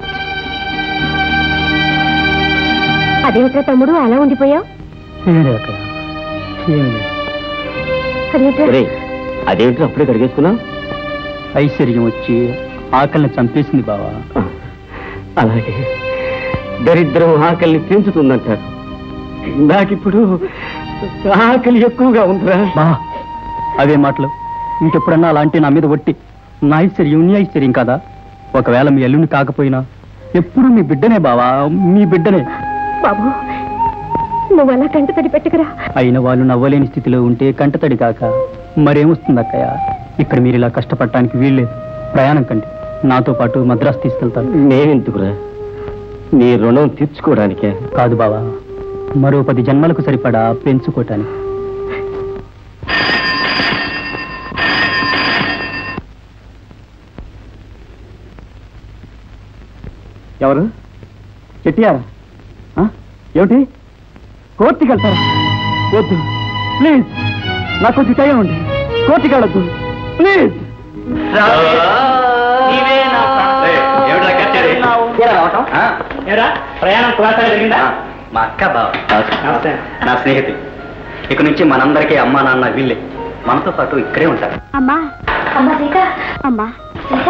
అదేమిట్రా తమ్ముడు అలా ఉండిపోయావు ఏం లేదు అక్కయ్య ఏం లేదు అదేమిట్రా ఒరేయ్, అదేంటి అప్పుడే కడిగేసుకున్నావు ఐశ్వర్యం వచ్చి ఆకలిని చంపేసింది బావా అలాగే దరిద్రం ఆకలిని పెంచుతుందంటారు నాకిప్పుడు ఆకలి ఎక్కువగా ఉందిరా బా అవే మాటలు ఇంకెప్పుడన్నా అలాంటి నా మీద ఒట్టి నా ఐశ్వర్యం నీ ఐశ్వర్యం కదా ఒకవేళ మీ అల్లుని కాకపోయినా ఎప్పుడు మీ బిడ్డనే బావా మీ బిడ్డనే బాబు నువ్వు అలా కంట తడి పెట్టకరా అయిన వాళ్ళు నవ్వలేని స్థితిలో ఉంటే కంటతడి కాక మరేమొస్తుంది అక్కయ్య ఇక్కడ మీరు ఇలా కష్టపడటానికి వీల్లేదు ప్రయాణం కండి నాతో పాటు మద్రాసు తీసుకెళ్తాను నేనెందుకురా నీ రుణం తీర్చుకోవడానికే కాదు బావా మరో పది జన్మలకు సరిపడా పెంచుకోవటానికి ఎవరు చెట్టియారా ఆ? ఏమిటి కోర్టుకి వెళ్తారా వద్దు ప్లీజ్ నాకు కొంచెం టైం ఉంది కోర్టుకి వెళ్ళొద్దు ప్లీజ్ ప్రయాణం కులాసాగా జరిగిందా మా అక్క బావ నా స్నేహితులు ఇక నుంచి మనందరికీ అమ్మా నాన్న వీళ్ళే మనతో పాటు ఇక్కడే ఉంటారు అమ్మా అమ్మా సీత అమ్మా సీత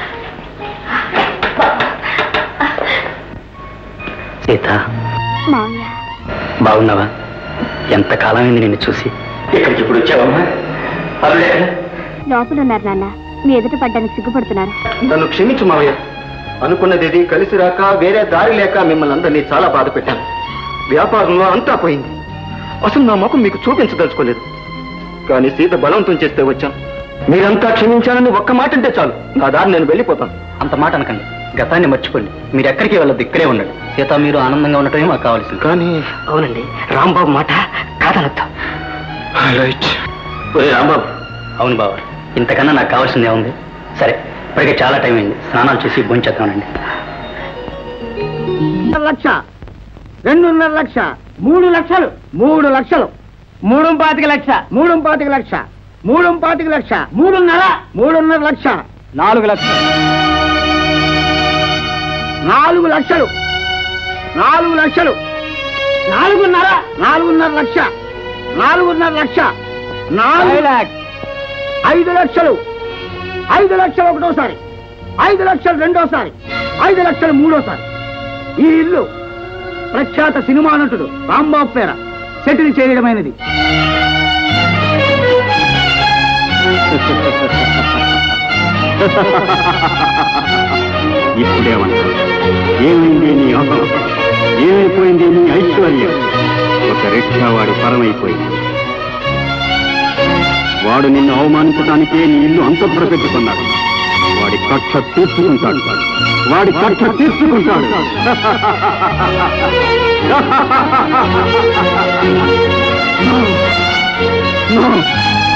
సీత మావయ్య బాగున్నావా ఎంత కాలమైంది నిన్ను చూసి ఇక్కడికి ఇప్పుడు వచ్చావమ్మా అరులే లోపల ఉన్నారు నాన్న మీ ఎదుట పడ్డానికి సిగ్గుపడుతున్నారు నన్ను క్షమించు మావయ్య అనుకున్నది ఇది కలిసి రాక వేరే దారి లేక మిమ్మల్ని అందరినీ చాలా బాధ పెట్టాను వ్యాపారంలో అంతా పోయింది అసలు నా ముఖం మీకు చూపించదలుచుకోలేదు కానీ సీత బలవంతం చేస్తే వచ్చాను మీరంతా క్షమించానని ఒక్క మాట అంటే చాలు నా దారి నేను వెళ్ళిపోతాను అంత మాట అనకండి గతాన్ని మర్చిపోండి మీరు ఎక్కడికి వెళ్ళదు ఇక్కడే ఉండండి సీత మీరు ఆనందంగా ఉండటమే మాకు కావాల్సింది కానీ అవునండి రాంబాబు మాట కాదనొద్దు రైట్ ఒరే రాంబాబు అవును బావ ఇంతకన్నా నాకు కావాల్సిందే ఉంది సరే ఇప్పటికే చాలా టైం అయింది స్నానాలు చేసి భోంచేద్దామండి లక్ష రెండున్నర లక్ష మూడు లక్షలు మూడు లక్షలు మూడు పాతిక లక్ష మూడు పాతిక లక్ష మూడు పాతిక లక్ష మూడున్నర మూడున్నర లక్ష నాలుగు లక్షలు నాలుగు లక్షలు నాలుగు లక్షలు నాలుగున్నర నాలుగున్నర లక్ష నాలుగున్నర లక్ష నాలుగు ఐదు లక్షలు ఐదు లక్షలు ఒకటోసారి ఐదు లక్షలు రెండోసారి ఐదు లక్షలు మూడోసారి ఈ ఇల్లు ప్రఖ్యాత సినిమా నటుడు రాంబాబు పేర సెటిల్ చేయడమైనది ఇప్పుడేమన్నా ఏమైంది నీ అహం ఏమైపోయింది నీ ఐశ్వర్యం ఒక రిక్షా వాడు పరమైపోయింది వాడు నిన్ను అవమానించడానికే నీ ఇల్లు అంతఃపుర పెట్టుకున్నాడు వాడి కక్ష తీర్చుకుంటాడు వాడి కక్ష తీర్చుకుంటాడు No. No.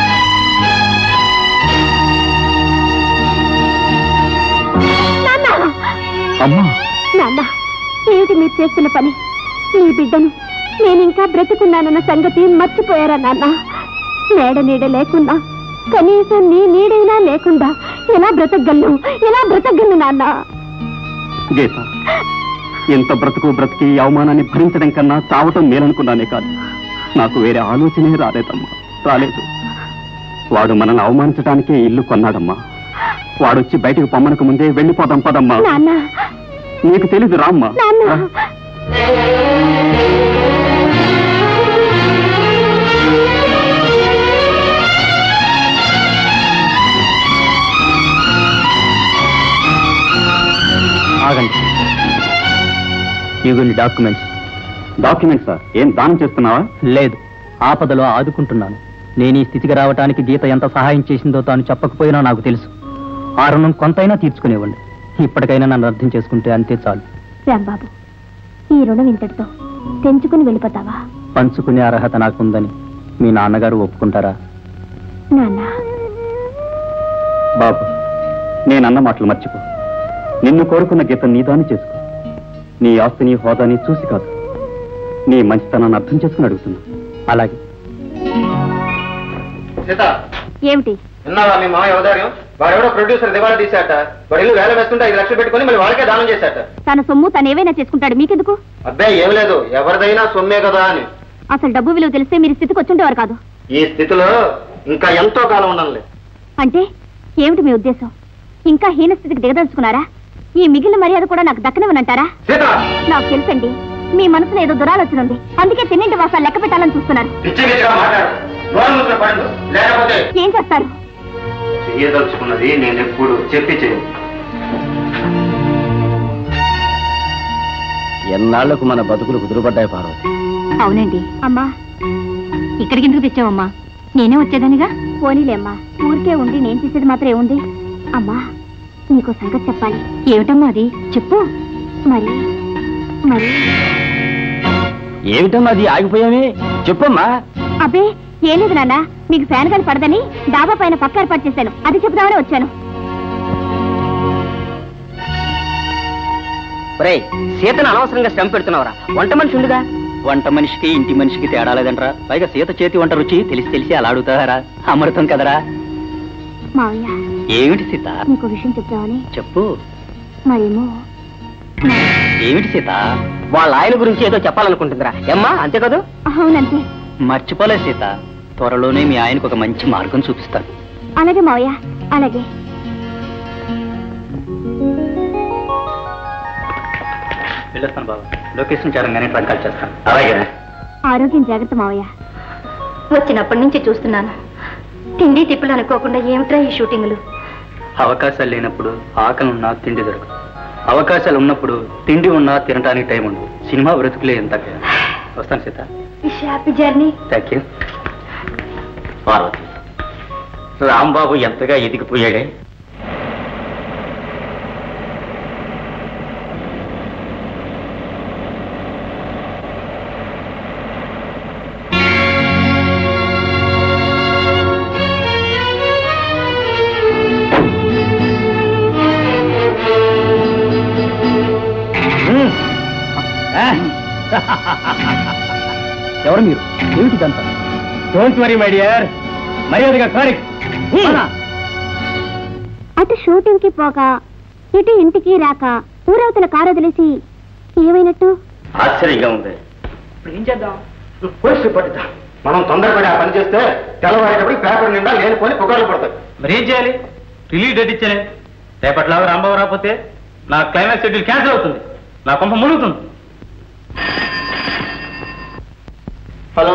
అమ్మా నాన్న ఏమిటి మీరు చేస్తున్న పని నీ బిడ్డను నేను ఇంకా బ్రతుకున్నానన్న సంగతి మర్చిపోయారా నాన్న మేడ నీడ లేకుండా కనీసం నీ నీడైనా లేకుండా ఎలా బ్రతకగలను ఎలా బ్రతకగలను నాన్న గీత ఎంత బ్రతుకు బ్రతికి ఈ అవమానాన్ని భరించడం కన్నా చావటం మేలనుకున్నానే కాదు నాకు వేరే ఆలోచనే రాలేదమ్మా రాలేదు వాడు మనల్ని అవమానించడానికే ఇల్లు కొన్నాడమ్మా వాడొచ్చి బయటకు పొమ్మనకు ముందే వెళ్ళిపోదాం పదమ్మా నాన్న నీకు తెలీదు రామ్మా నాన్న రా. ఆగండి ఇవ్వండి డాక్యుమెంట్స్ డాక్యుమెంట్స్ సార్ ఏం దానం చేస్తున్నావా లేదు ఆపదలో ఆదుకుంటున్నాను నేను ఈ స్థితికి రావటానికి గీత ఎంత సహాయం చేసిందో తాను చెప్పకపోయినా నాకు తెలుసు ఆ రుణం కొంతైనా తీర్చుకునేవ్వండి ఇప్పటికైనా నన్ను అర్థం చేసుకుంటే అంతే చాలు రాంబాబు ఈ రుణం ఇంతటితో తెంచుకుని వెళ్ళిపోతావా పంచుకునే అర్హత నాకుందని మీ నాన్నగారు ఒప్పుకుంటారా నాన్న బాబు నేనన్న మాటలు మర్చిపో నిన్ను కోరుకున్న గీత నీదాన్ని చేసుకో నీ ఆస్తిని హోదాని చూసి కాదు నీ మంచితనాన్ని అర్థం చేసుకుని అడుగుతున్నా అలాగే సీత ఏమిటి విన్నావా మీ మామయ్య అవదార్యం వాడెవడో ప్రొడ్యూసర్ దివాళా తీశాట వాడు ఇల్లు వేల వేస్తుంటే ఐదు లక్షలు పెట్టుకుని మళ్ళీ వాళ్ళకే దానం చేశాట తన సొమ్ము తను ఏవైనా చేసుకుంటాడు మీకెందుకు అబ్బాయి ఏం లేదు ఎవరిదైనా సొమ్మే కదా అని అసలు డబ్బు విలువ తెలిస్తే మీరు స్థితికి వచ్చుండేవారు కాదు ఈ స్థితిలో ఇంకా ఎంతో కాలం ఉండాలి అంటే ఏమిటి మీ ఉద్దేశం ఇంకా హీన స్థితికి దిగదలుచుకున్నారా ఈ మిగిలిన మర్యాద కూడా నాకు దక్కనివ్వనంటారా సీత నాకు తెలుసండి మీ మనసులో ఏదో దురాలోచన ఉంది అందుకే తిన్నింటి వాసాలు లెక్క పెట్టాలని చూస్తున్నారు పిచ్చి పిచ్చిగా మాట్లాడు నోరు మూసిన పడు లేకపోతే ఏం చేస్తారు చెయ్యదలుచుకున్నది నేను ఎప్పుడు చెప్పి చెయ్యి ఎన్నాళ్లకు మన బతుకులు కుదురుపడ్డాయి పార్వతి అవునండి అమ్మా ఇక్కడికి ఎందుకు తెచ్చావమ్మా నేనే వచ్చేదానిగా పోనీలేమ్మా ఊరికే ఉండి నేను చేసేది మాత్రం ఏముంది అమ్మా నీకో సంగతి చెప్పాలి ఏమిటమ్మా అది చెప్పు మరి మరి ఏమిటమ్మా అది ఆగిపోయామే చెప్పమ్మా అబ్బే ఏం లేదు నాన్న మీకు ఫ్యాన్ గాని పడదని డాబా పైన పక్క ఏర్పాటు చేశాను అది చెప్దామని వచ్చాను ఒరేయ్ సీతను అనవసరంగా శ్రమ పెడుతున్నావురా వంట మనిషి ఉందిగా వంట మనిషికి ఇంటి మనిషికి తేడా లేదంటరా పైగా సీత చేతి వంట రుచి తెలిసి తెలిసి అలా అడుగుతారా అమృతం కదరా మావయ్య ఏమిటి సీత నీకు విషయం చెప్దామని చెప్పు మరేమో ఏమిటి సీత వాళ్ళ ఆయన గురించి ఏదో చెప్పాలనుకుంటుందిరా ఏమ్మా అంతే కదూ అవునంతే మర్చిపోలే సీత త్వరలోనే మీ ఆయనకు ఒక మంచి మార్గం చూపిస్తాను అలాగే మావయ్య అలాగే వెళ్ళొస్తాను బాబు లొకేషన్ చేరంగానే ట్రంక్ కాల్ చేస్తాను అలాగే ఆరోగ్యం జాగ్రత్త మావయ్య వచ్చినప్పటి నుంచి చూస్తున్నాను తిండి తిప్పులు అనుకోకుండా ఏమిట్రా ఈ షూటింగ్లు అవకాశాలు లేనప్పుడు ఆకలి ఉన్నా తిండి దొరకదు అవకాశాలు ఉన్నప్పుడు తిండి ఉన్నా తినడానికి టైం ఉండదు సినిమా బ్రతుకులే ఎంత వస్తాను Sita happy journey thank you Parvati Rambabu ఎంతగా ఎదిగిపోయాడే ఎవరు మీరు ఏమిటి ఇదంతా డోంట్ వరీ మై డియర్ మర్యాదగా కారికి అటు షూటింగ్ కి పోక ఇటు ఇంటికి రాక ఊరవతల కారు వదిలేసి ఏమైనట్టు ఆశ్చర్యంగా ఉంది ఏం చేద్దాం పోలీస్ రిపోర్ట్ ఇద్దాం మనం తొందరపడి ఆ పని చేస్తే తెల్లవారేటప్పుడు పేపర్ నిండా లేనిపోని పుకార్లు పడతాయి మరి ఏం చేయాలి రిలీజ్ డేట్ ఇచ్చానే రేపట్లాగా రాంబాబు రాకపోతే నా క్లైమాక్స్ షెడ్యూల్ క్యాన్సిల్ అవుతుంది నా కొంప మునుగుతుంది హలో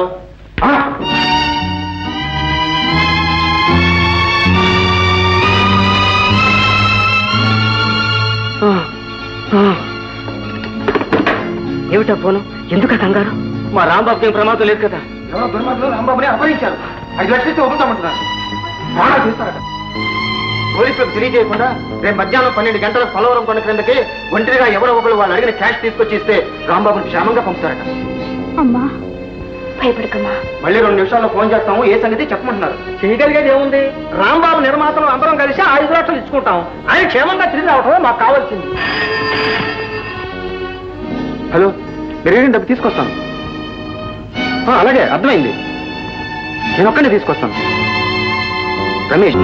ఏమిటా పోను ఎందుక కంగారు మా రాంబాబుకి ఏం ప్రమాదం లేదు కదా ఎవరో దుర్మార్గులు రాంబాబుని అపహరించారు ఐదు లక్షలు ఇస్తే వదులుతామంటున్నారు బాగా చేస్తారట పోలీసులకు తెలియజేయకుండా రేపు మధ్యాహ్నం పన్నెండు గంటల పొలవరం కొండ క్రిందకి ఒంటరిగా ఎవరో ఒకరు వాళ్ళు అడిగిన క్యాష్ తీసుకొచ్చి ఇస్తే రాంబాబుని క్షేమంగా పంపుతారట అమ్మా భయపడకమ్మా మళ్ళీ రెండు నిమిషాల్లో ఫోన్ చేస్తాము ఏ సంగతి చెప్పమంటున్నారు చేయగలిగేది ఏముంది రాంబాబు నిర్మాతలు అందరం కలిసి ఐదు లక్షలు ఇచ్చుకుంటాం ఆయన క్షేమంగా తిరిగి రావటమే మాకు కావాల్సింది హలో మీరు ఏం డబ్బు తీసుకొస్తాను ఆ, అలాగే అర్థమైంది నేను ఒక్కడే తీసుకొస్తాను Ramesh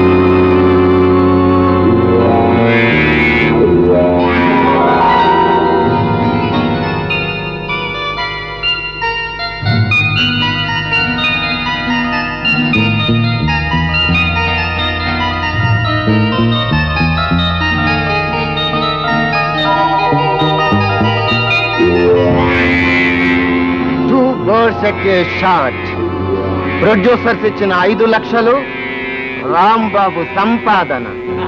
two birds at a shot producers ఇచ్చిన ఐదు లక్షలు రాంబాబు సంపాదన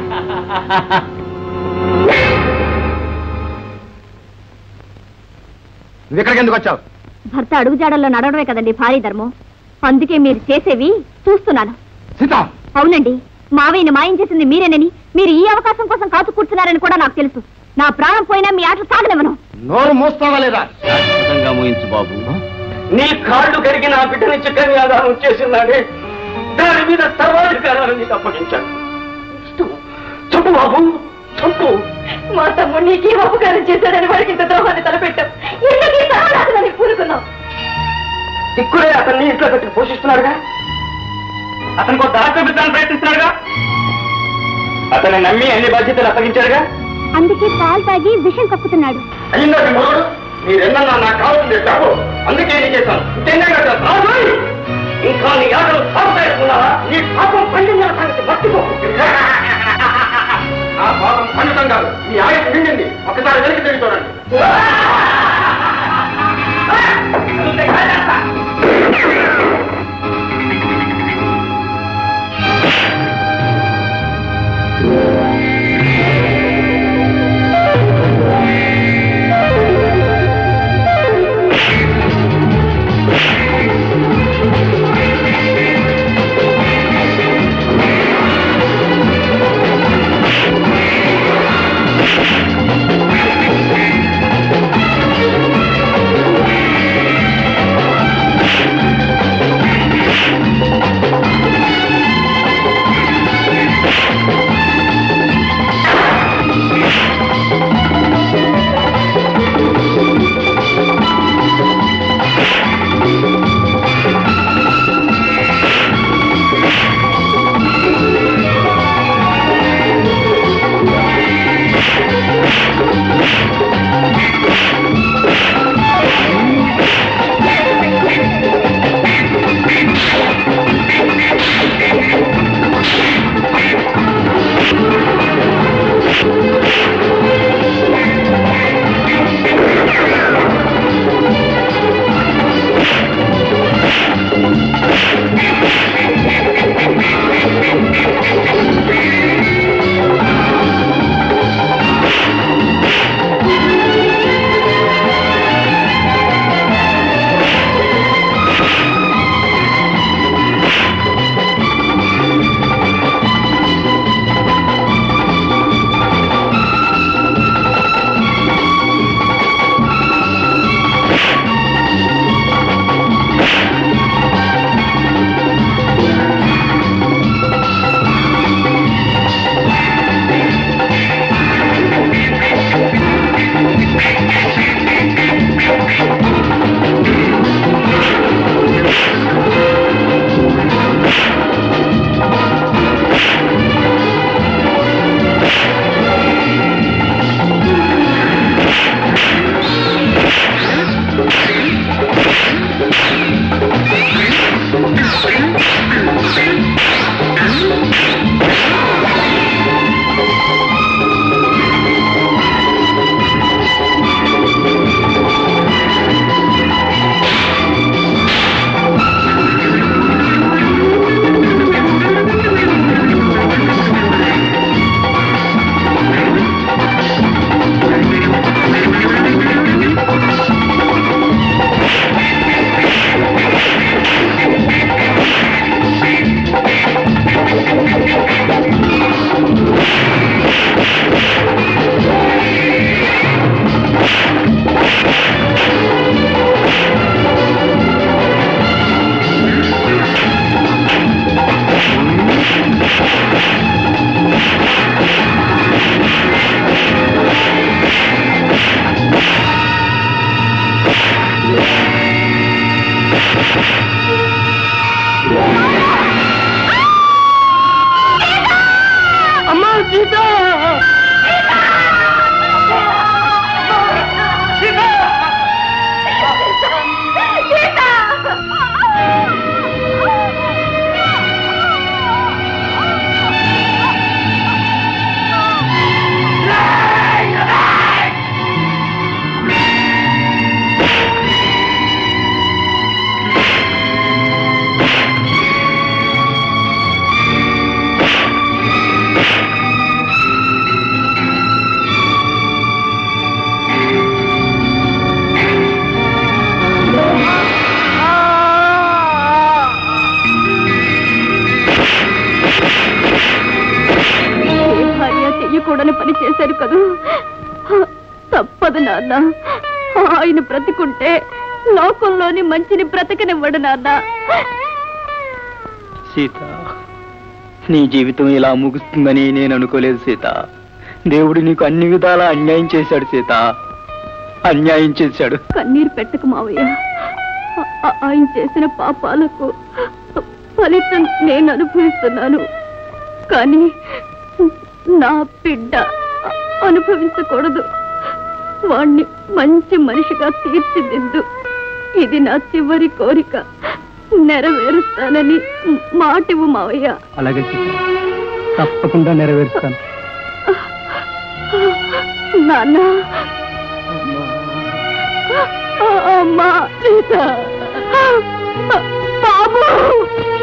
నువ్వు ఇక్కడికి ఎందుకు వచ్చావు భర్త అడుగుజాడల్లో నడవడమే కదండి భారీ ధర్మం అందుకే మీరు చేసేవి చూస్తున్నాను సీత అవునండి మావయ్యని మాయం చేసింది మీరేనని మీరు ఈ అవకాశం కోసం కాచు కూర్చున్నారని కూడా నాకు తెలుసు నా ప్రాణం పోయినా మీ ఆటలు సాగనివ్వను నోరు మూస్తావా లేదా ఖచ్చితంగా మూయించు బాబు నీ కాళ్ళు కరిగి నా బిడ్డని చిక్కని ఆధారం చేసినాడే దాని మీద సర్వాధికారాలు నీకు అప్పగించాను చంపు బాబు చంపు మా తమ్ముడు నీకు ఈ ఉపకారం చేశాడని వాడికి ఇంత ద్రోహాన్ని తలపెట్టాం ఎందుకు ఈ సర్వనాశనాన్ని పూనుకున్నాం దిక్కులే అతన్ని ఇంట్లో పెట్టి పోషిస్తున్నాడుగా అతనికి ఒక దారి చూపించాలని ప్రయత్నిస్తున్నాడుగా అతన్ని నమ్మి అన్ని బాధ్యతలు అప్పగించాడుగా అందుకే పాలు తాగి విషం కక్కుతున్నాడు అయిందా మీ మొదడు మీరెన్నన్నా నాకు కావాల్సింది డబ్బు అందుకే నేను చేశాను ఇంతేనా కదా రాజోయ్! ఇంకా నీ ఆటలు సాగుతాయనుకున్నావా నీ పాపం పండిన సంగతి మర్చిపో ఆ పాపం పండటం కాదు మీ ఆయుష్ నిండింది ఒకసారి వెనక్కి తిరిగి చూడండి ఆ తప్పదు నాన్న ఆయన బ్రతికుంటే లోకంలోని మంచిని బ్రతకనివ్వడు నాన్న సీత నీ జీవితం ఇలా ముగుస్తుందని నేను అనుకోలేదు సీత దేవుడు నీకు అన్ని విధాలా అన్యాయం చేశాడు సీత అన్యాయం చేశాడు కన్నీరు పెట్టకు మావయ్య ఆ- ఆ- ఆయన చేసిన పాపాలకు ఫలితం నేను అనుభవిస్తున్నాను కానీ నా బిడ్డ అనుభవించకూడదు వాణ్ణి మంచి మనిషిగా తీర్చిదిద్దు ఇది నా చివరి కోరిక నెరవేరుస్తానని మాటివు మావయ్య అలాగే సీత తప్పకుండా నెరవేరుస్తాను నాన్న అమ్మా సీత బాబు